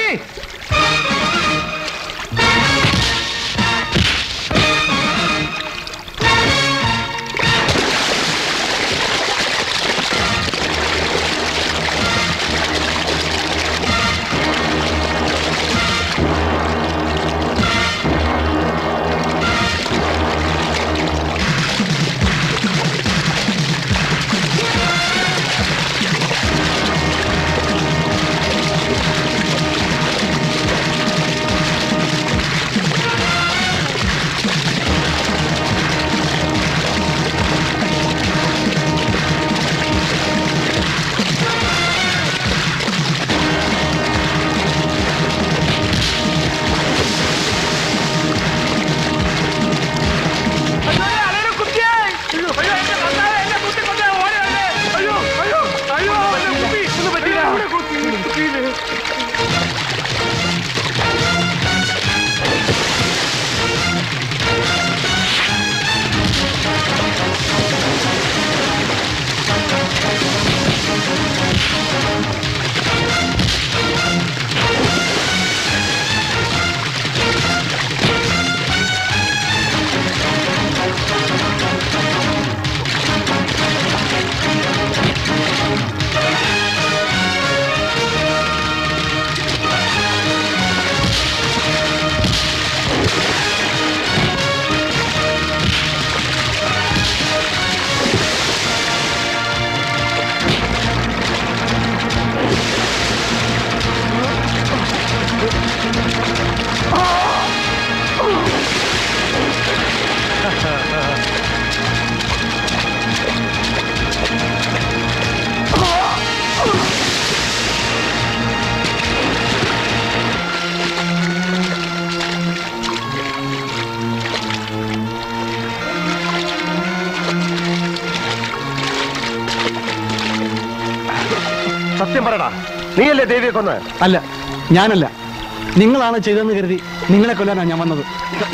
സത്യം പറയടാ നീയല്ലേ ദേവിയെ കൊന്ന് അല്ല ഞാനല്ല നിങ്ങളാണ് ചെയ്തെന്ന് കരുതി നിങ്ങളെ കൊല്ലാനാണ് ഞാൻ വന്നത്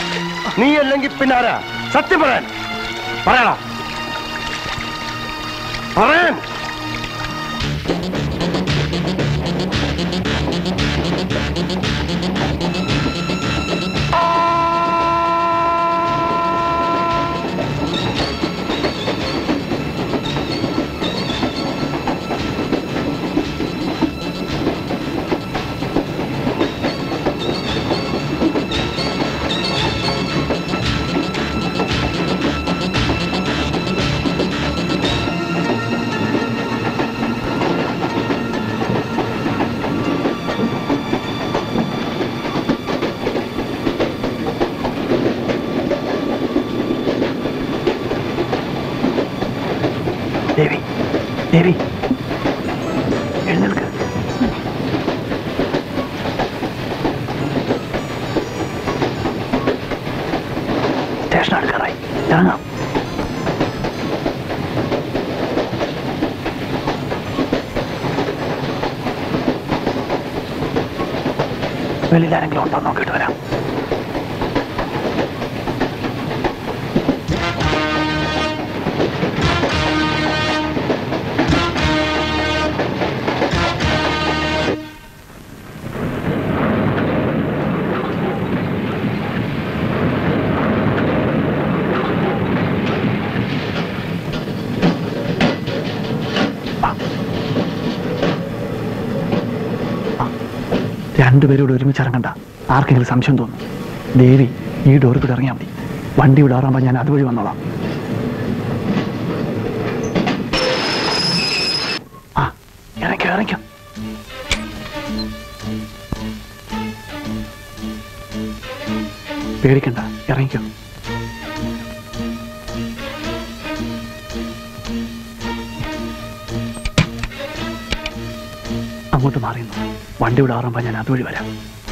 നീ അല്ലെങ്കിൽ പിന്നെ ആരാ സത്യം പറയാൻ പറയടാ പറയാൻ ദേവി എഴുന്നേൽക്ക് സ്റ്റേഷൻ അടുക്കാറായി ഇറങ്ങാം വെളിയിൽ ആരെങ്കിലും ഉണ്ടോ നോക്കിയിട്ട് വരാം രണ്ടുപേരും ഇവിടെ ഒരുമിച്ച് ഇറങ്ങണ്ട ആർക്കെങ്കിലും സംശയം തോന്നും ദേവി ഈ ഡോറിൽ കൂടെ ഇറങ്ങിയാൽ മതി വണ്ടി വിടാറാകുമ്പോൾ ഞാൻ അതുവഴി വന്നോളാം ആ ഇറങ്ങിക്കോ ഇറങ്ങിക്കോ പേടിക്കണ്ട ഇറങ്ങിക്കോ അങ്ങോട്ട് മാറിയുന്നു വണ്ടി വിടാറുമ്പോ ഞാൻ അതുവഴി വരാം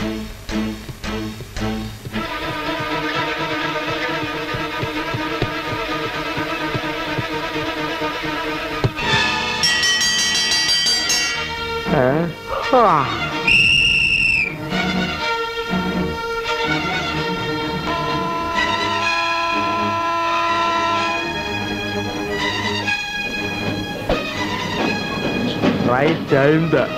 Right time தான்.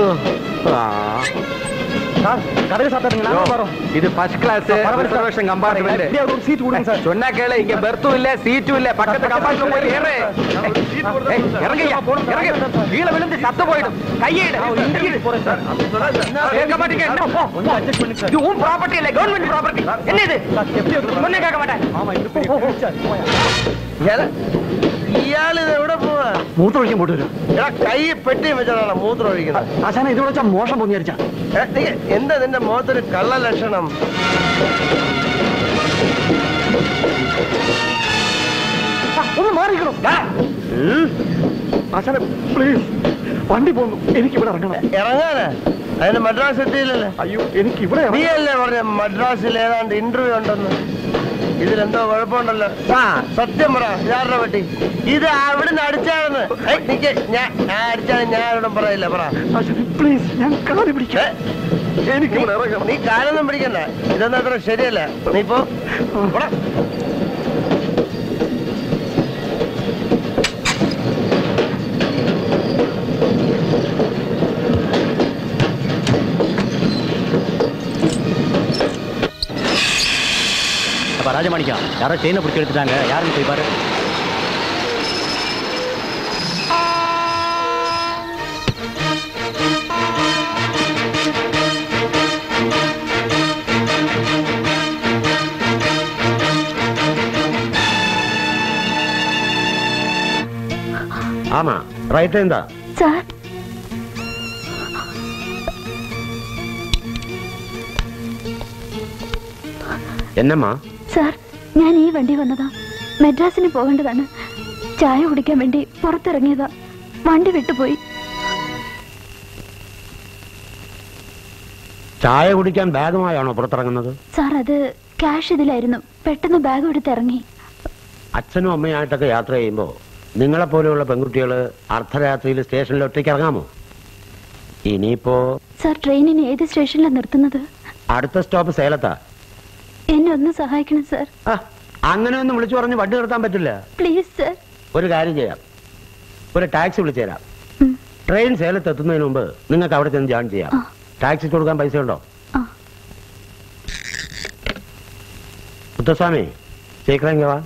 இது first class reservation compartment seat கொடுங்க சார் சொன்னா கேளு இங்க பெர்த்தும் இல்ல சீட்டும் இல்ல பக்கத்து கம்பார்ட்மெண்ட் போய் ஏறு ஏய், இறங்குய்யா இறங்கு கீழே விழுந்து சத்த போயிடும் கையிடு கேட்க மாட்டீங்க என்ன போ இது உன் ப்ராப்பர்ட்டி இல்ல கவர்மெண்ட் ப்ராப்பர்ட்டி என்ன இது ஒண்ணே கேட்க மாட்டேன் ഇയാൾ ഇത് എവിടെ പോവാ മൂത്രം ഒഴിക്കാൻ പോട്ട് വരും എടാ കൈ പെട്ടി വെച്ചാണ് മൂത്രം ഒഴിക്കുന്നത് ആശാന ഇത് വെച്ചാൽ മോശം പൊങ്ങിയരിച്ച ഏ, നീ എന്താ നിന്റെ മുഖത്തൊരു കള്ള ലക്ഷണം ഒന്ന് മാറിക്കണോ ആശാന പ്ലീസ് വണ്ടി പോകുന്നു എനിക്ക് ഇവിടെ ഇറങ്ങണം ഇറങ്ങാനാ അതിന് മദ്രാസ് എത്തിയില്ലല്ലേ അയ്യോ എനിക്ക് ഇവിടെ നീ അല്ലേ പറഞ്ഞ മദ്രാസിൽ ഏതാണ്ട് ഇന്റർവ്യൂ ഉണ്ടെന്ന് ഇതിലെന്തോ കുഴപ്പമുണ്ടല്ലോ ആ സത്യം പറ ഇതാരുടെ പറ്റി ഇത് അവിടുന്ന് അടിച്ചാണെന്ന് ഏയ്, നിക്ക് ഞാൻ ഞാൻ അടിച്ചാണ് ഞാൻ ആരോടും പറയില്ല പറ പ്ലീസ് ഞാൻ കാല് പിടിക്കാം എനിക്ക് ഇവിടെ ഇറങ്ങണം നീ കാലൊന്നും പിടിക്കണ്ട ഇതൊന്നും അത്ര ശരിയല്ല നീ ഇപ്പോ പോടാ. அப்ப ராஜமாணிக்கா யாரோ செயினை பிடிச்சி எடுத்துட்டாங்க யாருன்னு போய் பாரு ஆமா ரைட் டைம் தான் സാർ എന്നമ്മാ സാർ ഞാൻ ഈ വണ്ടി വന്നതാ മെഡ്രാസിന് പോകേണ്ടതാണ് ചായ കുടിക്കാൻ വേണ്ടി പുറത്തിറങ്ങിയതാ വണ്ടി വിട്ടുപോയി ചായ കുടിക്കാൻ ബാഗുമായാണോ പുറത്തിറങ്ങുന്നത് സാർ അത് ക്യാഷ് ഇതിലായിരുന്നു പെട്ടെന്ന് ബാഗ് എടുത്തിറങ്ങി അച്ഛനും അമ്മയായിട്ടൊക്കെ യാത്ര ചെയ്യുമ്പോൾ നിങ്ങളെപ്പോലെയുള്ള പെൺകുട്ടികൾ അർദ്ധരാത്രിയിൽ സ്റ്റേഷനിൽ ഒറ്റയ്ക്ക് ഇറങ്ങാമോ ഇനിയിപ്പോ സാർ ട്രെയിനിന് ഏത് സ്റ്റേഷനിലാണ് നിർത്തുന്നത് അടുത്ത സ്റ്റോപ്പ് സേലത്താ എന്നെ ഒന്ന് സഹായിക്കണം സാർ അങ്ങനെ ഒന്നും വിളിച്ചു പറഞ്ഞ് വണ്ടി നിർത്താൻ പറ്റില്ല പ്ലീസ് സാർ ഒരു കാര്യം ചെയ്യാം ഒരു ടാക്സി വിളിച്ചു തരാം ട്രെയിൻ സേലത്ത് എത്തുന്നതിന് മുമ്പ് നിങ്ങൾക്ക് അവിടെ ചെന്ന് ജോയിൻ ചെയ്യാം ടാക്സി കൊടുക്കാൻ പൈസ ഉണ്ടോ മുത്തസ്വാമി ശീഘ്രം വാ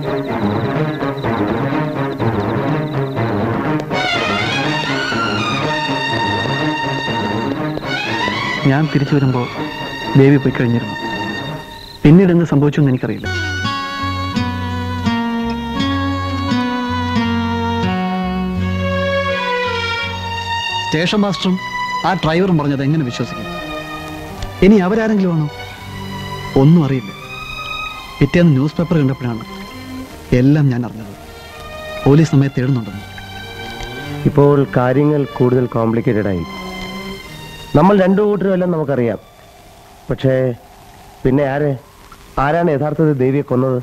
ഞാൻ തിരിച്ചു വരുമ്പോൾ ദേവി പോയി കഴിഞ്ഞിരുന്നു പിന്നീട് എന്ത് സംഭവിച്ചു എന്ന് എനിക്കറിയില്ല സ്റ്റേഷൻ മാസ്റ്ററും ആ ഡ്രൈവറും പറഞ്ഞത് എങ്ങനെ വിശ്വസിക്കും ഇനി അവരാരെങ്കിലും ആണോ ഒന്നും അറിയില്ല പിറ്റേന്ന് ന്യൂസ് പേപ്പർ കണ്ടപ്പോഴാണ് എല്ലാം ഞാൻ അറിഞ്ഞത് പോലീസ് നമ്മെ തേടുന്നുണ്ടെന്ന് ഇപ്പോൾ കാര്യങ്ങൾ കൂടുതൽ കോംപ്ലിക്കേറ്റഡ് ആയി നമ്മൾ രണ്ടു കൂട്ടരും എല്ലാം നമുക്കറിയാം പക്ഷേ പിന്നെ ആര് ആരാണ് യഥാർത്ഥത്തിൽ ദേവിയെ കൊന്നത്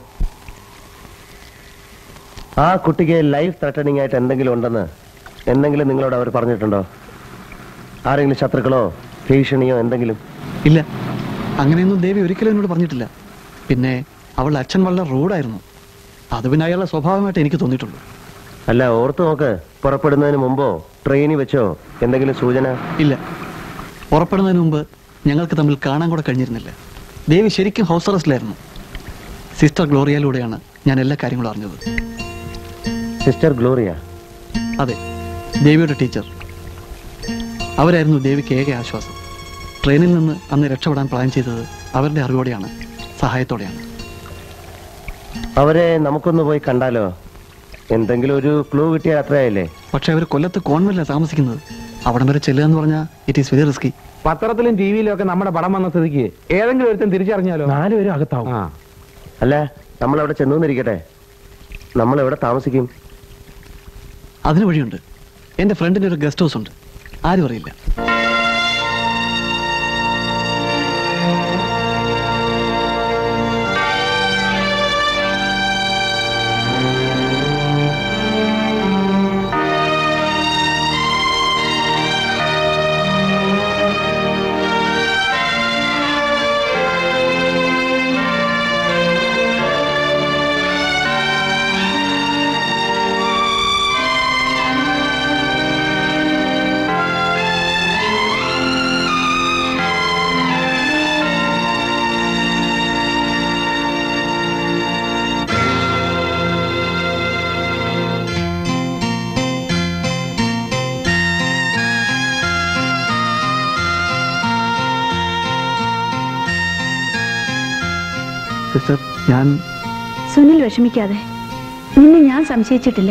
ആ കുട്ടിക്ക് ലൈഫ് ത്രട്ടണിംഗ് ആയിട്ട് എന്തെങ്കിലും ഉണ്ടെന്ന് എന്തെങ്കിലും നിങ്ങളോട് അവർ പറഞ്ഞിട്ടുണ്ടോ ആരെങ്കിലും ശത്രുക്കളോ ഭീഷണിയോ എന്തെങ്കിലും ഇല്ല അങ്ങനെയൊന്നും ദേവി ഒരിക്കലും എന്നോട് പറഞ്ഞിട്ടില്ല പിന്നെ അവളുടെ അച്ഛൻ വളരെ റൂഡായിരുന്നു അത് പിന്നെ അയാളുടെ സ്വഭാവമായിട്ട് എനിക്ക് തോന്നിയിട്ടുള്ളൂ അല്ല ഓർത്ത് നോക്ക് പുറപ്പെടുന്നതിന് മുമ്പോ ട്രെയിനിൽ വെച്ചോ എന്തെങ്കിലും സൂചന ഇല്ല പുറപ്പെടുന്നതിന് മുമ്പ് ഞങ്ങൾക്ക് തമ്മിൽ കാണാൻ കൂടെ കഴിഞ്ഞിരുന്നില്ല ദേവി ശരിക്കും ഹൗസ് അറസ്റ്റിലായിരുന്നു സിസ്റ്റർ ഗ്ലോറിയയിലൂടെയാണ് ഞാൻ എല്ലാ കാര്യങ്ങളും അറിഞ്ഞത് സിസ്റ്റർ ഗ്ലോറിയ അതെ ദേവിയുടെ ടീച്ചർ അവരായിരുന്നു ദേവിക്ക് ഏക ആശ്വാസം ട്രെയിനിൽ നിന്ന് അന്ന് രക്ഷപ്പെടാൻ പ്ലാൻ ചെയ്തത് അവരുടെ അറിവോടെയാണ് സഹായത്തോടെയാണ് അവരെ നമുക്കൊന്ന് പോയി കണ്ടാലോ എന്തെങ്കിലും ഒരു ക്ലൂ കിട്ടിയാൽ അത്രയായില്ലേ പക്ഷെ അവർ കൊല്ലത്ത് കോൺവെന്റിലാണ് താമസിക്കുന്നത് അവിടം വരെ ചെല്ലുക എന്ന് പറഞ്ഞാൽ ഇറ്റ് ഈസ് വെരി റിസ്കി പത്രത്തിലും ടി വിയിലും ഒക്കെ നമ്മുടെ പടം വന്ന സ്ഥിതിക്ക് ഏതെങ്കിലും ഒരുത്തൻ തിരിച്ചറിഞ്ഞാലോ നാലുപേരും അകത്താവും അല്ല നമ്മൾ അവിടെ ചെന്നിരിക്കട്ടെ നമ്മൾ എവിടെ താമസിക്കും അതിന് വഴിയുണ്ട് എൻ്റെ ഫ്രണ്ടിൻ്റെ ഒരു ഗസ്റ്റ് ഹൗസ് ഉണ്ട് ആരും അറിയില്ല സിസ്റ്റർ ഞാൻ സുനിൽ വിഷമിക്കാതെ നിന്നെ ഞാൻ സംശയിച്ചിട്ടില്ല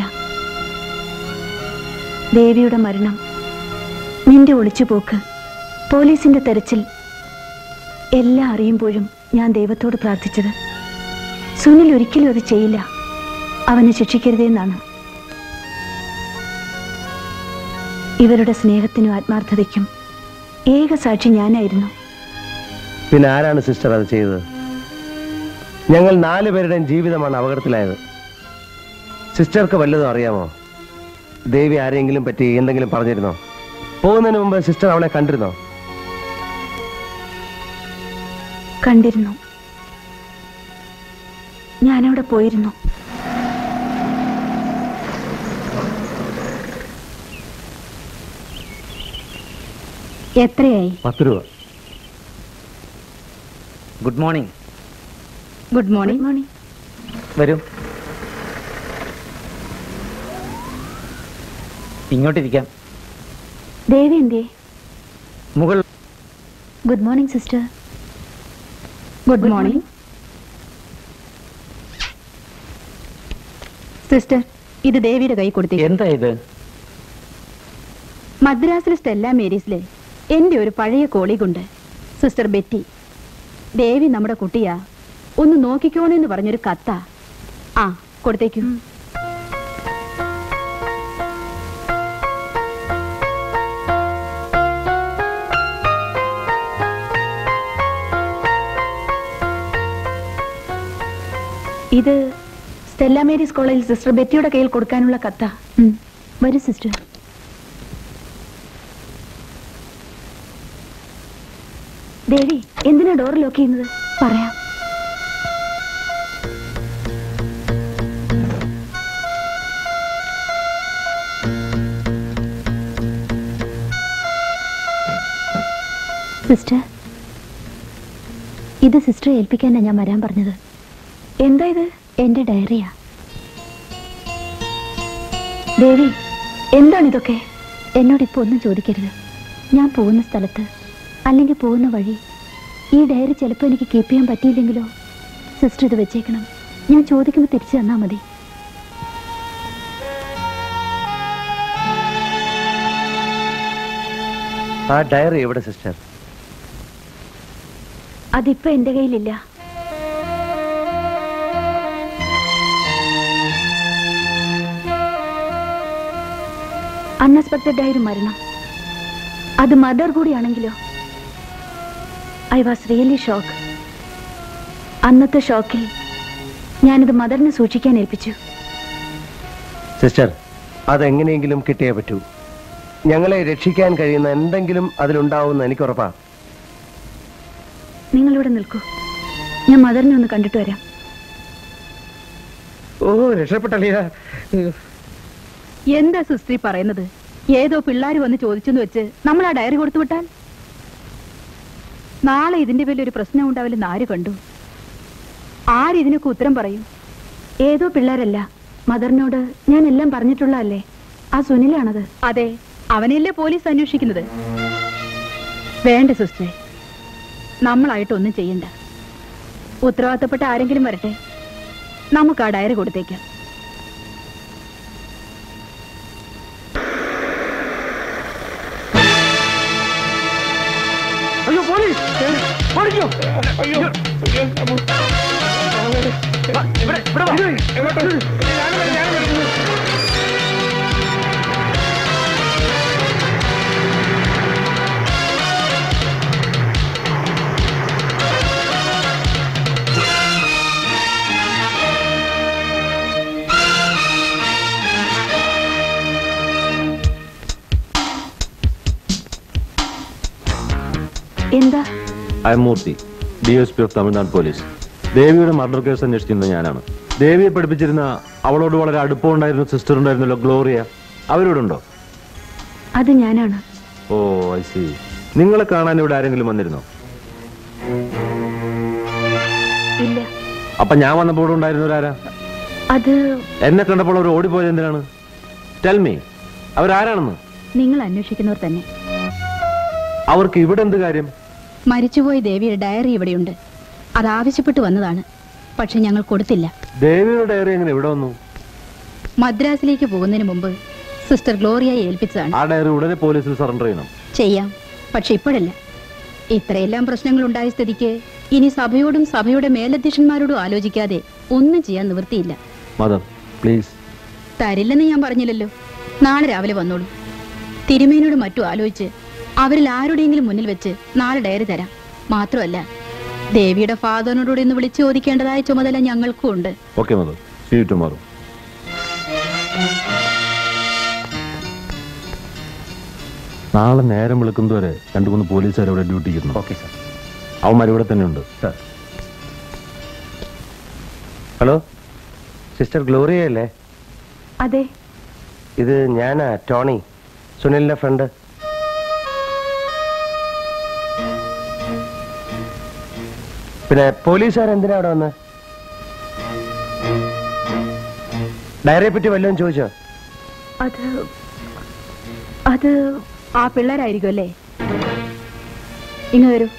ദേവിയുടെ മരണം നിന്റെ ഒളിച്ചുപോക്ക് പോലീസിന്റെ തെരച്ചിൽ എല്ലാം അറിയുമ്പോഴും ഞാൻ ദൈവത്തോട് പ്രാർത്ഥിച്ചത് സുനിൽ ഒരിക്കലും അത് ചെയ്യില്ല അവനെ ശിക്ഷിക്കരുതെന്നാണ് ഇവരുടെ സ്നേഹത്തിനും ആത്മാർത്ഥതയ്ക്കും ഏക സാക്ഷി ഞാനായിരുന്നു പിന്നെ ആരാണ് സിസ്റ്റർ അത് ചെയ്തത് ഞങ്ങൾ നാല് പേരുടെയും ജീവിതമാണ് അപകടത്തിലായത് സിസ്റ്റർക്ക് വല്ലതും അറിയാമോ ദേവി ആരെങ്കിലും പറ്റി എന്തെങ്കിലും പറഞ്ഞിരുന്നോ പോകുന്നതിന് മുമ്പ് സിസ്റ്റർ അവളെ കണ്ടിരുന്നോ കണ്ടിരുന്നു ഞാനവിടെ പോയിരുന്നു എത്രയായി പത്ത് രൂപ good morning good morning morning വരൂ ഇങ്ങോട്ടിരിക്കാം ദേവി എന്തേ മുകൾ good morning sister good morning sister ഇത് ദേവിയുടെ കൈ കൊടുത്തേ എന്താ ഇത് മദ്രാസിലെ സ്റ്റെല്ല മേരീസിലെ എന്റെ ഒരു പഴയ കോളീഗുണ്ട് സിസ്റ്റർ ബെറ്റി ദേവി നമ്മുടെ കുട്ടിയാ ഒന്ന് നോക്കിക്കോണെന്ന് പറഞ്ഞൊരു കത്താ ആ കൊടുത്തേക്കൂ ഇത് സ്റ്റെല്ല മേരീസ് കോളേജിൽ സിസ്റ്റർ ബെറ്റിയുടെ കയ്യിൽ കൊടുക്കാനുള്ള കത്താ വരൂ സിസ്റ്റർ ദേവി എന്തിനാ ഡോർ ലോക്ക് ചെയ്യുന്നത് പറയാം സിസ്റ്റർ ഇത് സിസ്റ്ററെ ഏൽപ്പിക്കാനാ ഞാൻ വരാൻ പറഞ്ഞത് എന്താ ഇത് എന്റെ ഡയറിയാ ദേവി എന്താണിതൊക്കെ എന്നോട് ഇപ്പൊ ഒന്നും ചോദിക്കരുത് ഞാൻ പോകുന്ന സ്ഥലത്ത് അല്ലെങ്കിൽ പോകുന്ന വഴി ഈ ഡയറി ചിലപ്പോൾ എനിക്ക് കീപ്പ് ചെയ്യാൻ പറ്റിയില്ലെങ്കിലോ സിസ്റ്റർ ഇത് വെച്ചേക്കണം ഞാൻ ചോദിക്കുമ്പോൾ തിരിച്ചു തന്നാ മതി ആ ഡയറി എവിടെ സിസ്റ്റർ അതിപ്പോ എന്റെ കയ്യിലില്ല അൺഎക്സ്പെക്റ്റഡ് ആയൊരു മരണം അത് മദർ കൂടിയാണെങ്കിലോ ഐ വാസ് റിയലി ഷോക്ക് അന്നത്തെ ഷോക്കിൽ ഞാനിത് മദറിനെ സൂക്ഷിക്കാൻ ഏൽപ്പിച്ചു സിസ്റ്റർ അതെങ്ങനെയെങ്കിലും കിട്ടിയേ പറ്റൂ ഞങ്ങളെ രക്ഷിക്കാൻ കഴിയുന്ന എന്തെങ്കിലും അതിലുണ്ടാവുമെന്ന് എനിക്ക് ഉറപ്പാ നിങ്ങളിവിടെ നിൽക്കൂ ഞാൻ മദറിനെ ഒന്ന് കണ്ടിട്ട് വരാം ഓ രക്ഷപ്പെട്ടല്ലേ എന്താ സുസ്ത്രീ പറയുന്നത് ഏതോ പിള്ളേർ വന്ന് ചോദിച്ചെന്ന് വെച്ച് നമ്മൾ ആ ഡയറി കൊടുത്തു വിട്ടാൽ നാളെ ഇതിന്റെ പേരിൽ ഒരു പ്രശ്നം ഉണ്ടാവില്ലെന്ന് ആര് കണ്ടു ആരിതിനൊക്കെ ഉത്തരം പറയും ഏതോ പിള്ളേരല്ല മദറിനോട് ഞാൻ എല്ലാം പറഞ്ഞിട്ടുള്ളതല്ലേ ആ സുനിലാണത് അതെ അവനെയല്ലേ പോലീസ് അന്വേഷിക്കുന്നത് വേണ്ട സിസ്റ്ററെ നമ്മളായിട്ടൊന്നും ചെയ്യണ്ട ഉത്തരവാദിത്തപ്പെട്ട ആരെങ്കിലും വരട്ടെ നമുക്ക് ആ ഡയറി കൊടുത്തേക്കാം അയ്യോ പോലീസ് ഓടിക്കോ അയ്യോ ഇവിടെ ഇവിടെ വാ. എന്താ I am Murthy D S P of Tamil Nadu police ദേവിയുടെ മർഡർ കേസ് അന്വേഷിക്കുന്നത് ഞാനാണ് ദേവിയെ പഠിപ്പിച്ചിരുന്ന അവളോട് വളരെ അടുപ്പമുണ്ടായിരുന്ന സിസ്റ്റർ ഉണ്ടായിരുന്നല്ലോ ഗ്ലോറിയ അവരോട് ഉണ്ടോ അത് ഞാനാണ് ഓ ഐ സി നിങ്ങളെ കാണാൻ ഇവിടെ ആരെങ്കിലും വന്നിരുന്നോ ഇല്ല അപ്പൊ ഞാൻ വന്നപ്പോൾ ഇവിടെ ഉണ്ടായിരുന്നവരാരാ അത് എന്നെ കണ്ടപ്പോൾ അവർ ഓടിപ്പോയത് എന്തിനാണ് ടെൽ മീ അവരാരാണെന്ന് നിങ്ങൾ അന്വേഷിക്കുന്നവർ തന്നെ അവർക്ക് ഇവിടെ എന്ത് കാര്യം മരിച്ചുപോയ ദേവിയുടെ ഡയറി ഇവിടെയുണ്ട് അത് ആവശ്യപ്പെട്ട് വന്നതാണ് പക്ഷെ ഞങ്ങൾ കൊടുത്തില്ല ദേവിയുടെ ഡയറി എങ്ങനെ ഇവിടെ വന്നു മദ്രാസിലേക്ക് പോകുന്നതിന് മുമ്പ് സിസ്റ്റർ ഗ്ലോറിയയെ ഏൽപ്പിച്ചതാണ് ആ ഡയറി ഉടനെ പോലീസിൽ സറണ്ടർ ചെയ്യണം ചെയ്യാം പക്ഷെ ഇപ്പോഴല്ല ഇത്രയെല്ലാം പ്രശ്നങ്ങൾ ഉണ്ടായ സ്ഥിതിക്ക് ഇനി സഭയോടും സഭയുടെ മേലധ്യക്ഷന്മാരോടും ആലോചിക്കാതെ ഒന്നും ചെയ്യാൻ നിവൃത്തിയില്ല മദർ പ്ലീസ് തരില്ലെന്ന് ഞാൻ പറഞ്ഞില്ലല്ലോ നാളെ രാവിലെ വന്നോളൂ തിരുമേനോട് മറ്റും ആലോചിച്ച് അവരിൽ ആരുടെയെങ്കിലും മുന്നിൽ വെച്ച് നാളെ ഡയറി തരാം മാത്രമല്ല ദേവിയുടെ ഫാദറിനോട് ഇന്ന് വിളിച്ചു ചോദിക്കേണ്ടതായ ചുമതല ഞങ്ങൾക്കും ഉണ്ട് okay mother see you tomorrow നാളെ നേരം വിളിക്കുന്നതുവരെ രണ്ടു മൂന്ന് പോലീസുകാർ ഇവിടെ ഡ്യൂട്ടി ചെയ്യുന്നു ഓക്കെ സാർ അവന്മാർ ഇവിടെ തന്നെ ഉണ്ട് ഹലോ സിസ്റ്റർ ഗ്ലോറിയ അല്ലേ അതെ ഇത് ഞാനാ ടോണി സുനിലിന്റെ ഫ്രണ്ട് പിന്നെ പോലീസുകാർ എന്തിനാ അവിടെ വന്ന് ഡയറിയെ പറ്റി വല്ലതും ചോദിച്ചോ അത് അത് ആ പിള്ളേരായിരിക്കും അല്ലേ ഇങ്ങ് വരൂ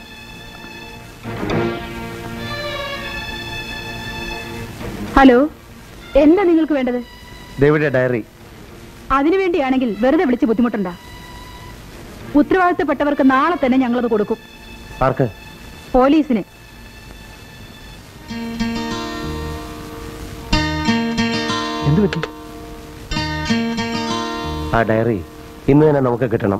ഹലോ എന്താ നിങ്ങൾക്ക് വേണ്ടത് ദേവിയുടെ ഡയറി അതിനു വേണ്ടിയാണെങ്കിൽ വെറുതെ വിളിച്ച് ബുദ്ധിമുട്ടണ്ട ഉത്തരവാദിത്തപ്പെട്ടവർക്ക് നാളെ തന്നെ ഞങ്ങളത് കൊടുക്കും ആർക്ക് പോലീസിന് എന്ത് പറ്റി ആ ഡയറി ഇന്ന് തന്നെ നമുക്ക് കിട്ടണം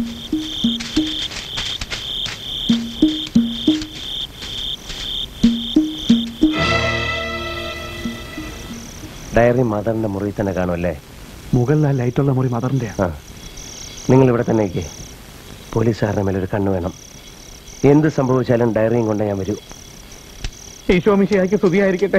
ഡയറി മദറിന്റെ മുറിയിൽ തന്നെ കാണുമല്ലേ മുകളിൽ ആ ലൈറ്റുള്ള മുറി മദറിന്റെ ആ നിങ്ങൾ ഇവിടെ തന്നെ ഇരിക്കേ പോലീസുകാരുടെ മേലൊരു കണ്ണ് വേണം എന്ത് സംഭവിച്ചാലും ഡയറിയും കൊണ്ട് ഞാൻ വരൂ ഈശോമിശിയാക്കി സ്തുതിയായിരിക്കട്ടെ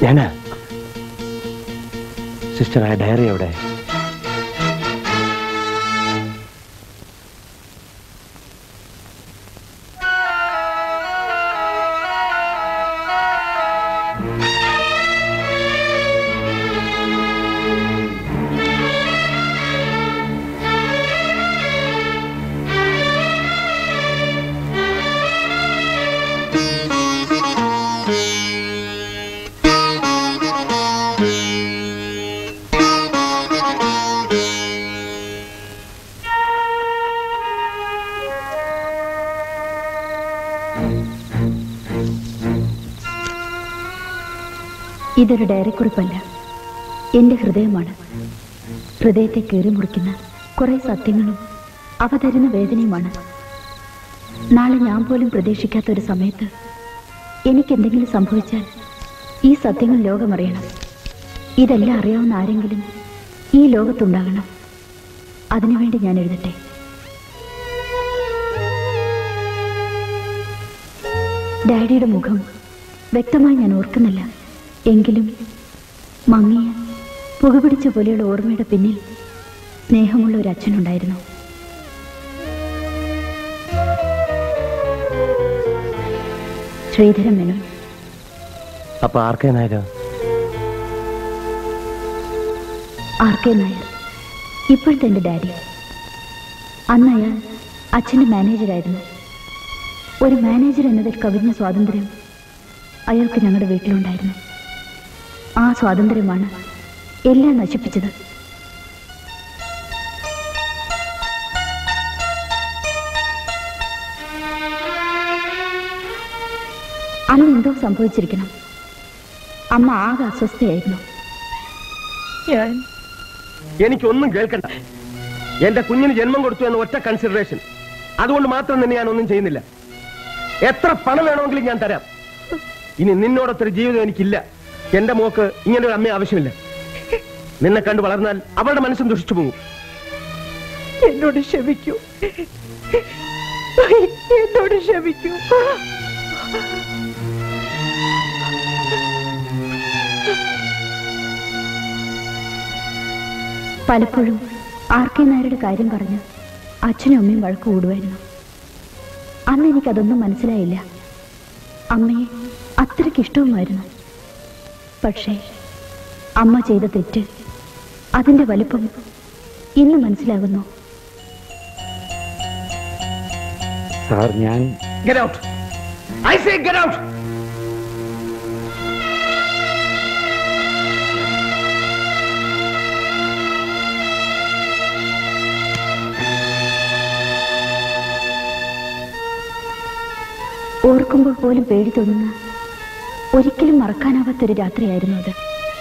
ഞാനാ സിസ്റ്റർ ആ ഡയറി എവിടെ ഇതൊരു ഡയറിക്കുറിപ്പല്ല എന്റെ ഹൃദയമാണ് ഹൃദയത്തെ കീറി മുറിക്കുന്ന കുറെ സത്യങ്ങളും അവ തരുന്ന വേദനയുമാണ് നാളെ ഞാൻ പോലും പ്രതീക്ഷിക്കാത്ത ഒരു സമയത്ത് എനിക്കെന്തെങ്കിലും സംഭവിച്ചാൽ ഈ സത്യങ്ങൾ ലോകമറിയണം ഇതെല്ലാം അറിയാവുന്ന ആരെങ്കിലും ഈ ലോകത്തുണ്ടാകണം അതിനുവേണ്ടി ഞാൻ എഴുതട്ടെ ഡാഡിയുടെ മുഖം വ്യക്തമായി ഞാൻ ഓർക്കുന്നില്ല എങ്കിലും മങ്ങിയ പുകപിടിച്ച പോലെയുള്ള ഓർമ്മയുടെ പിന്നിൽ സ്നേഹമുള്ള ഒരു അച്ഛനുണ്ടായിരുന്നു ശ്രീധരൻ മേനോൻ അപ്പൊ ആർക്കേ നായരോ ആർ കെ നായർ ഇപ്പോഴത്തെ എൻ്റെ ഡാഡി അന്ന് അയാൾ അച്ഛൻ്റെ മാനേജരായിരുന്നു ഒരു മാനേജർ എന്നതിൽ കവിഞ്ഞ സ്വാതന്ത്ര്യം അയാൾക്ക് ഞങ്ങളുടെ വീട്ടിലുണ്ടായിരുന്നു ആ സ്വാതന്ത്ര്യമാണ് എല്ലാം നശിപ്പിച്ചത് അന്ന് എന്തോ സംഭവിച്ചിരിക്കണം അമ്മ ആകെ അസ്വസ്ഥയായിരുന്നു ഞാൻ എനിക്കൊന്നും കേൾക്കണ്ട എന്റെ കുഞ്ഞിന് ജന്മം കൊടുത്തു എന്ന ഒറ്റ കൺസിഡറേഷൻ അതുകൊണ്ട് മാത്രം തന്നെ ഞാൻ ഒന്നും ചെയ്യുന്നില്ല എത്ര പണം വേണമെങ്കിലും ഞാൻ തരാം ഇനി നിന്നോടൊത്തൊരു ജീവിതം എനിക്കില്ല എന്റെ മോക്ക് ഇങ്ങനെ ഒരു അമ്മ ആവശ്യമില്ല നിന്നെ കണ്ടു വളർന്നാൽ അവളുടെ മനസ്സും ദുഷിച്ചു പോകും എന്നോട് ക്ഷമിക്കൂ എന്നോട് ക്ഷമിക്കൂ പലപ്പോഴും ആർ കെ നായരുടെ കാര്യം പറഞ്ഞ് അച്ഛനും അമ്മയും വഴക്ക് കൂടുമായിരുന്നു അന്ന് എനിക്കതൊന്നും മനസ്സിലായില്ല അമ്മയെ അത്രയ്ക്ക് ഇഷ്ടവുമായിരുന്നു പക്ഷേ അമ്മ ചെയ്ത തെറ്റ് അതിന്റെ വലിപ്പം ഇന്ന് മനസ്സിലാകുന്നു സാർ ഞാൻ Get out! I say get out! ഓർക്കുമ്പോൾ പോലും പേടി തോന്നുന്ന ഒരിക്കലും മറക്കാനാവാത്തൊരു രാത്രിയായിരുന്നു അത്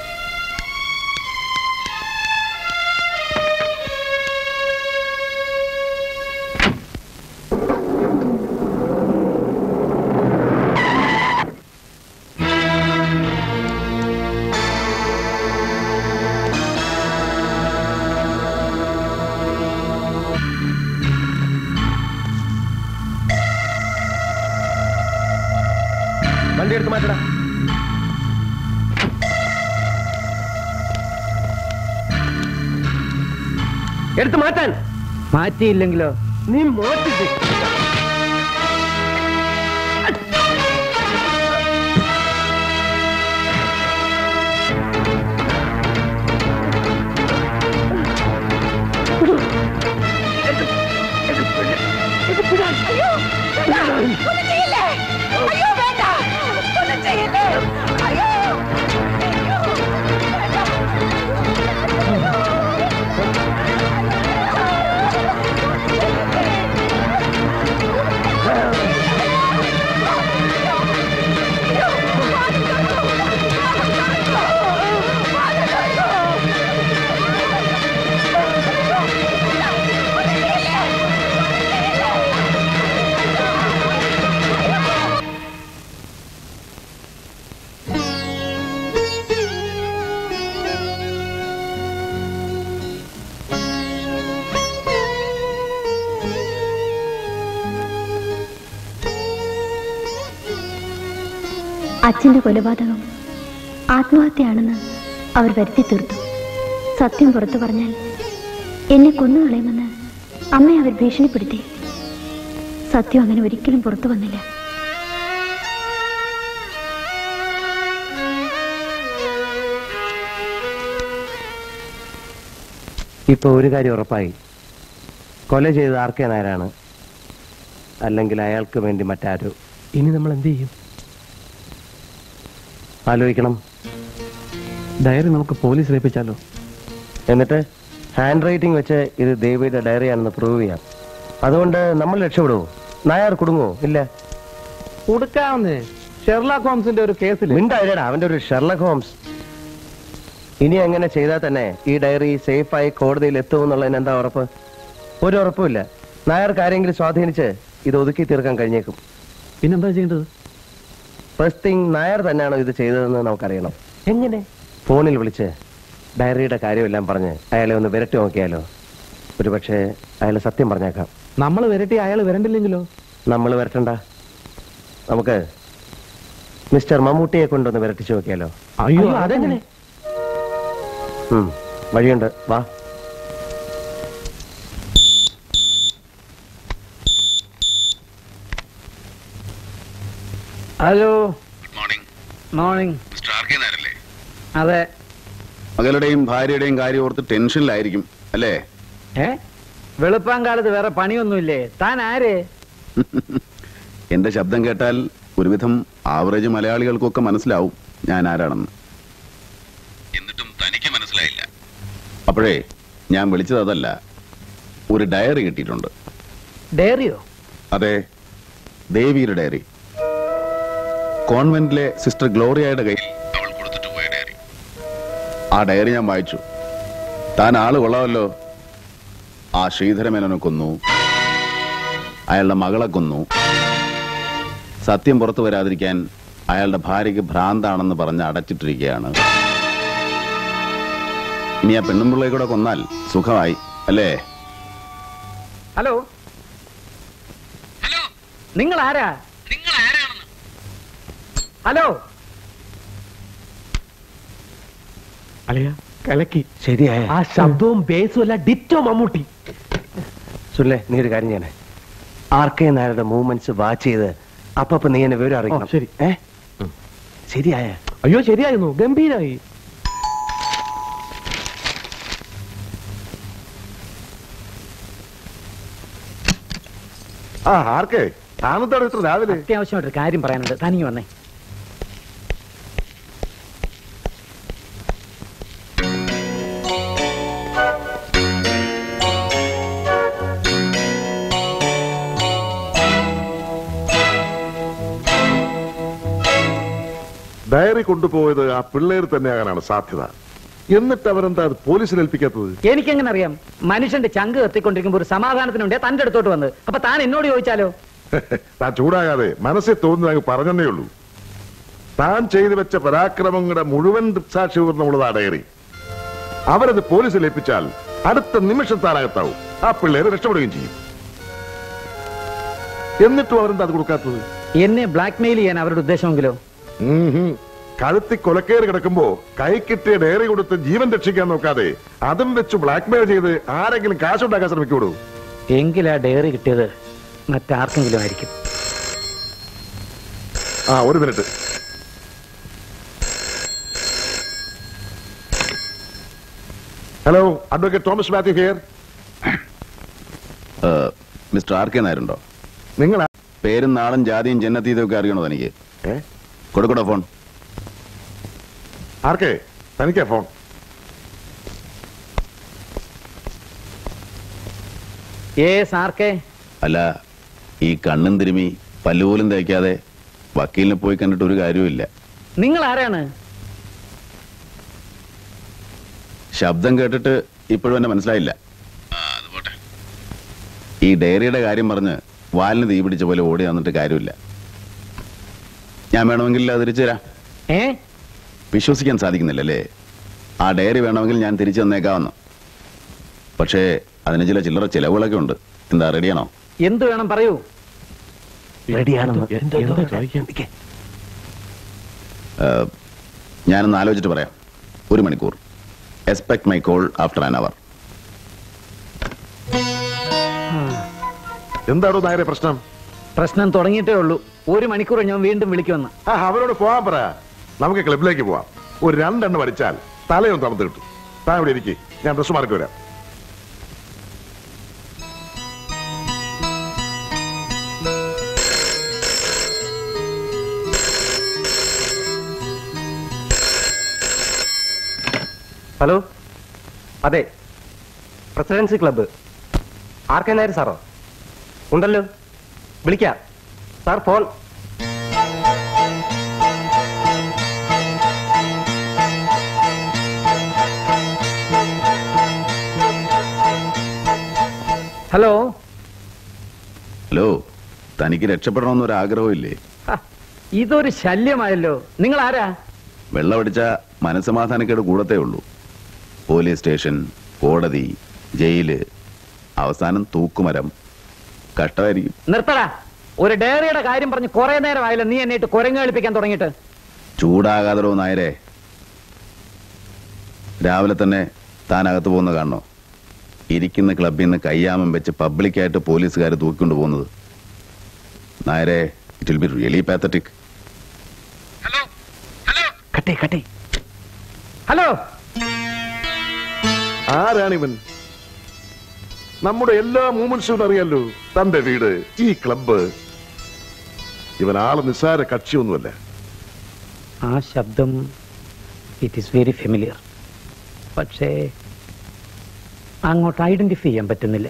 വണ്ടി എടുത്ത് മാറ്റടാ എടുത്ത് മാറ്റാൻ മാറ്റിയില്ലെങ്കിലോ നീ മോട്ടിച്ച് അയ്യോ ഒന്നും ചെയ്യില്ലേ അയ്യോ വേണ്ട ഒന്നും ചെയ്യില്ലേ അയ്യോ അയ്യോ അച്ഛന്റെ കൊലപാതകം ആത്മഹത്യയാണെന്ന് അവർ വരുത്തി തീർത്തു സത്യം പുറത്തു പറഞ്ഞാൽ എന്നെ കൊന്നുകളയുമെന്ന് അമ്മയെ അവർ ഭീഷണിപ്പെടുത്തി സത്യം അങ്ങനെ ഒരിക്കലും പുറത്തു വന്നില്ല ഇപ്പൊ ഒരു കാര്യം ഉറപ്പായി കൊല ചെയ്ത ആർക്കെ നായരാണ് അല്ലെങ്കിൽ അയാൾക്ക് വേണ്ടി മറ്റാരോ ഇനി നമ്മൾ എന്ത് ചെയ്യും ആലോചിക്കണം ഡയറി നമുക്ക് പോലീസിൽ ഏൽപ്പിച്ചാലോ എന്നിട്ട് ഹാൻഡ് റൈറ്റിംഗ് വെച്ച് ഇത് ദേവിയുടെ ഡയറിയാണെന്ന് പ്രൂവ് ചെയ്യാം അതുകൊണ്ട് നമ്മൾ രക്ഷപ്പെടുവോ നായർ കുടുങ്ങോ ഇല്ല കൊടുക്കാവുന്നേ ഷെർലാക്ക് ഹോംസിന്റെ ഒരു കേസിൽ മിണ്ടായിരടാ അവന്റെ ഒരു ഷെർലക് ഹോംസ് ഇനി അങ്ങനെ ചെയ്താൽ തന്നെ ഈ ഡയറി സേഫായി കോടതിയിൽ എത്തുമെന്നുള്ളതിന് എന്താ ഉറപ്പ് ഒരു ഉറപ്പുമില്ല നായർക്ക് ആരെങ്കിലും സ്വാധീനിച്ച് ഇത് ഒതുക്കി തീർക്കാൻ കഴിഞ്ഞേക്കും പിന്നെന്താ ചെയ്യേണ്ടത് ഫസ്റ്റ് തിങ് നായർ തന്നെയാണോ ഇത് ചെയ്തതെന്ന് നമുക്കറിയണം എങ്ങനെ ഫോണിൽ വിളിച്ച് ഡയറിയുടെ കാര്യമെല്ലാം പറഞ്ഞ് അയാളെ ഒന്ന് വിരട്ടി നോക്കിയാലോ ഒരുപക്ഷെ അയാൾ സത്യം പറഞ്ഞേക്കാം നമ്മൾ വരട്ടി അയാൾ വരണ്ടില്ലെങ്കിലോ നമ്മൾ വരട്ടണ്ട നമുക്ക് മിസ്റ്റർ മമ്മൂട്ടിയെ കൊണ്ടൊന്ന് വിരട്ടിച്ചു നോക്കിയാലോ അയ്യോ അതെങ്ങനെ ഉം, വഴിയുണ്ട് വാ hello morning morning mister R K നായരല്ലേ അതെ മകളുടെയും ഭാര്യയുടെയും കാര്യം ഓർത്ത് ടെൻഷനിലായിരിക്കും അല്ലേ ഏ വെളുപ്പാങ്കാലത്ത് വേറെ പണിയൊന്നുമില്ലേ താൻ ആര് എന്റെ ശബ്ദം കേട്ടാൽ ഒരുവിധം ആവറേജ് മലയാളികൾക്കൊക്കെ മനസ്സിലാവും ഞാൻ ആരാണെന്ന് എന്നിട്ടും തനിക്ക് മനസ്സിലായില്ല അപ്പോഴേ ഞാൻ വിളിച്ചത് അതല്ല ഒരു ഡയറി കിട്ടിയിട്ടുണ്ട് ഡയറിയോ അതെ ദേവിയുടെ ഡയറി കോൺവെന്റിലെ സിസ്റ്റർ ഗ്ലോറിയയുടെ കയ്യിൽ അവൾ കൊടുത്തിട്ട് പോയ ഡയറി ആ ഡയറി ഞാൻ വായിച്ചു താൻ ആള് കൊള്ളാമല്ലോ ആ ശ്രീധരമേനോനെ കൊന്നു അയാളുടെ മകളെ കൊന്നു സത്യം പുറത്തു വരാതിരിക്കാൻ അയാളുടെ ഭാര്യയ്ക്ക് ഭ്രാന്താണെന്ന് പറഞ്ഞ് അടച്ചിട്ടിരിക്കുകയാണ് ഇനി ആ പെണ്ണുമ്പിള്ളയെ കൂടെ കൊന്നാൽ സുഖമായി അല്ലേ ഹലോ ഹലോ നിങ്ങൾ ആരാ നിങ്ങൾ ആരാണെന്ന് ഹലോ അളിയ കലക്കി ശരിയായ ആ ശബ്ദവും ബേസും അല്ല ഡിറ്റോ മമ്മൂട്ടി സുല്ലേ നീ ഒരു കാര്യം ചെയ്യണേ ആർ കെ നായരുടെ മൂവ്മെന്റ്സ് വാച്ച് ചെയ്ത് അപ്പൊ നീ എന്നെ വിവരം അറിയിക്കണം ശരി ഏ ശരിയായ അയ്യോ ശരിയായിരുന്നു ഗംഭീരായി ആ ആർക്കേ താമത്തോടെ ഇത്ര രാവിലെ അത്യാവശ്യമായിട്ടൊരു കാര്യം പറയാനുണ്ട് തനിക്ക് വന്നേ ഡയറി കൊണ്ടുപോയത് ആ പിള്ളേർ തന്നെയാകാനാണ് സാധ്യത എന്നിട്ട് അവരെന്താ അത് പോലീസിൽ ഏൽപ്പിക്കാത്തത് എനിക്കെങ്ങനെ അറിയാം മനുഷ്യന്റെ ചങ്ക് കത്തിക്കൊണ്ടിരിക്കുമ്പോ ഒരു സമാധാനത്തിനുണ്ടേ തന്റെ അടുത്തോട്ട് വന്ന് അപ്പൊ താൻ എന്നോട് ചോദിച്ചാലോ താൻ ചൂടാകാതെ മനസ്സിൽ തോന്നുന്നത് അങ്ങ് പറഞ്ഞതേ ഉള്ളൂ താൻ ചെയ്തു വെച്ച പരാക്രമങ്ങളുടെ മുഴുവൻ ദൃക്സാക്ഷി വിവരണമുള്ളത് ആ ഡയറി അവരത് പോലീസിൽ ഏൽപ്പിച്ചാൽ അടുത്ത നിമിഷം താനകത്താവും ആ പിള്ളേര് രക്ഷപ്പെടുകയും ചെയ്യും എന്നിട്ടും അവരെന്താ അത് കൊടുക്കാത്തത് എന്നെ ബ്ലാക്ക്മെയിൽ ചെയ്യാൻ അവരുടെ ഉദ്ദേശമെങ്കിലോ ഉം ഹും. കഴുത്തി കൊലക്കേറി കിടക്കുമ്പോ കൈ കിട്ടിയ ഡയറി കൊടുത്ത് ജീവൻ രക്ഷിക്കാൻ നോക്കാതെ അതും വെച്ച് ബ്ലാക്ക്മെയിൽ ചെയ്ത് ആരെങ്കിലും കാശുണ്ടാക്കാൻ ശ്രമിക്കൂടൂ എങ്കിലാ ഡയറി കിട്ടിയത് മറ്റാർക്കെങ്കിലും ആയിരിക്കും ആ ഒരു minute hello advocate Thomas Mathew here mister R K നായരുണ്ടോ നിങ്ങൾ പേരും നാളും ജാതിയും ജന്നത്തീതും ഒക്കെ അറിയണോ തനിക്ക് കൊടുക്കടോ ഫോൺ ആർക്കേ തനിക്കാ ഫോൺ ഏ സാർക്കേ അല്ല ഈ കണ്ണും തിരുമി പല്ലുപോലും തേക്കാതെ വക്കീലിനെ പോയി കണ്ടിട്ട് ഒരു കാര്യവുമില്ല നിങ്ങൾ ആരാണ് ശബ്ദം കേട്ടിട്ട് ഇപ്പോഴും എന്നെ മനസ്സിലായില്ല ഈ ഡയറിയുടെ കാര്യം പറഞ്ഞ് വാലിന് തീ പിടിച്ച പോലെ ഓടി വന്നിട്ട് കാര്യമില്ല ഞാൻ വേണമെങ്കിൽ അത് തിരിച്ചു തരാം ഏ വിശ്വസിക്കാൻ സാധിക്കുന്നില്ലല്ലേ ആ ഡയറി വേണമെങ്കിൽ ഞാൻ തിരിച്ചു തന്നേക്കാമെന്ന് പക്ഷേ അതിന് ചില ചില്ലറ ചിലവുകളൊക്കെ ഉണ്ട് എന്താ റെഡിയാണോ എന്ത് വേണം പറയൂ റെഡിയാണെന്ന് ഏഹ്, ഞാനൊന്ന് ആലോചിച്ചിട്ട് പറയാം ഒരു മണിക്കൂർ expect my call after an hour എന്താണോ നായരെ പ്രശ്നം പ്രശ്നം തുടങ്ങിയിട്ടേ ഉള്ളൂ ഒരു മണിക്കൂർ ഞാൻ വീണ്ടും വിളിക്കുമെന്ന് ആ അവരോട് പോവാൻ പറ നമുക്ക് ക്ലബിലേക്ക് പോവാം ഒരു രണ്ടെണ്ണം അടിച്ചാൽ തലയൊന്ന് തണുത്ത് കിട്ടും താൻ ഇവിടെ ഇരിക്കും ഞാൻ ഡ്രസ് മാർക്ക് വരാം ഹലോ അതെ presidency club R K Nair സാറോ ഉണ്ടല്ലോ വിളിക്കാം സാർ ഫോൺ ഹലോ ഹലോ തനിക്ക് രക്ഷപ്പെടണമെന്നൊരു ആഗ്രഹമില്ലേ ഇതൊരു ശല്യമായല്ലോ നിങ്ങൾ ആരാ വെള്ളമടിച്ച മനസ്സമാധാനക്കേട് കൂടത്തേ ഉള്ളൂ പോലീസ് സ്റ്റേഷൻ കോടതി ജയില് അവസാനം തൂക്കുമരം കഷ്ടമായിരിക്കും നിർത്തടാ ഒരു ഡയറിയുടെ കാര്യം പറഞ്ഞ് കുറെ നേരമായല്ലോ നീ എന്നിട്ട് കുരങ്ങ് കളിപ്പിക്കാൻ തുടങ്ങിയിട്ട് ചൂടാകാതടോ നായരെ രാവിലെ തന്നെ താൻ അകത്ത് പോകുന്ന കാണണോ ഇരിക്കുന്ന ക്ലബിൽ നിന്ന് കയ്യാമം വെച്ച് പബ്ലിക്കായിട്ട് പോലീസുകാർ തൂക്കിക്കൊണ്ട് പോകുന്നത് നായരെ it will be really pathetic കട്ടെ കട്ടെ ഹലോ ആരാണിവൻ നമ്മുടെ എല്ലാ മൂമെന്റ്സും അറിയാലോ തന്റെ വീട് ഈ ക്ലബ്ബ് ഇവൻ ആള് നിസ്സാര കക്ഷിയൊന്നുമല്ല ആ ശബ്ദം ഇറ്റ് ഈസ് വെരി ഫെമിലിയർ പക്ഷേ അങ്ങോട്ട് ഐഡന്റിഫൈ ചെയ്യാൻ പറ്റുന്നില്ല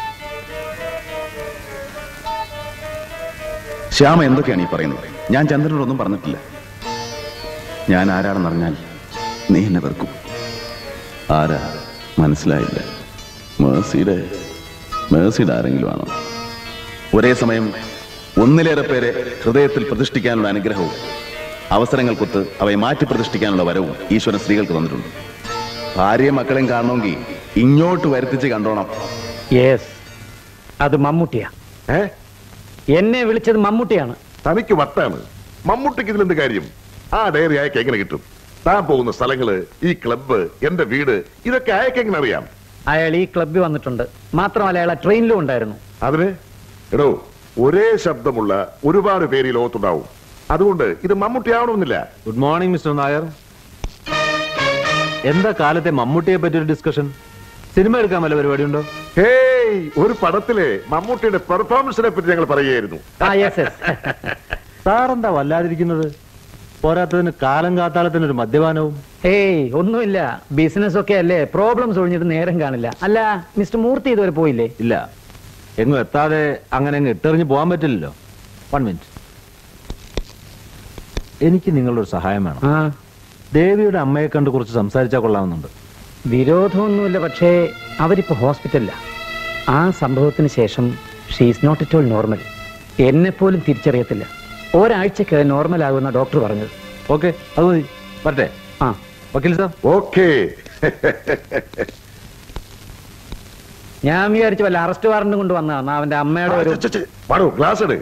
ശ്യാമ എന്തൊക്കെയാണ് ഈ പറയുന്നത് ഞാൻ ചന്ദ്രനോടൊന്നും പറഞ്ഞിട്ടില്ല ഞാൻ ആരാണെന്നറിഞ്ഞാൽ നീ എന്നെ വെറുക്കും ആരാ മനസ്സിലായില്ല മേഴ്സിയുടെ മേഴ്സിയുടെ ആരെങ്കിലും ആണോ ഒരേ സമയം ഒന്നിലേറെ പേരെ ഹൃദയത്തിൽ പ്രതിഷ്ഠിക്കാനുള്ള അനുഗ്രഹവും അവസരങ്ങൾക്കൊത്ത് അവയെ മാറ്റി പ്രതിഷ്ഠിക്കാനുള്ള വരവും ഈശ്വരൻ സ്ത്രീകൾക്ക് തന്നിട്ടുണ്ട് ഭാര്യയും മക്കളെയും കാണണമെങ്കിൽ ഇങ്ങോട്ട് വരുത്തിച്ച് കണ്ടോണം യെസ് അത് മമ്മൂട്ടിയാ എന്നെ വിളിച്ചത് മമ്മൂട്ടിയാണ് തനിക്ക് വട്ടാണ് മമ്മൂട്ടിക്ക് ഇതിലെന്ത് കാര്യം ആ ഡയറി അയക്ക് എങ്ങനെ കിട്ടും താൻ പോകുന്ന സ്ഥലങ്ങള് ഈ ക്ലബ്ബ് എന്റെ വീട് ഇതൊക്കെ അയക്ക് എങ്ങനെ അറിയാം അയാൾ ഈ ക്ലബ്ബിൽ വന്നിട്ടുണ്ട് മാത്രമല്ല അയാൾ ട്രെയിനിലും ഉണ്ടായിരുന്നു അതിന് എടോ ഒരേ ശബ്ദമുള്ള ഒരുപാട് പേര് ഈ ലോകത്തുണ്ടാവും അതുകൊണ്ട് ഇത് മമ്മൂട്ടി ആവണമെന്നില്ല ഗുഡ് മോർണിംഗ് മിസ്റ്റർ നായർ എന്താ കാലത്തെ മമ്മൂട്ടിയെ പറ്റി ഒരു ഡിസ്കഷൻ സിനിമ എടുക്കാൻ വല്ല പരിപാടിയുണ്ടോ ഹേയ് ഒരു പടത്തിലെ മമ്മൂട്ടിയുടെ പെർഫോമൻസിനെ പറ്റി ഞങ്ങൾ പറയുകയായിരുന്നു സാറെന്താ വല്ലാതിരിക്കുന്നത് പോരാത്തതിന് കാലം കാത്താളത്തിന് ഒരു മദ്യപാനവും ഏയ് ഒന്നുമില്ല ബിസിനസ് ഒക്കെ അല്ലേ പ്രോബ്ലംസ് ഒഴിഞ്ഞിട്ട് നേരം കാണില്ല അല്ല മിസ്റ്റർ മൂർത്തി ഇതുവരെ പോയില്ലേ ഇല്ല എങ്ങും എത്താതെ അങ്ങനെ അങ്ങ് ഇട്ടെറിഞ്ഞ് പോകാൻ പറ്റില്ലല്ലോ വൺ മിനിറ്റ് എനിക്ക് നിങ്ങളുടെ ഒരു സഹായം വേണം ദേവിയുടെ അമ്മയെ കണ്ട് കുറച്ച് സംസാരിച്ചാൽ കൊള്ളാമെന്നുണ്ട് വിരോധമൊന്നുമില്ല പക്ഷേ അവരിപ്പോ ഹോസ്പിറ്റലില്ല ആ സംഭവത്തിന് ശേഷം she's not at normal എന്നെ പോലും തിരിച്ചറിയത്തില്ല ഒരാഴ്ചക്ക് നോർമൽ ആകുന്ന ഡോക്ടർ പറഞ്ഞത് ഓക്കെ അത് മതി വരട്ടെ ആ വക്കീൽ സാർ ഓക്കേ ഞാൻ വിചാരിച്ചു വല്ല അറസ്റ്റ് വാറണ്ട് കൊണ്ട് വന്നതാണ് അവന്റെ അമ്മയുടെ ഒരു പാടൂ ഗ്ലാസ് എടു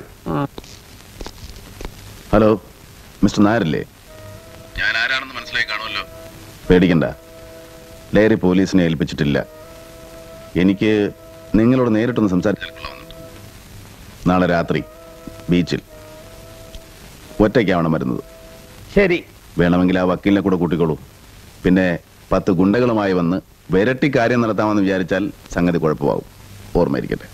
ഹലോ മിസ്റ്റർ നായരല്ലേ ഞാൻ ആരാണെന്ന് മനസ്സിലായി കാണുമല്ലോ പേടിക്കണ്ട ഡയറി പോലീസിനെ ഏൽപ്പിച്ചിട്ടില്ല എനിക്ക് നിങ്ങളോട് നേരിട്ടൊന്ന് സംസാരിച്ചാൽ കൊള്ളാമെന്നുണ്ട് നാളെ രാത്രി ബീച്ചിൽ ഒറ്റയ്ക്കാവണം വരുന്നത് ശരി വേണമെങ്കിൽ ആ വക്കീലിനെ കൂടെ കൂട്ടിക്കോളൂ പിന്നെ പത്ത് ഗുണ്ടകളുമായി വന്ന് വിരട്ടി കാര്യം നടത്താമെന്ന് വിചാരിച്ചാൽ സംഗതി കുഴപ്പമാവും ഓർമ്മയിരിക്കട്ടെ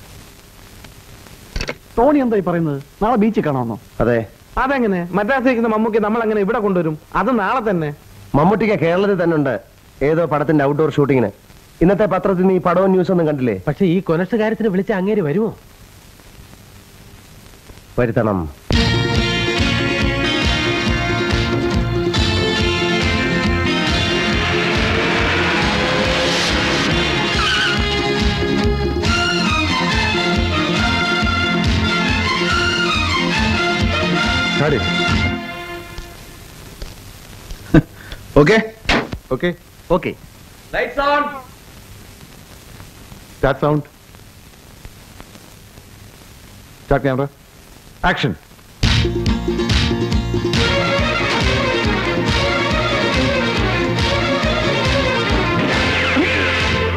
ടോണി എന്തായി പറയുന്നത് നാളെ ബീച്ചിൽ കാണാമെന്നോ അതെ അതെങ്ങനെ മദ്രാസിരിക്കുന്ന മമ്മൂക്കി നമ്മൾ അങ്ങനെ ഇവിടെ കൊണ്ടുവരും അത് നാളെ തന്നെ മമ്മൂട്ടിക്ക് കേരളത്തിൽ തന്നെ ഉണ്ട് ഏതോ പടത്തിന്റെ ഔട്ട്ഡോർ ഷൂട്ടിങ്ങിന് ഇന്നത്തെ പത്രത്തിൽ നീ പടവും ന്യൂസ് ഒന്നും കണ്ടില്ലേ പക്ഷെ ഈ കൊനഷ്ട കാര്യത്തിന് വിളിച്ച അങ്ങേര് വരുമോ വരുത്തണം okay okay okay lights on start sound start camera action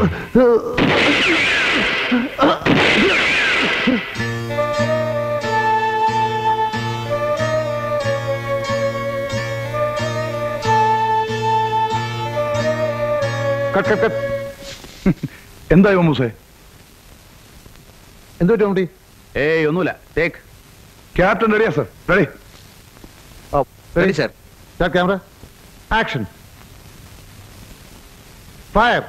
cut cut cut എന്തായി മമ്മൂസേ എന്ത് പറ്റും മമ്മൂട്ടി ഏയ് ഒന്നുമില്ല ടേക്ക് ക്യാപ്റ്റൻ റെഡിയാ sir ready ready sir start camera action fire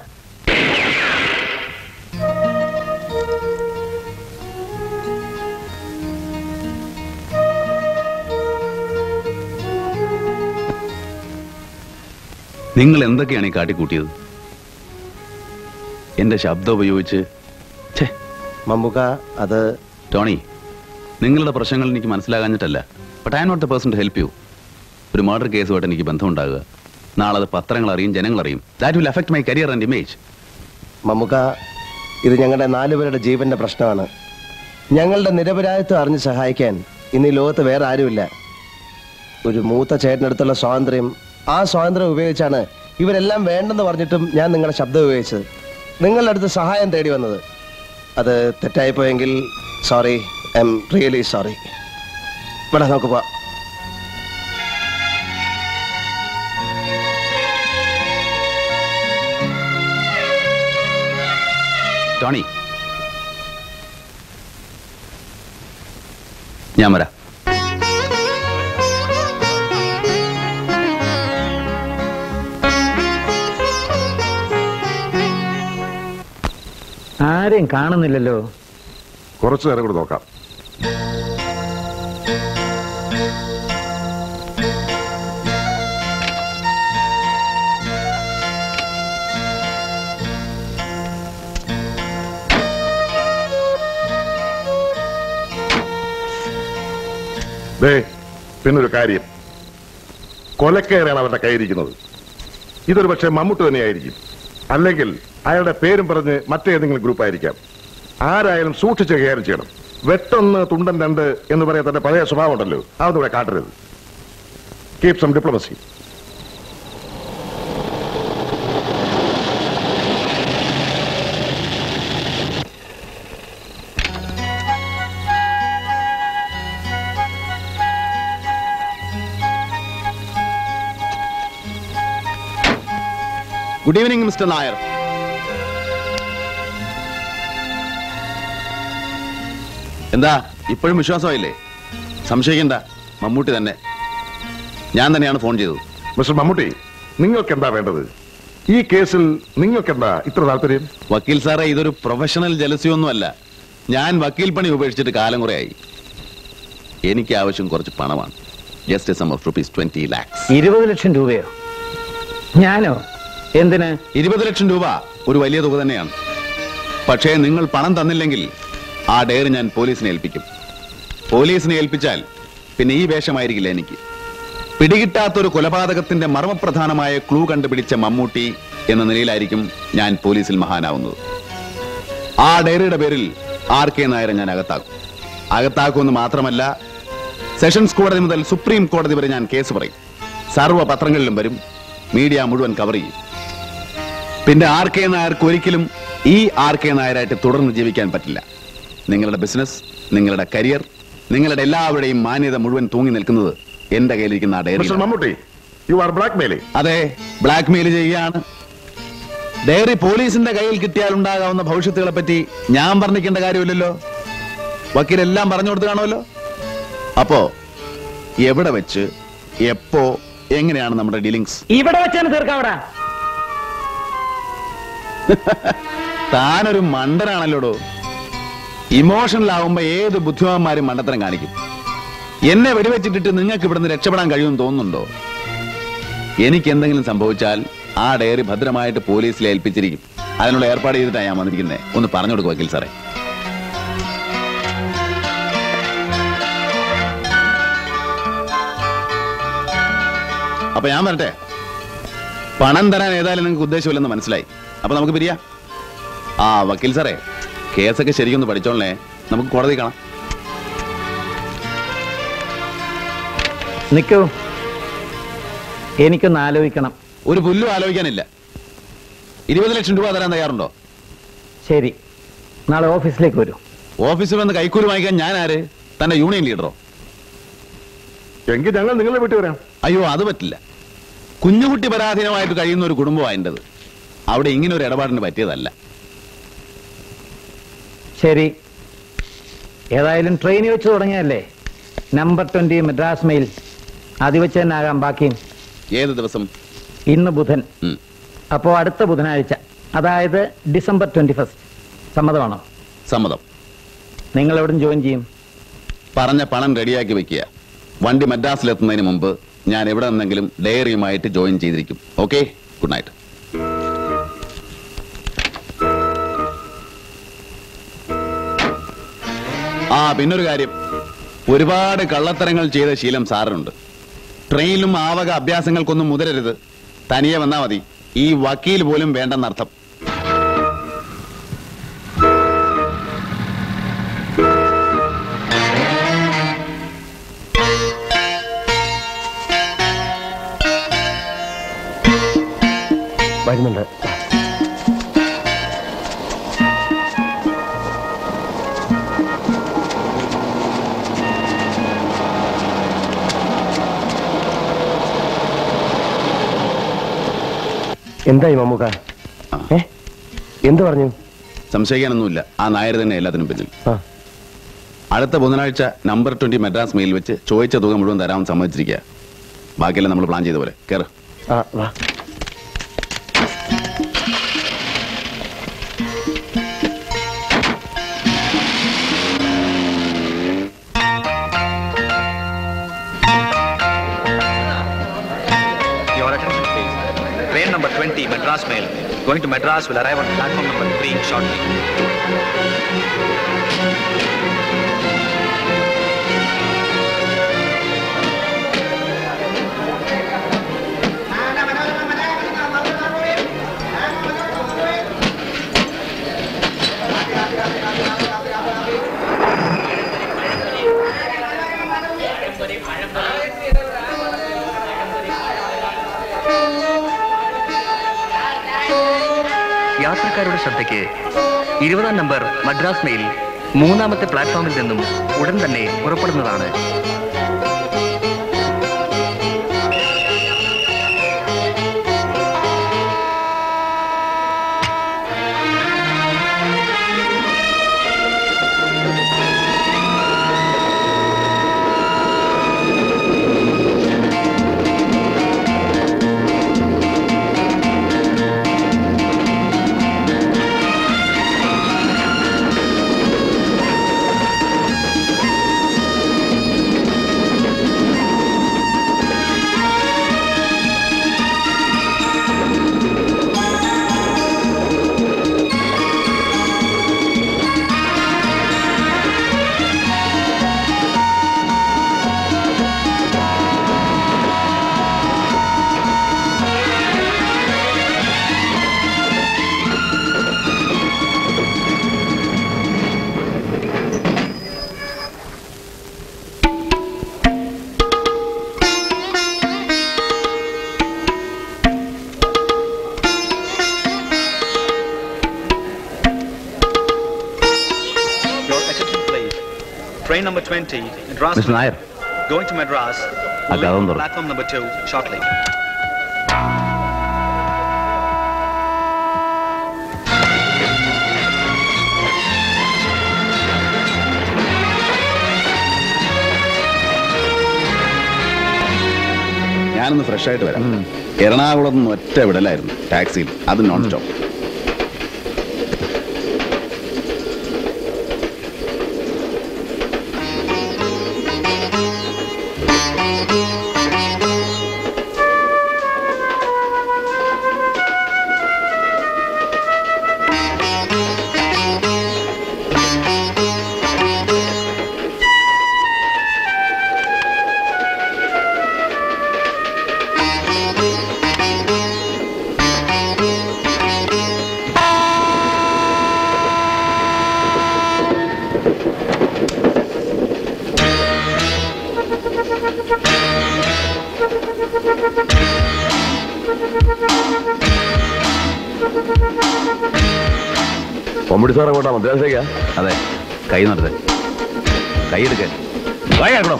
നിങ്ങൾ എന്തൊക്കെയാണ് ഈ കാട്ടിക്കൂട്ടിയത് എന്റെ ശബ്ദം ഉപയോഗിച്ച് മമ്മൂക്ക അത് ടോണി നിങ്ങളുടെ പ്രശ്നങ്ങൾ എനിക്ക് മനസ്സിലാകാഞ്ഞിട്ടല്ല but I not the person to help you ഒരു മർഡർ കേസുമായിട്ട് എനിക്ക് ബന്ധമുണ്ടാകുക നാളെ അത് പത്രങ്ങൾ അറിയും ജനങ്ങൾ അറിയും that will affect my career and image Mammukka ഇത് ഞങ്ങളുടെ നാലുപേരുടെ ജീവന്റെ പ്രശ്നമാണ് ഞങ്ങളുടെ നിരപരാധിത്വം അറിഞ്ഞ് സഹായിക്കാൻ ഇന്ന് ഈ ലോകത്ത് വേറെ ആരുമില്ല ഒരു മൂത്ത ചേട്ടനടുത്തുള്ള സ്വാതന്ത്ര്യം ആ സ്വാതന്ത്ര്യം ഉപയോഗിച്ചാണ് ഇവരെല്ലാം വേണ്ടെന്ന് പറഞ്ഞിട്ടും ഞാൻ നിങ്ങളുടെ ശബ്ദം ഉപയോഗിച്ചത് നിങ്ങളുടെ അടുത്ത് സഹായം തേടി വന്നത് അത് തെറ്റായിപ്പോയെങ്കിൽ sorry I am really sorry ഇവിടെ നമുക്ക് പോവാം ടോണി ഞാൻ വരാം ആരെയും കാണുന്നില്ലല്ലോ കുറച്ചു നേരം കൂടെ നോക്കാം ദേ പിന്നൊരു കാര്യം കൊലക്കയറാണ് അവരുടെ കയ്യിരിക്കുന്നത് ഇതൊരു പക്ഷേ മമ്മൂട്ട് തന്നെയായിരിക്കും അല്ലെങ്കിൽ അയാളുടെ പേരും പറഞ്ഞ് മറ്റേതെങ്കിലും ഗ്രൂപ്പ് ആയിരിക്കാം ആരായാലും സൂക്ഷിച്ച് കൈകാര്യം ചെയ്യണം വെട്ടൊന്ന് തുണ്ടൻ രണ്ട് എന്ന് പറയാൻ തന്റെ പഴയ സ്വഭാവം ഉണ്ടല്ലോ അതൊന്നും ഇവിടെ കാട്ടരുത് keep some diplomacy good evening mister Nair എന്താ ഇപ്പോഴും വിശ്വാസമായില്ലേ സംശയിക്കണ്ട മമ്മൂട്ടി തന്നെ ഞാൻ തന്നെയാണ് ഫോൺ ചെയ്തത് മിസ്റ്റർ മമ്മൂട്ടി നിങ്ങൾക്ക് എന്താ വേണ്ടത് ഈ കേസിൽ നിങ്ങൾക്ക് എന്താ ഇത്ര താല്പര്യം വക്കീൽ സാറേ ഇതൊരു പ്രൊഫഷണൽ ജലസിയൊന്നുമല്ല ഞാൻ വക്കീൽ പണി ഉപേക്ഷിച്ചിട്ട് കാലം കുറയായി എനിക്ക് ആവശ്യം കുറച്ച് പണമാണ് just sum of rupees twenty lakhs ഇരുപത് ലക്ഷം രൂപയോ ഞാനോ എന്തിന് ഇരുപത് ലക്ഷം രൂപ ഒരു വലിയ തുക തന്നെയാണ് പക്ഷേ നിങ്ങൾ പണം തന്നില്ലെങ്കിൽ ആ ഡയറി ഞാൻ പോലീസിനെ ഏൽപ്പിക്കും പോലീസിനെ ഏൽപ്പിച്ചാൽ പിന്നെ ഈ വേഷമായിരിക്കില്ല എനിക്ക് പിടികിട്ടാത്തൊരു കൊലപാതകത്തിന്റെ മർമ്മപ്രധാനമായ ക്ലൂ കണ്ടുപിടിച്ച മമ്മൂട്ടി എന്ന നിലയിലായിരിക്കും ഞാൻ പോലീസിൽ മഹാനാവുന്നത് ആ ഡയറിയുടെ പേരിൽ ആർ കെ നായരെ ഞാൻ അകത്താക്കും അകത്താക്കുമെന്ന് മാത്രമല്ല സെഷൻസ് കോടതി മുതൽ സുപ്രീം കോടതി വരെ ഞാൻ കേസ് പറയും സർവ്വ പത്രങ്ങളിലും വരും മീഡിയ മുഴുവൻ കവർ ചെയ്യും പിന്നെ ആർ കെ നായർക്ക് ഒരിക്കലും ഈ ആർ കെ നായരായിട്ട് തുടർന്ന് ജീവിക്കാൻ പറ്റില്ല നിങ്ങളുടെ ബിസിനസ് നിങ്ങളുടെ കരിയർ നിങ്ങളുടെ എല്ലാവരുടെയും മാന്യത മുഴുവൻ തൂങ്ങി നിൽക്കുന്നത് എന്റെ കയ്യിലിരിക്കുന്ന ആ diary mister Mammootty you are blackmailing അതെ ബ്ലാക്ക് മെയിൽ ചെയ്യുകയാണ് ഡയറി പോലീസിന്റെ കയ്യിൽ കിട്ടിയാൽ ഉണ്ടാകാവുന്ന ഭവിഷ്യത്തുകളെ പറ്റി ഞാൻ പറഞ്ഞിക്കേണ്ട കാര്യമില്ലല്ലോ വക്കീലെല്ലാം പറഞ്ഞു കൊടുത്ത് കാണുമല്ലോ അപ്പോ എവിടെ വെച്ച് എപ്പോ എങ്ങനെയാണ് നമ്മുടെ ഡീലിങ്സ് ഇവിടെ വെച്ചാണ് തീർക്കാവടാ താനൊരു മണ്ടനാണല്ലോടോ ഇമോഷണൽ ആവുമ്പോ ഏത് ബുദ്ധിമാന്മാരും മണ്ടത്തരം കാണിക്കും എന്നെ വെടിവെച്ചിട്ടിട്ട് നിങ്ങൾക്ക് ഇവിടുന്ന് രക്ഷപ്പെടാൻ കഴിയുമെന്ന് തോന്നുന്നുണ്ടോ എനിക്ക് എന്തെങ്കിലും സംഭവിച്ചാൽ ആ ഡയറി ഭദ്രമായിട്ട് പോലീസിൽ ഏൽപ്പിച്ചിരിക്കും അതിനുള്ള ഏർപ്പാട് ചെയ്തിട്ടാണ് ഞാൻ വന്നിരിക്കുന്നത് ഒന്ന് പറഞ്ഞു കൊടുക്കും വക്കീൽ സാറേ അപ്പൊ ഞാൻ വരട്ടെ പണം തരാൻ ഏതായാലും നിങ്ങൾക്ക് ഉദ്ദേശമില്ലെന്ന് മനസ്സിലായി അപ്പൊ നമുക്ക് പിരിയാ ആ വക്കീൽ സാറേ കേസൊക്കെ ശരിക്കൊന്ന് പഠിച്ചോളേ നമുക്ക് കോടതി കാണാം നിൽക്കൂ എനിക്കൊന്ന് ആലോചിക്കണം ഒരു പുല്ലും ആലോചിക്കാനില്ല ഇരുപത് ലക്ഷം രൂപ തരാൻ തയ്യാറുണ്ടോ ശരി നാളെ ഓഫീസിലേക്ക് വരൂ ഓഫീസിൽ വന്ന് കൈക്കൂലി വാങ്ങിക്കാൻ ഞാൻ ആര് തന്റെ യൂണിയൻ ലീഡറോ എങ്കിൽ ഞങ്ങൾ നിങ്ങളെ വിട്ടു വരാം അയ്യോ അത് പറ്റില്ല കുഞ്ഞുകുട്ടി പരാധീനമായിട്ട് കഴിയുന്ന ഒരു കുടുംബമാണ് എൻ്റെത് അവിടെ ഇങ്ങനെ ഒരു ഇടപാടിന് പറ്റിയതല്ല ശരി ഏതായാലും ട്രെയിനിൽ വെച്ച് തുടങ്ങിയല്ലേ നമ്പർ ട്വന്റി മദ്രാസ് മെയിൽ അത് വെച്ച് തന്നെ ആകാം ബാക്കിയും ഏത് ദിവസം ഇന്ന് ബുധൻ അപ്പോ അടുത്ത ബുധനാഴ്ച അതായത് ഡിസംബർ ട്വന്റി ഫസ്റ്റ് സമ്മതമാണോ സമ്മതം നിങ്ങൾ എവിടെ ജോയിൻ ചെയ്യും പറഞ്ഞ പണം റെഡിയാക്കി വെക്കുക വണ്ടി മദ്രാസിലെത്തുന്നതിന് മുമ്പ് ഞാൻ എവിടെ നിന്നെങ്കിലും ഡയറിയുമായിട്ട് ജോയിൻ ചെയ്തിരിക്കും ഓക്കെ ഗുഡ് നൈറ്റ് ആ പിന്നൊരു കാര്യം ഒരുപാട് കള്ളത്തരങ്ങൾ ചെയ്ത ശീലം സാറിനുണ്ട് ട്രെയിനിലും ആവക അഭ്യാസങ്ങൾക്കൊന്നും മുതിരരുത് തനിയെ വന്നാ മതി ഈ വക്കീൽ പോലും വേണ്ടെന്നർത്ഥം വരുന്നുണ്ട് എന്തായി മമ്മൂക്ക ഏ എന്ത് പറഞ്ഞു സംശയിക്കാനൊന്നുമില്ല ആ നായർ തന്നെ എല്ലാത്തിനും പിന്നിൽ അടുത്ത ബുധനാഴ്ച നമ്പർ ട്വന്റി മദ്രാസ് മെയിൽ വെച്ച് ചോദിച്ച തുക മുഴുവൻ തരാമെന്ന് സമ്മതിച്ചിരിക്കുക ബാക്കിയെല്ലാം നമ്മൾ പ്ലാൻ ചെയ്ത പോലെ കയറ് ആ വാ Your attention, please. Train number 20, Madras Mail, going to Madras, will arrive on platform number 3 shortly. യാത്രക്കാരുടെ ശ്രദ്ധയ്ക്ക് ഇരുപതാം നമ്പർ മദ്രാസ് മെയിൽ മൂന്നാമത്തെ പ്ലാറ്റ്ഫോമിൽ നിന്നും ഉടൻ തന്നെ പുറപ്പെടുന്നതാണ് Your attention, please. Train number 20, Madras Mr. Nair. going to Madras, ആ will കഥ leave തുറ. platform number 2 shortly. ഞാനൊന്ന് ഫ്രഷ് ആയിട്ട് വരാം എറണാകുളത്ത് നിന്ന് ഒറ്റ വിടലായിരുന്നു ടാക്സിയിൽ അത് നോൺ സ്റ്റോപ്പ് മമ്മൂട്ടി സാർ അങ്ങോട്ടാ മദ്രാസേക്കാ അതെ കൈ നടത്തെ കൈ എടുക്കാൻ കൈ എടുക്കണോ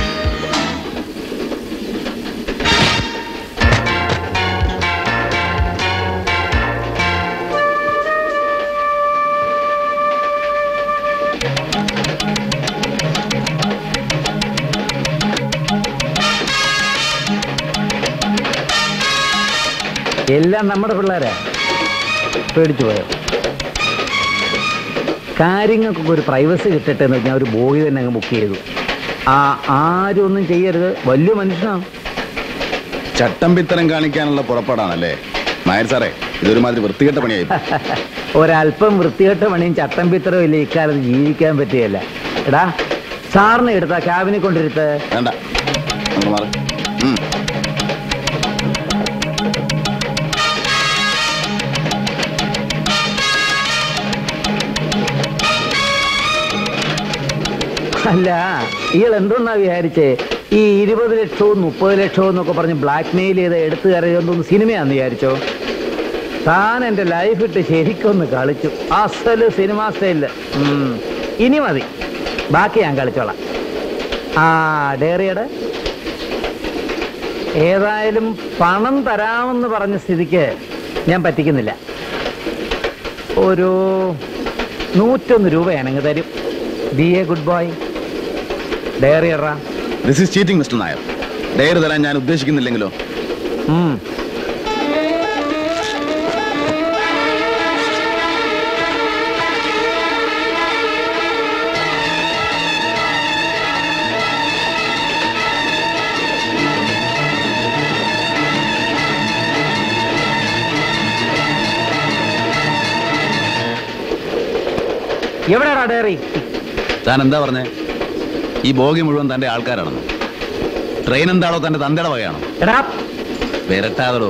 എല്ലാം നമ്മുടെ പിള്ളേരാ പേടിച്ചു പോയോ കാര്യങ്ങൾക്കൊക്കെ ഒരു പ്രൈവസി കിട്ടട്ടെ എന്ന് ഞാൻ ഒരു ബോയി തന്നെ അങ്ങ് ബുക്ക് ചെയ്തു ആ ആരും ഒന്നും ചെയ്യരുത് വലിയ മനുഷ്യനാണ് ചട്ടം പിത്തരം കാണിക്കാനുള്ള പുറപ്പാടാണല്ലേ നായർ സാറേ ഇതൊരുമാതിരി വൃത്തികെട്ട പണിയായി ഒരല്പം വൃത്തികെട്ട പണിയും ചട്ടം പിത്തരവും ഇല്ല ഇക്കാലത്ത് ജീവിക്കാൻ പറ്റുകയല്ല എടാ സാറിനെ എടുത്താ ക്യാബിനെ കൊണ്ടിരുത്ത് വേണ്ട അങ്ങ് മാറ്. ഉം. അല്ല ഇയാൾ എന്തോന്നാ വിചാരിച്ചേ ഈ ഇരുപത് ലക്ഷവും മുപ്പത് ലക്ഷവും എന്നൊക്കെ പറഞ്ഞ് ബ്ലാക്ക് മെയിൽ ചെയ്ത് എടുത്തു കയറിയതൊന്നും സിനിമയാന്ന് വിചാരിച്ചോ താൻ എന്റെ ലൈഫ് ഇട്ട് ശരിക്കൊന്ന് കളിച്ചു അസല് സിനിമ സ്റ്റൈലില് ഉം. ഇനി മതി ബാക്കി ഞാൻ കളിച്ചോളാം ആ ഡേറിയുടെ ഏതായാലും പണം തരാമെന്ന് പറഞ്ഞ സ്ഥിതിക്ക് ഞാൻ പറ്റിക്കുന്നില്ല ഒരു നൂറ്റൊന്ന് രൂപയാണെങ്കിൽ തരും be a good boy diary ഇടറാ this is cheating mister Nair diary തരാൻ ഞാൻ ഉദ്ദേശിക്കുന്നില്ലെങ്കിലോ ഉം. എവിടെയാടാ ഡയറി താൻ എന്താ പറഞ്ഞേ ഈ ബോഗി മുഴുവൻ തന്റെ ആൾക്കാരാണെന്ന് ട്രെയിൻ എന്താണോ തന്റെ തന്തയുടെ വകയാണോ എടാ വിരട്ടാതടോ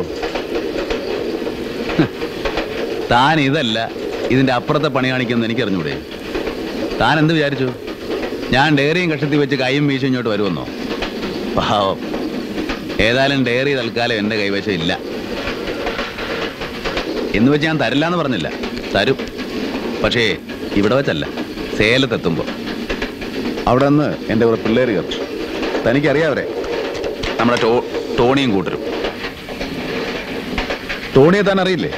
ഹ്. താൻ ഇതല്ല ഇതിന്റെ അപ്പുറത്തെ പണി കാണിക്കുമെന്ന് എനിക്കറിഞ്ഞൂടെ താൻ എന്ത് വിചാരിച്ചു ഞാൻ ഡയറിയും കഷത്തി വെച്ച് കൈയും വീശും ഇങ്ങോട്ട് വരുമെന്നോ പാവം ഏതായാലും ഡയറി തൽക്കാലം എന്റെ കൈവശം ഇല്ല എന്ന് വെച്ച് ഞാൻ തരില്ല എന്ന് പറഞ്ഞില്ല തരും പക്ഷേ ഇവിടെ വെച്ചല്ല സേലത്തെത്തുമ്പോ അവിടെ നിന്ന് എൻ്റെ കുറെ പിള്ളേർ കയറും തനിക്കറിയാവരെ നമ്മുടെ ടോ ടോണിയും കൂട്ടരും ടോണിയെ താൻ അറിയില്ലേ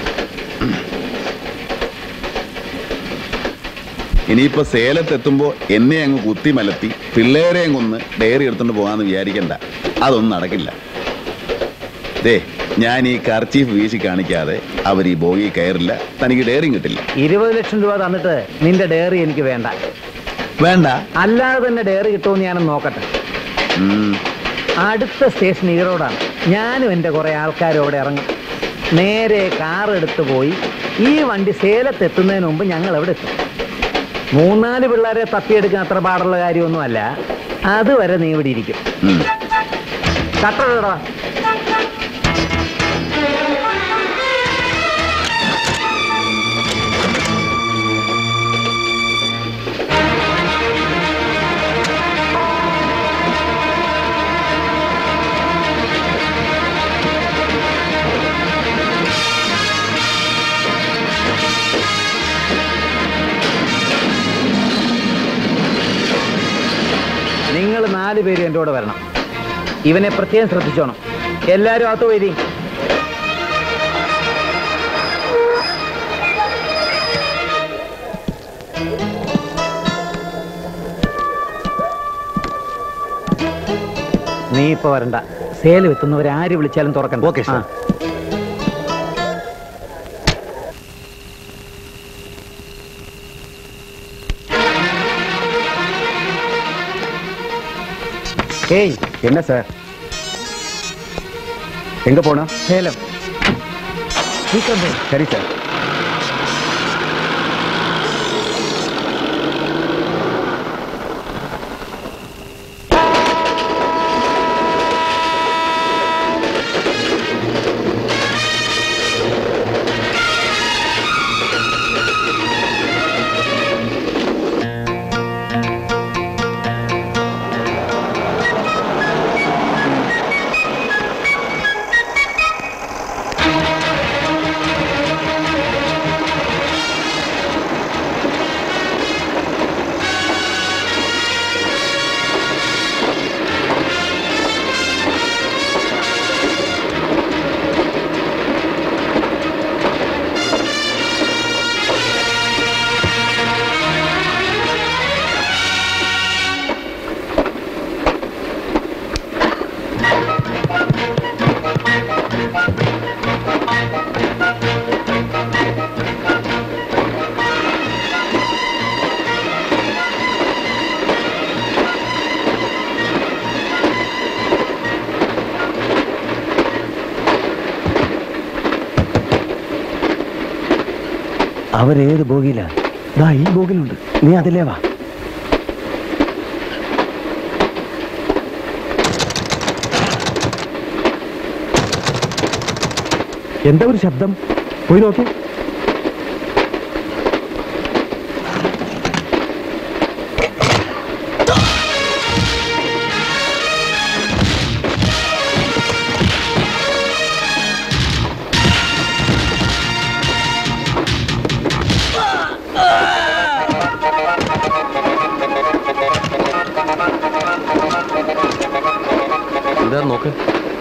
ഇനിയിപ്പോ സേലത്തെത്തുമ്പോ എന്നെ അങ്ങ് കുത്തി മലത്തി പിള്ളേരെയും കൊന്ന് ഡയറി എടുത്തോണ്ട് പോകാന്ന് വിചാരിക്കണ്ട അതൊന്നും നടക്കില്ല ദേ ഞാൻ ഈ കർച്ചീഫ് വീശി കാണിക്കാതെ അവർ ഈ ബോഗി കയറില്ല തനിക്ക് ഡയറിയും കിട്ടില്ല ഇരുപത് ലക്ഷം രൂപ തന്നിട്ട് നിന്റെ ഡയറി എനിക്ക് വേണ്ട വേണ്ട അല്ലാതെ തന്നെ ഡയറി കിട്ടുമെന്ന് ഞാനൊന്ന് നോക്കട്ടെ ഉം. അടുത്ത സ്റ്റേഷൻ ഈറോഡാണ് ഞാനും എൻ്റെ കുറെ ആൾക്കാരും അവിടെ ഇറങ്ങും നേരെ കാർ എടുത്ത് പോയി ഈ വണ്ടി സേലത്ത് എത്തുന്നതിന് മുമ്പ് ഞങ്ങൾ അവിടെ എത്തും മൂന്നാല് പിള്ളേരെ തപ്പിയെടുക്കാൻ അത്ര പാടുള്ള കാര്യമൊന്നുമല്ല അതുവരെ നീ ഇവിടെ ഇരിക്കും ഉം. കട്ടടാ നിങ്ങൾ നാല് പേരും എൻ്റെ കൂടെ വരണം ഇവനെ പ്രത്യേകം ശ്രദ്ധിച്ചോണം എല്ലാവരും അകത്ത് പോയി നീ ഇപ്പൊ വരണ്ട സേലം എത്തുന്നവരെ ആര് വിളിച്ചാലും തുറക്കണ്ട ഓക്കെ സാർ ஏய் என்ன சார் எங்க போனா சேலம் சரி சார் അവരേത് ബോഗിയിലാ ദാ ഈ ബോഗിലുണ്ട് നീ അതിലേ വാ എന്താ ഒരു ശബ്ദം പോയി നോക്കി എന്താ നോക്ക്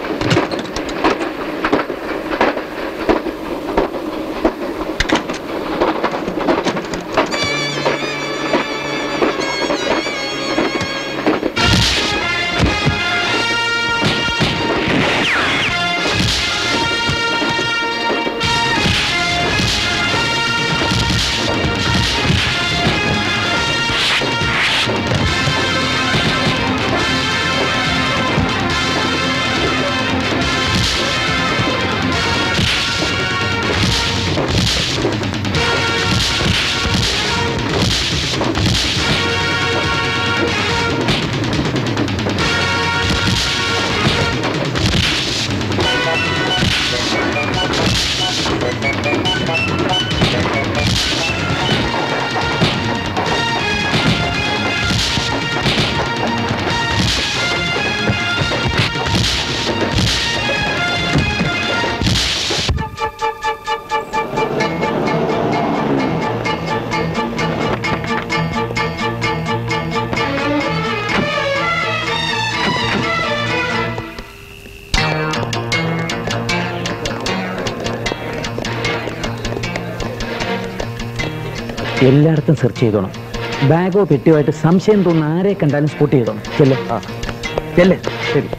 എല്ലായിടത്തും സെർച്ച് ചെയ്തോണം ബാഗോ പെട്ടിയോ ആയിട്ട് സംശയം തോന്നുന്ന ആരെ കണ്ടാലും സ്പോട്ട് ചെയ്തോണം ചെല്ലേ ചെല്ലേ ശരി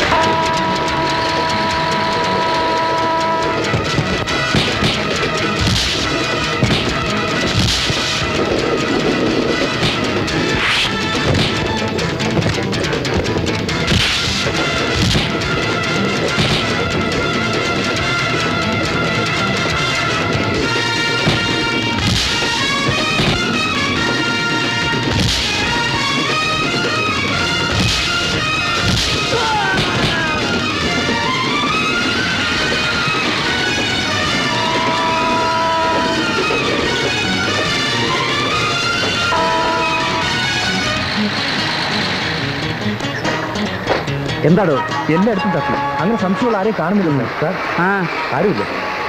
എന്താടോ എല്ലായിടത്തും തപ്പി അങ്ങനെ സംശയമുള്ള ആരെയും കാണുന്നില്ലല്ലോ സാർ ആ ആരുമില്ല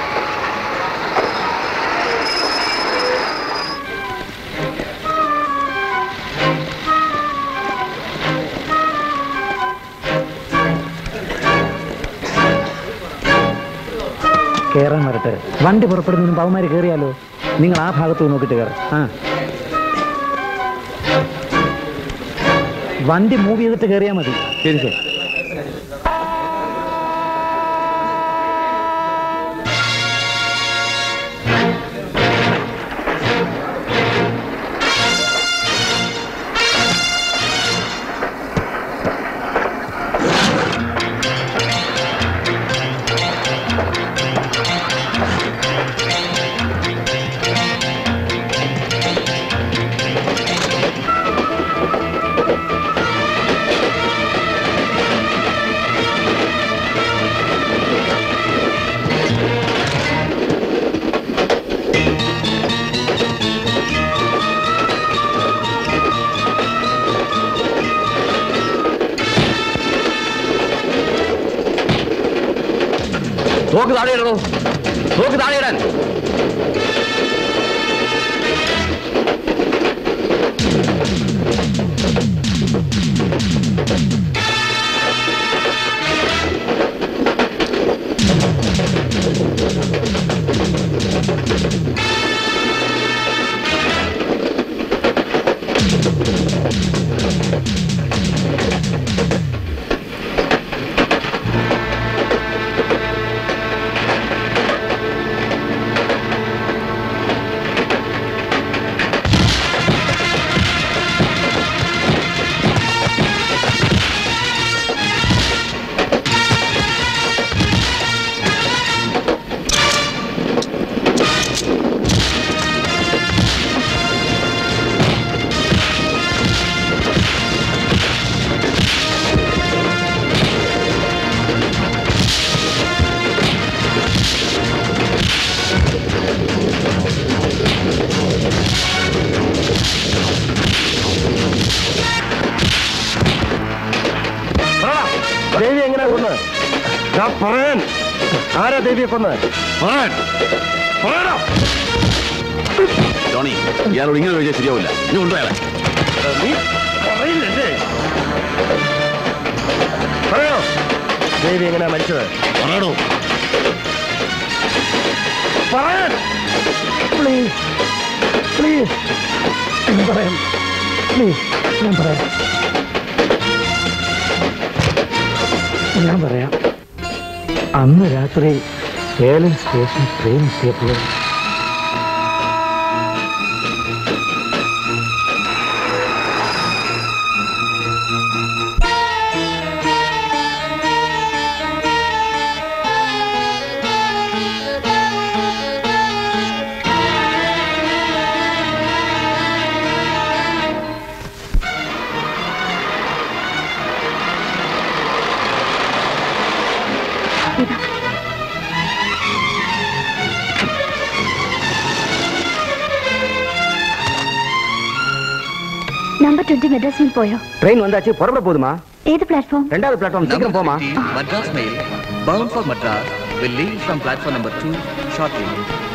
കേറാൻ വരട്ടെ വണ്ടി പുറപ്പെടുന്നതിനും പവന്മാര് കയറിയാലോ നിങ്ങൾ ആ ഭാഗത്ത് പോയി നോക്കിയിട്ട് കയറാം ആ വണ്ടി മൂവ് ചെയ്തിട്ട് കയറിയാൽ മതി ശരി ശരി തോക്ക് താഴെ ഇടണോ തോക്ക് താഴെ ഇടാൻ പറയാൻ ആരാ ദേവിയെ കൊന്നത് ടോണി ഇയാളോട് ഇങ്ങനെ ചോദിച്ചാൽ ശരിയാവില്ല ഇനി കൊണ്ടുപോയാലേ നീ പറയില്ലല്ലേ പറയോ ദേവി എങ്ങനെയാ മരിച്ചത് പറയണോ പറയാൻ പ്ലീസ് പ്ലീസ് ഞാൻ പറയാം പ്ലീസ് ഞാൻ പറയാം ഞാൻ പറയാം അന്ന് രാത്രി ഏലം സ്റ്റേഷൻ ട്രെയിൻ എത്തിയപ്പോൾ நம்பர் டுவெண்ட்டி மெட்ராஸில் போயோ ட்ரெயின் வந்தாச்சு புறப்பட போதுமா ஏது பிளாட்ஃபார்ம் ரெண்டாவது பிளாட்ஃபார்ம் சீக்கிரம் போமா Madras Mail, bound for Madras, will leave from platform number 2 shortly.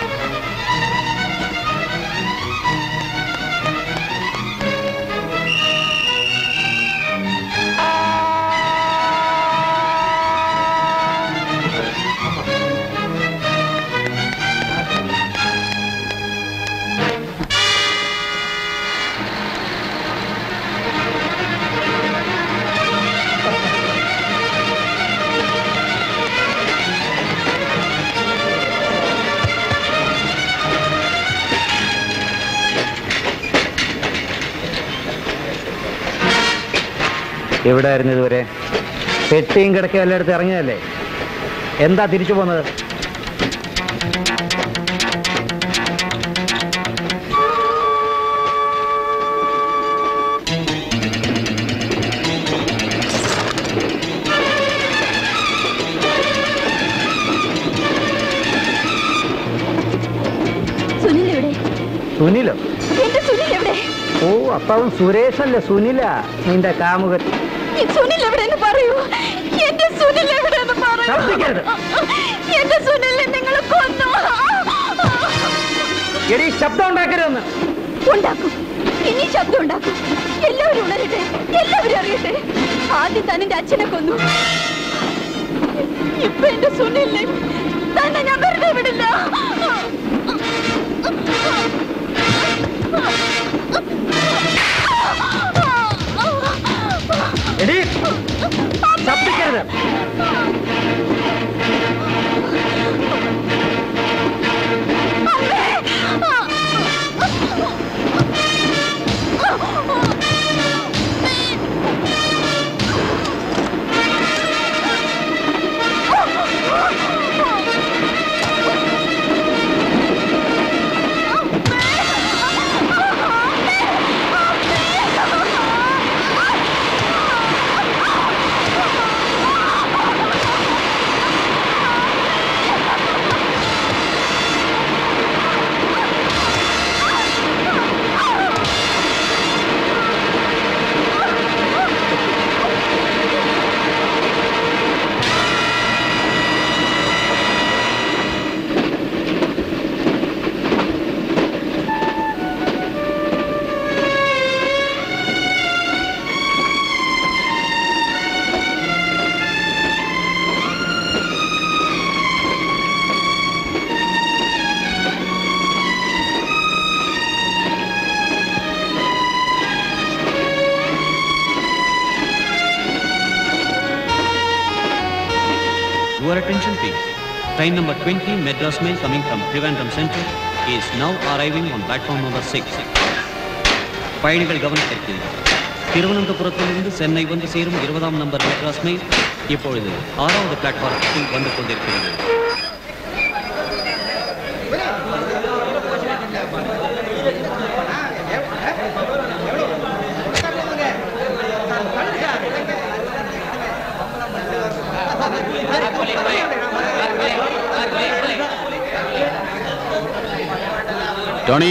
എവിടെ ആയിരുന്നു ഇതുവരെ പെട്ടിയും കിടക്കയും എല്ലായിടത്തും ഇറങ്ങിയതല്ലേ എന്താ തിരിച്ചു പോന്നത് സുനിൽ എവിടെ സുനിലോ എന്റെ സുനിൽ എവിടെ ഓ അപ്പൊ അവൻ സുരേഷല്ലേ സുനില നിന്റെ കാമുകൻ ഈ സുനിൽ എവിടെയെന്ന് പറയൂ എന്റെ സുനിൽ എവിടെയെന്ന് പറയൂ ശബ്ദിക്കരുത്. എന്റെ സുനിലിനെ നിങ്ങൾ കൊന്നു എടി ശബ്ദം ഉണ്ടാക്കരുതെന്ന് ഉണ്ടാക്കും ഇനി ശബ്ദം ഉണ്ടാക്കും എല്ലാവരും ഉണരട്ടെ എല്ലാവരും അറിയട്ടെ ആദ്യം താൻ എന്റെ അച്ഛനെ കൊന്നു ഇപ്പൊ എന്റെ സുനിലിനെ തന്നെ ഞാൻ വെറുതെ വിടില്ല എടി ശബ്ദിക്കരുത് Your attention please. Train number 20 Madras Mail coming from Trivandrum Center is now arriving on platform number 6. பயணிகள் கவனத்திற்கு திருவனந்தபுரத்திலிருந்து சென்னை வந்து சேரும் இருபதாம் நம்பர் மெட்ராஸ் மெயில் இப்பொழுது ஆறாவது பிளாட்ஃபார்முக்கு வந்து கொண்டிருக்கிறது Tony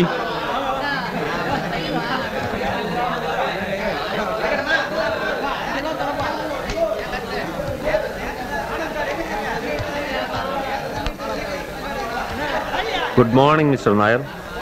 good morning mister Nair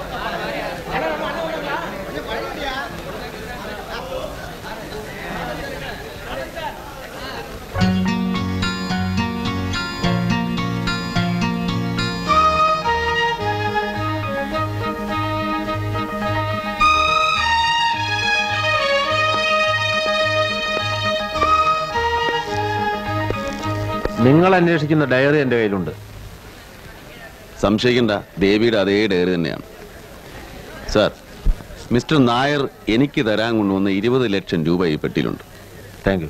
നിങ്ങൾ അന്വേഷിക്കുന്ന ഡയറി എന്റെ കയ്യിലുണ്ട് സംശയിക്കണ്ട ദേവിയുടെ അതേ ഡയറി തന്നെയാണ് സാർ മിസ്റ്റർ നായർ എനിക്ക് തരാൻ കൊണ്ടുവന്ന ഇരുപത് ലക്ഷം രൂപ ഈ പെട്ടിയിലുണ്ട് താങ്ക് യു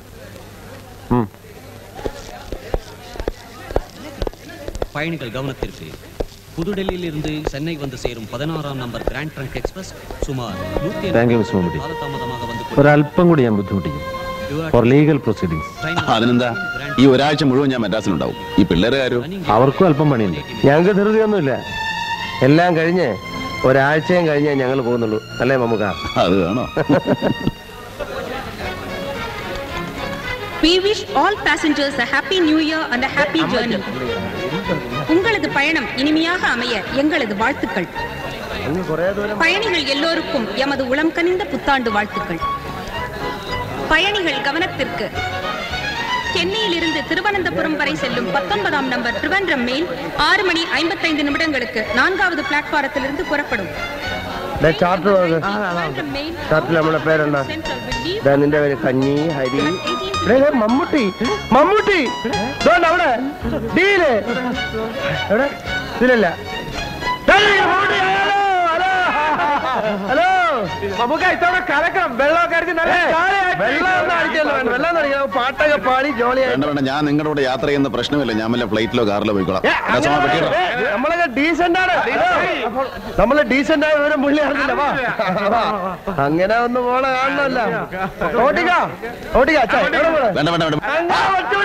பயணிகள் கவனத்திற்கு புதுடெல்லியில் இருந்து சென்னை வந்து சேரும் பதினாறாம் நம்பர் கிராண்ட் ட்ரங்க் எக்ஸ்பிரஸ் சுமார் நூத்தி താങ്ക് യു മിസ്റ്റർ മമ്മൂട്ടി காலதாமதமாக வந்து ഒരല്പം കൂടി ഞാൻ ബുദ്ധിമുട്ടിക്കും ഫോർ ലീഗൽ പ്രൊസീഡിങ്സ് അതിനെന്താ ഈ ഒരാഴ്ച മുഴുവൻ ഞാൻ മദ്രാസിലുണ്ടാവും ഈ പിള്ളേരെ ആരോ അവർക്കും അല്പം പണിയുണ്ട് ഞങ്ങൾക്ക് ധൃതിയൊന്നുമില്ല എല്ലാം കഴിഞ്ഞ് ഒരാഴ്ചയും കഴിഞ്ഞേ ഞങ്ങൾ പോകുന്നുള്ളൂ അല്ലേ മമ്മുക്ക അത് വേണോ We wish all passengers a happy new year and a happy journey. உங்களது பயணம் இனிமையாக அமைய எங்களது வாழ்த்துக்கள் பயணிகள் எல்லோருக்கும் எமது உளம் கனிந்த புத்தாண்டு வாழ்த்துக்கள் பயணிகள் கவனத்திற்கு சென்னையில் இருந்து திருவனந்தபுரம் வரை செல்லும் பத்தொன்பதாம் நம்பர் திருவன்றம் மேல் ஆறு மணி ஐம்பத்தைந்து நிமிடங்களுக்கு நான்காவது பிளாட்பாரத்திலிருந்து புறப்படும் ചാർട്ട് നോക്ക് ചാർട്ടിൽ നമ്മളെ പേരെന്താ ദാ നിന്റെ പേര് കഞ്ഞി ഹരി ദേ, ദേ, മമ്മൂട്ടി മമ്മൂട്ടി ദോണ്ട് അവിടെ ഡീല് എവിടെ ഇതിലല്ല ദേ, മമ്മൂട്ടി, ഹലോ, ഹലോ, ഹലോ നമുക്ക് ഇത്തവണ കലക്കണം വെള്ളമൊക്കെ അടിച്ച് നല്ല ചായയാക്കി. വെള്ളം ഒന്നും അടിക്കല്ല വേണ്ട വെള്ളം ഒന്നും അടിക്കണം പാട്ടൊക്കെ പാടി ജോളിയായി വേണ്ട വേണ്ട ഞാൻ നിങ്ങളുടെ കൂടെ യാത്ര ചെയ്യുന്ന പ്രശ്നമില്ല ഞാൻ വല്ല ഫ്ലൈറ്റിലോ കാറിലോ പോയിക്കോളാം ദാ സോമ പെട്ടിയിടോ. നമ്മളൊക്കെ ഡീസന്റ് ആണ് നമ്മള് ഡീസന്റ് ആയ വിവരം പുള്ളി അറിഞ്ഞില്ല വാ വാ. അങ്ങനെ ഒന്ന് പോണ കാണണമല്ല ഓട്ടിക്കാ ഓട്ടിക്കാ അച്ഛാ എവിടെ പോണെ വേണ്ട വേണ്ട വേണ്ട അങ്ങ് ഒറ്റ